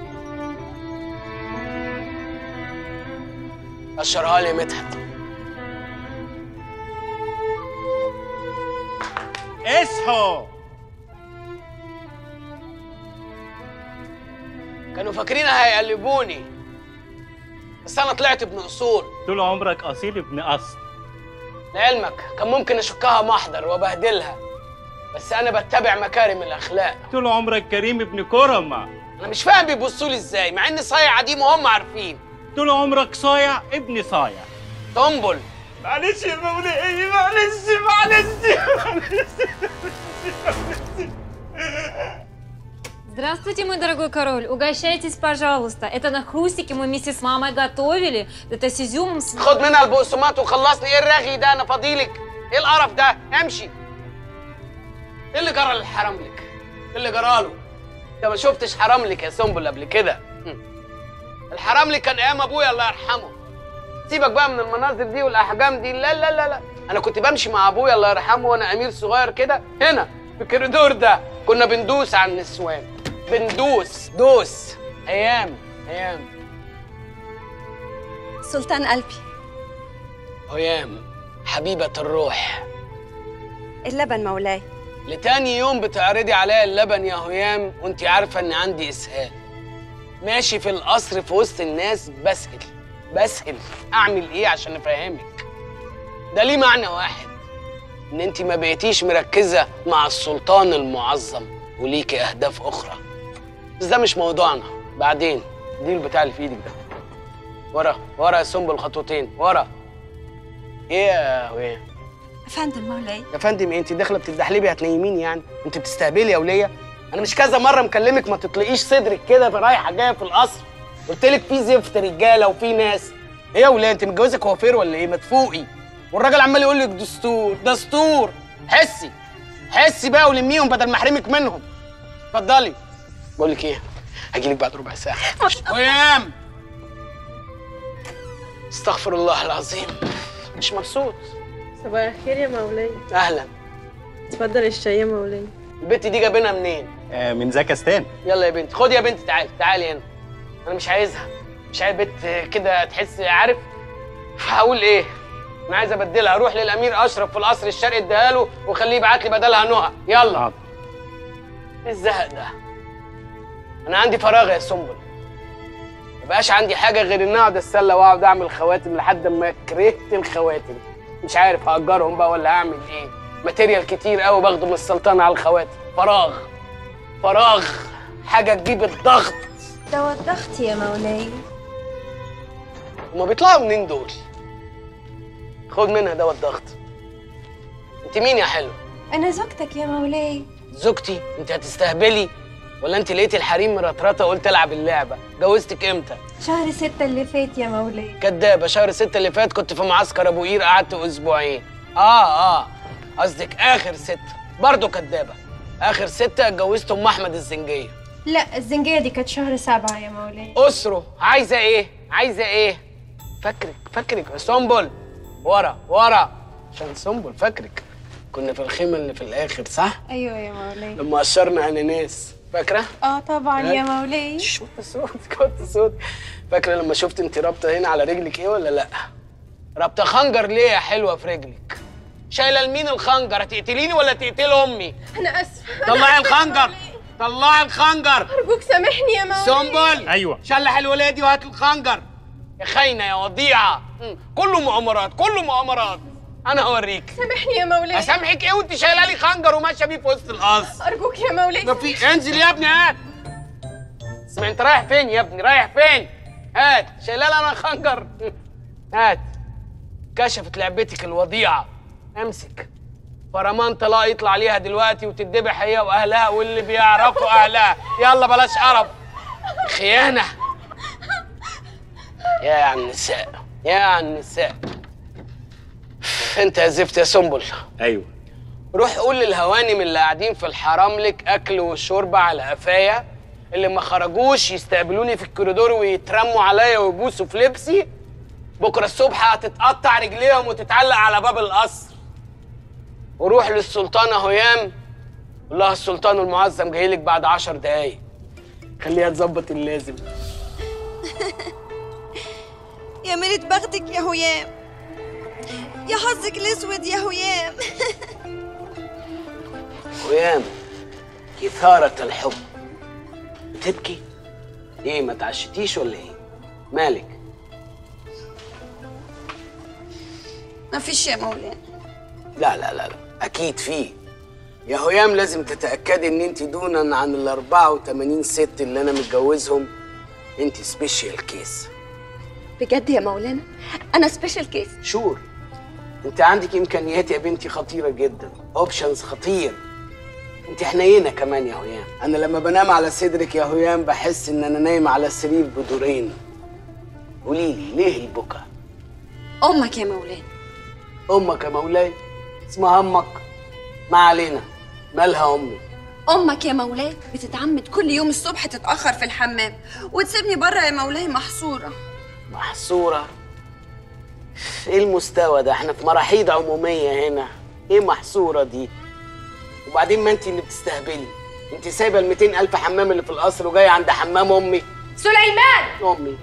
قشرها لي يا مدحت اصحوا كانوا فاكرين هيقلبوني بس أنا طلعت ابن أصول طول عمرك اصيل ابن اصل لعلمك كان ممكن أشكها محضر وأبهدلها بس أنا بتبع مكارم الأخلاق طول عمرك كريم ابن كرمة أنا مش فاهم بيبصوا لي إزاي مع إني صايع دي وهم عارفين طول عمرك صايع ابن صايع طنبل معلش يا مولاي معلش معلش Здравствуйте, мой дорогой король. Угощайтесь, пожалуйста. Это на хрустики мы вместе с мамой готовили. Это с изюмом. С... خد منها البقسماط وخلصني ايه الرغي ده انا فاضيلك ايه القرف ده امشي ايه اللي جرى للحرملك ايه اللي جراله انت ما شفتش حرملك يا سنبل قبل كده هم. الحرملك كان ايام ابويا الله يرحمه سيبك بقى من المناظر دي والاحجام دي لا لا لا لا انا كنت بمشي مع ابويا الله يرحمه وانا امير صغير كده هنا في الكوريدور ده كنا بندوس على النسوان بندوس دوس ايام ايام سلطان قلبي هيام حبيبة الروح اللبن مولاي لتاني يوم بتعرضي عليا اللبن يا هيام وانت عارفة ان عندي اسهال ماشي في القصر في وسط الناس بسهل بسهل اعمل ايه عشان افهمك ده ليه معنى واحد ان انت ما بقيتيش مركزة مع السلطان المعظم وليكي اهداف اخرى بس ده مش موضوعنا بعدين دي البتاع اللي في ايدك ده ورا ورا يا سنبل خطوتين ورا ايه يا هيام افندم مولاي يا فندم إيه؟ انت داخله بتتدحلبي هتنيميني يعني انت بتستهبلي يا وليه انا مش كذا مره مكلمك ما تطلقيش صدرك كده في رايحه جايه في القصر قلت لك في زفت رجاله وفي ناس ايه يا وليه انت متجوزه كوافير ولا ايه ما تفوقي والراجل عمال يقول لك دستور دستور حسي حسي بقى ولميهم بدل ما احرمك منهم اتفضلي بقول لك ايه هجي لك بعد ربع ساعه قيام استغفر الله العظيم مش مبسوط صباح الخير يا مولاي اهلا اتفضل الشاي يا مولاي البت دي جايبينها منين آه من زكستان يلا يا بنت خدي يا بنت تعالي تعالي هنا انا مش عايزها مش عايز بنت كده تحس عارف هقول ايه انا عايز ابدلها اروح للامير اشرف في القصر الشرقي اديها له وخليه يبعت لي بدلها نهى يلا ايه الزهق ده انا عندي فراغ يا سنبل مبقاش عندي حاجه غير اني اقعد اتسلى واقعد اعمل خواتم لحد ما كرهت الخواتم مش عارف هاجرهم بقى ولا هعمل ايه ماتيريال كتير قوي باخده من السلطنه على الخواتم فراغ فراغ حاجه تجيب الضغط دواء الضغط يا مولاي هما بيطلعوا منين دول خد منها دواء الضغط انت مين يا حلو أنا زوجتك يا مولاي زوجتي انت هتستهبلي ولا انت لقيتي الحريم مرطرطه وقلت العب اللعبه جوزتك امتى شهر ستة اللي فات يا مولاي كدابه شهر ستة اللي فات كنت في معسكر ابو قير قعدت اسبوعين اه اه قصدك اخر ستة برضه كدابه اخر ستة اتجوزت ام احمد الزنجيه لا الزنجية دي كانت شهر سبعة يا مولاي اسره عايزه ايه عايزه ايه فاكرك فاكرك يا سنبل ورا ورا عشان سنبل فاكرك كنا في الخيمه اللي في الاخر صح أيوة يا مولاي لما قشرنا اناناس فاكره اه طبعا يا مولاي شوت صوت كنت صوت فاكره لما شفت انت رابطه هنا على رجلك ايه ولا لا رابطه خنجر ليه يا حلوه في رجلك شايله لمين الخنجر هتقتليني ولا تقتلي امي أنا آسفة طلعي الخنجر طلعي الخنجر أرجوك سامحني يا مولاي سنبل ايوه شلح الولايه دي وهات الخنجر يا خاينه يا وضيعه مم. كله مؤامرات كله مؤامرات انا هوريك سامحني يا مولاي اسامحك ايه وانت شايله لي خنجر وماشيه بيه في وسط القصر أرجوك يا مولاي ما في انزل يا ابني هات اسمع انت رايح فين يا ابني رايح فين هات شايله لي انا خنجر هات كشفت لعبتك الوضيعه امسك فرمان طلاق يطلع عليها دلوقتي وتدبح هي واهلها واللي بيعرفوا اهلها يلا بلاش قرف خيانه يا عن النساء يا عن النساء انت يا زفت يا سنبل ايوه روح قول للهوانم اللي قاعدين في الحرام لك اكل وشرب على قفايا اللي ما خرجوش يستقبلوني في الكوريدور ويترموا عليا ويبوسوا في لبسي بكره الصبح هتتقطع رجليهم وتتعلق على باب القصر وروح للسلطانه هيام قول لها السلطان المعظم جاي لك بعد عشر دقايق خليها تظبط اللازم يا ميلة بختك يا هيام يا حظك الاسود يا هيام هيام إثارة الحب بتبكي؟ إيه ما تعشتيش ولا إيه؟ مالك؟ ما فيش يا مولانا لا لا لا لا أكيد في يا هيام لازم تتأكدي إن أنت دونا عن ال 84 ست اللي أنا متجوزهم أنت سبيشال كيس بجد يا مولانا انا سبيشال كيس شور أنت عندك إمكانيات يا بنتي خطيرة جدا أوبشنز خطير أنت حنينة كمان يا هيام أنا لما بنام على صدرك يا هيام بحس إن أنا نايم على سرير بدورين قولي لي ليه البكا؟ امك يا مولانا أمك يا مولاي اسمها أمك ما علينا مالها أمي امك يا مولاي بتتعمد كل يوم الصبح تتاخر في الحمام وتسيبني بره يا مولاي محصوره محصورة ايه المستوى ده احنا في مراحيض عمومية هنا ايه محصورة دي وبعدين ما انت اللي بتستهبلي انت سايبة ال 200 ألف حمام اللي في القصر وجاية عند حمام أمي سليمان أمي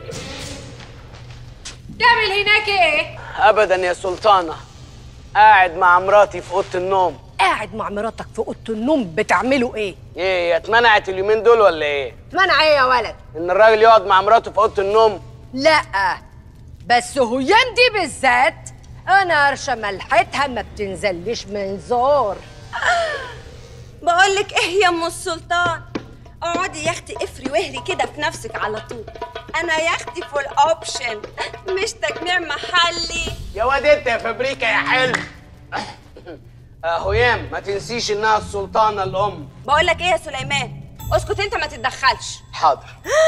تعمل هناك ايه؟ أبدا يا سلطانة قاعد مع مراتي في أوضة النوم قاعد مع مراتك في اوضه النوم بتعملوا ايه؟ ايه هي اتمنعت اليومين دول ولا ايه؟ منع ايه يا ولد؟ إن الراجل يقعد مع مراته في أوضة النوم لا بس هيام دي بالذات انا قرشه ملحتها ما بتنزلش من زور بقول لك ايه يا ام السلطان اقعدي يا اختي افري واهري كده في نفسك على طول انا يا اختي فول اوبشن مش تجميع محلي يا واد انت يا فابريكا يا حلو آه هيام ما تنسيش انها السلطانة الأم بقول لك ايه يا سليمان اسكت انت ما تتدخلش حاضر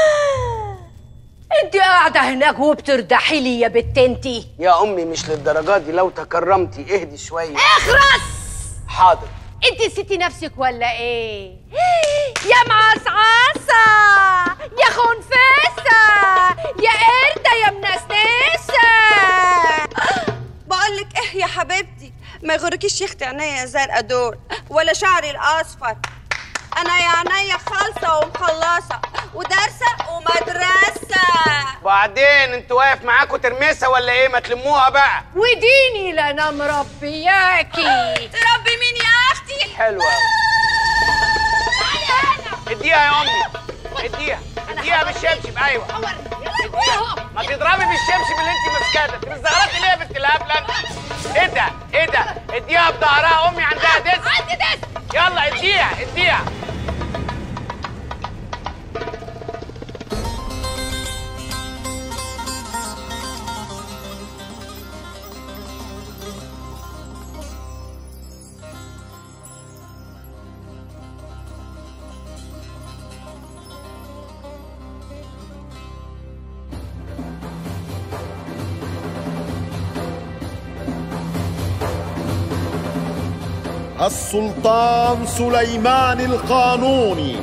انت قاعده هناك وبتردحي لي يا بت انتي يا أمي مش للدرجات دي لو تكرمتي اهدي شوية اخرس حاضر انت نسيتي نفسك ولا ايه يا معصعصة يا خنفسة يا قردة يا منسنسة بقول لك ايه يا حبيبتي ما يغركيش يا اختي عينيا زرقا دول ولا شعري الاصفر انا يا عينيا خالصه ومخلصه ودارسه ومدرسه وبعدين انت واقف معاكوا ترمسها ولا ايه ما تلموها بقى وديني لنا مربياكي تربي مين يا اختي حلوة أوي اديها يا امي اديها اديها بالشبشب ايوه اديها. ما تضربي بالشبشب اللي انت ماسكاه ده انت مش زغرتي ليه يا بنت الهبله انت ايه ده ايه ده اديها بظهرها امي عندها دس عندي دس يلا اديها اديها السلطان سليمان القانوني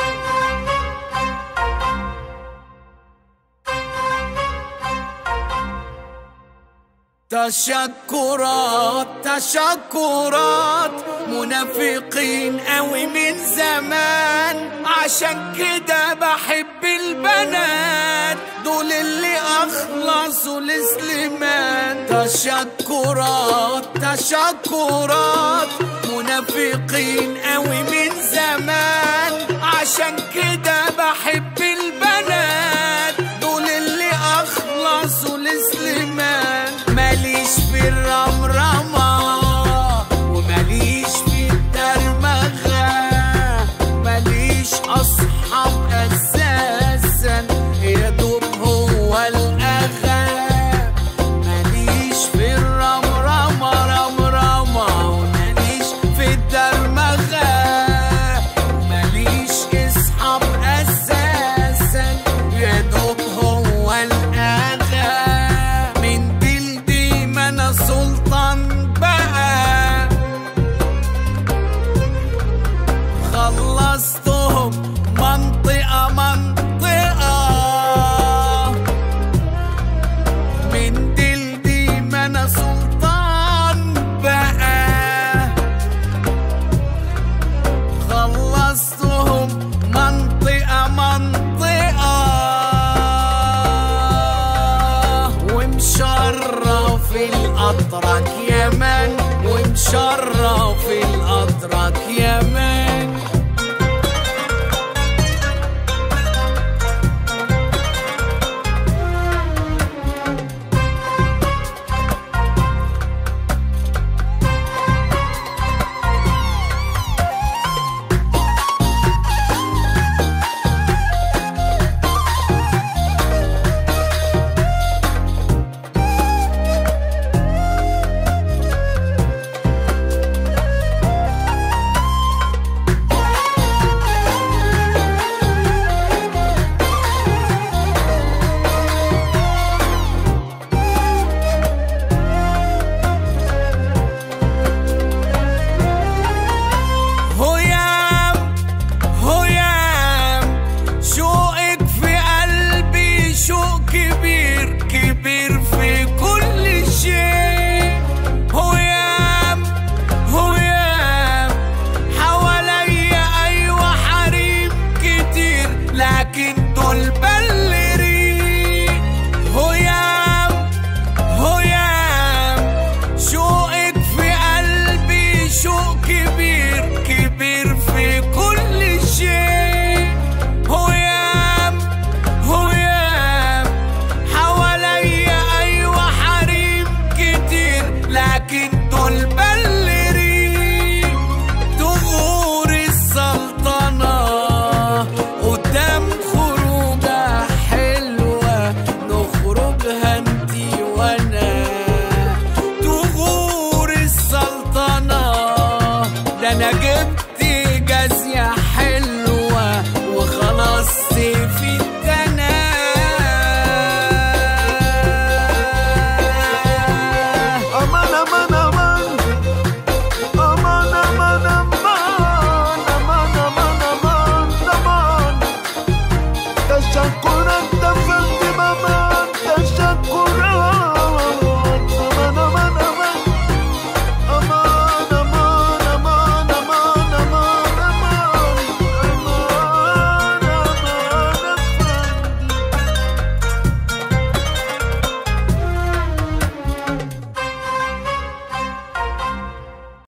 تشكرات تشكرات منافقين قوي من زمان عشان كده بحب البنات دول اللي اخلصوا لسليمان تشكرات تشكرات منافقين قوي من زمان عشان كده بحب البنات دول اللي اخلصوا لسليمان ماليش في الرمرمة وماليش في الدرمغة ماليش أصحاب أساسا يا دوب هو الأغا ماليش في الرمرمة رمرمة وماليش في الدرمغة ماليش أصحاب أساسا يا دوب هو الأغا من جلدي ما أنا سلطان بقى خلصتهم منطقة منطقة من جلدي ما أنا سلطان بقى خلصتهم منطقة منطقة ومشرف الأطرق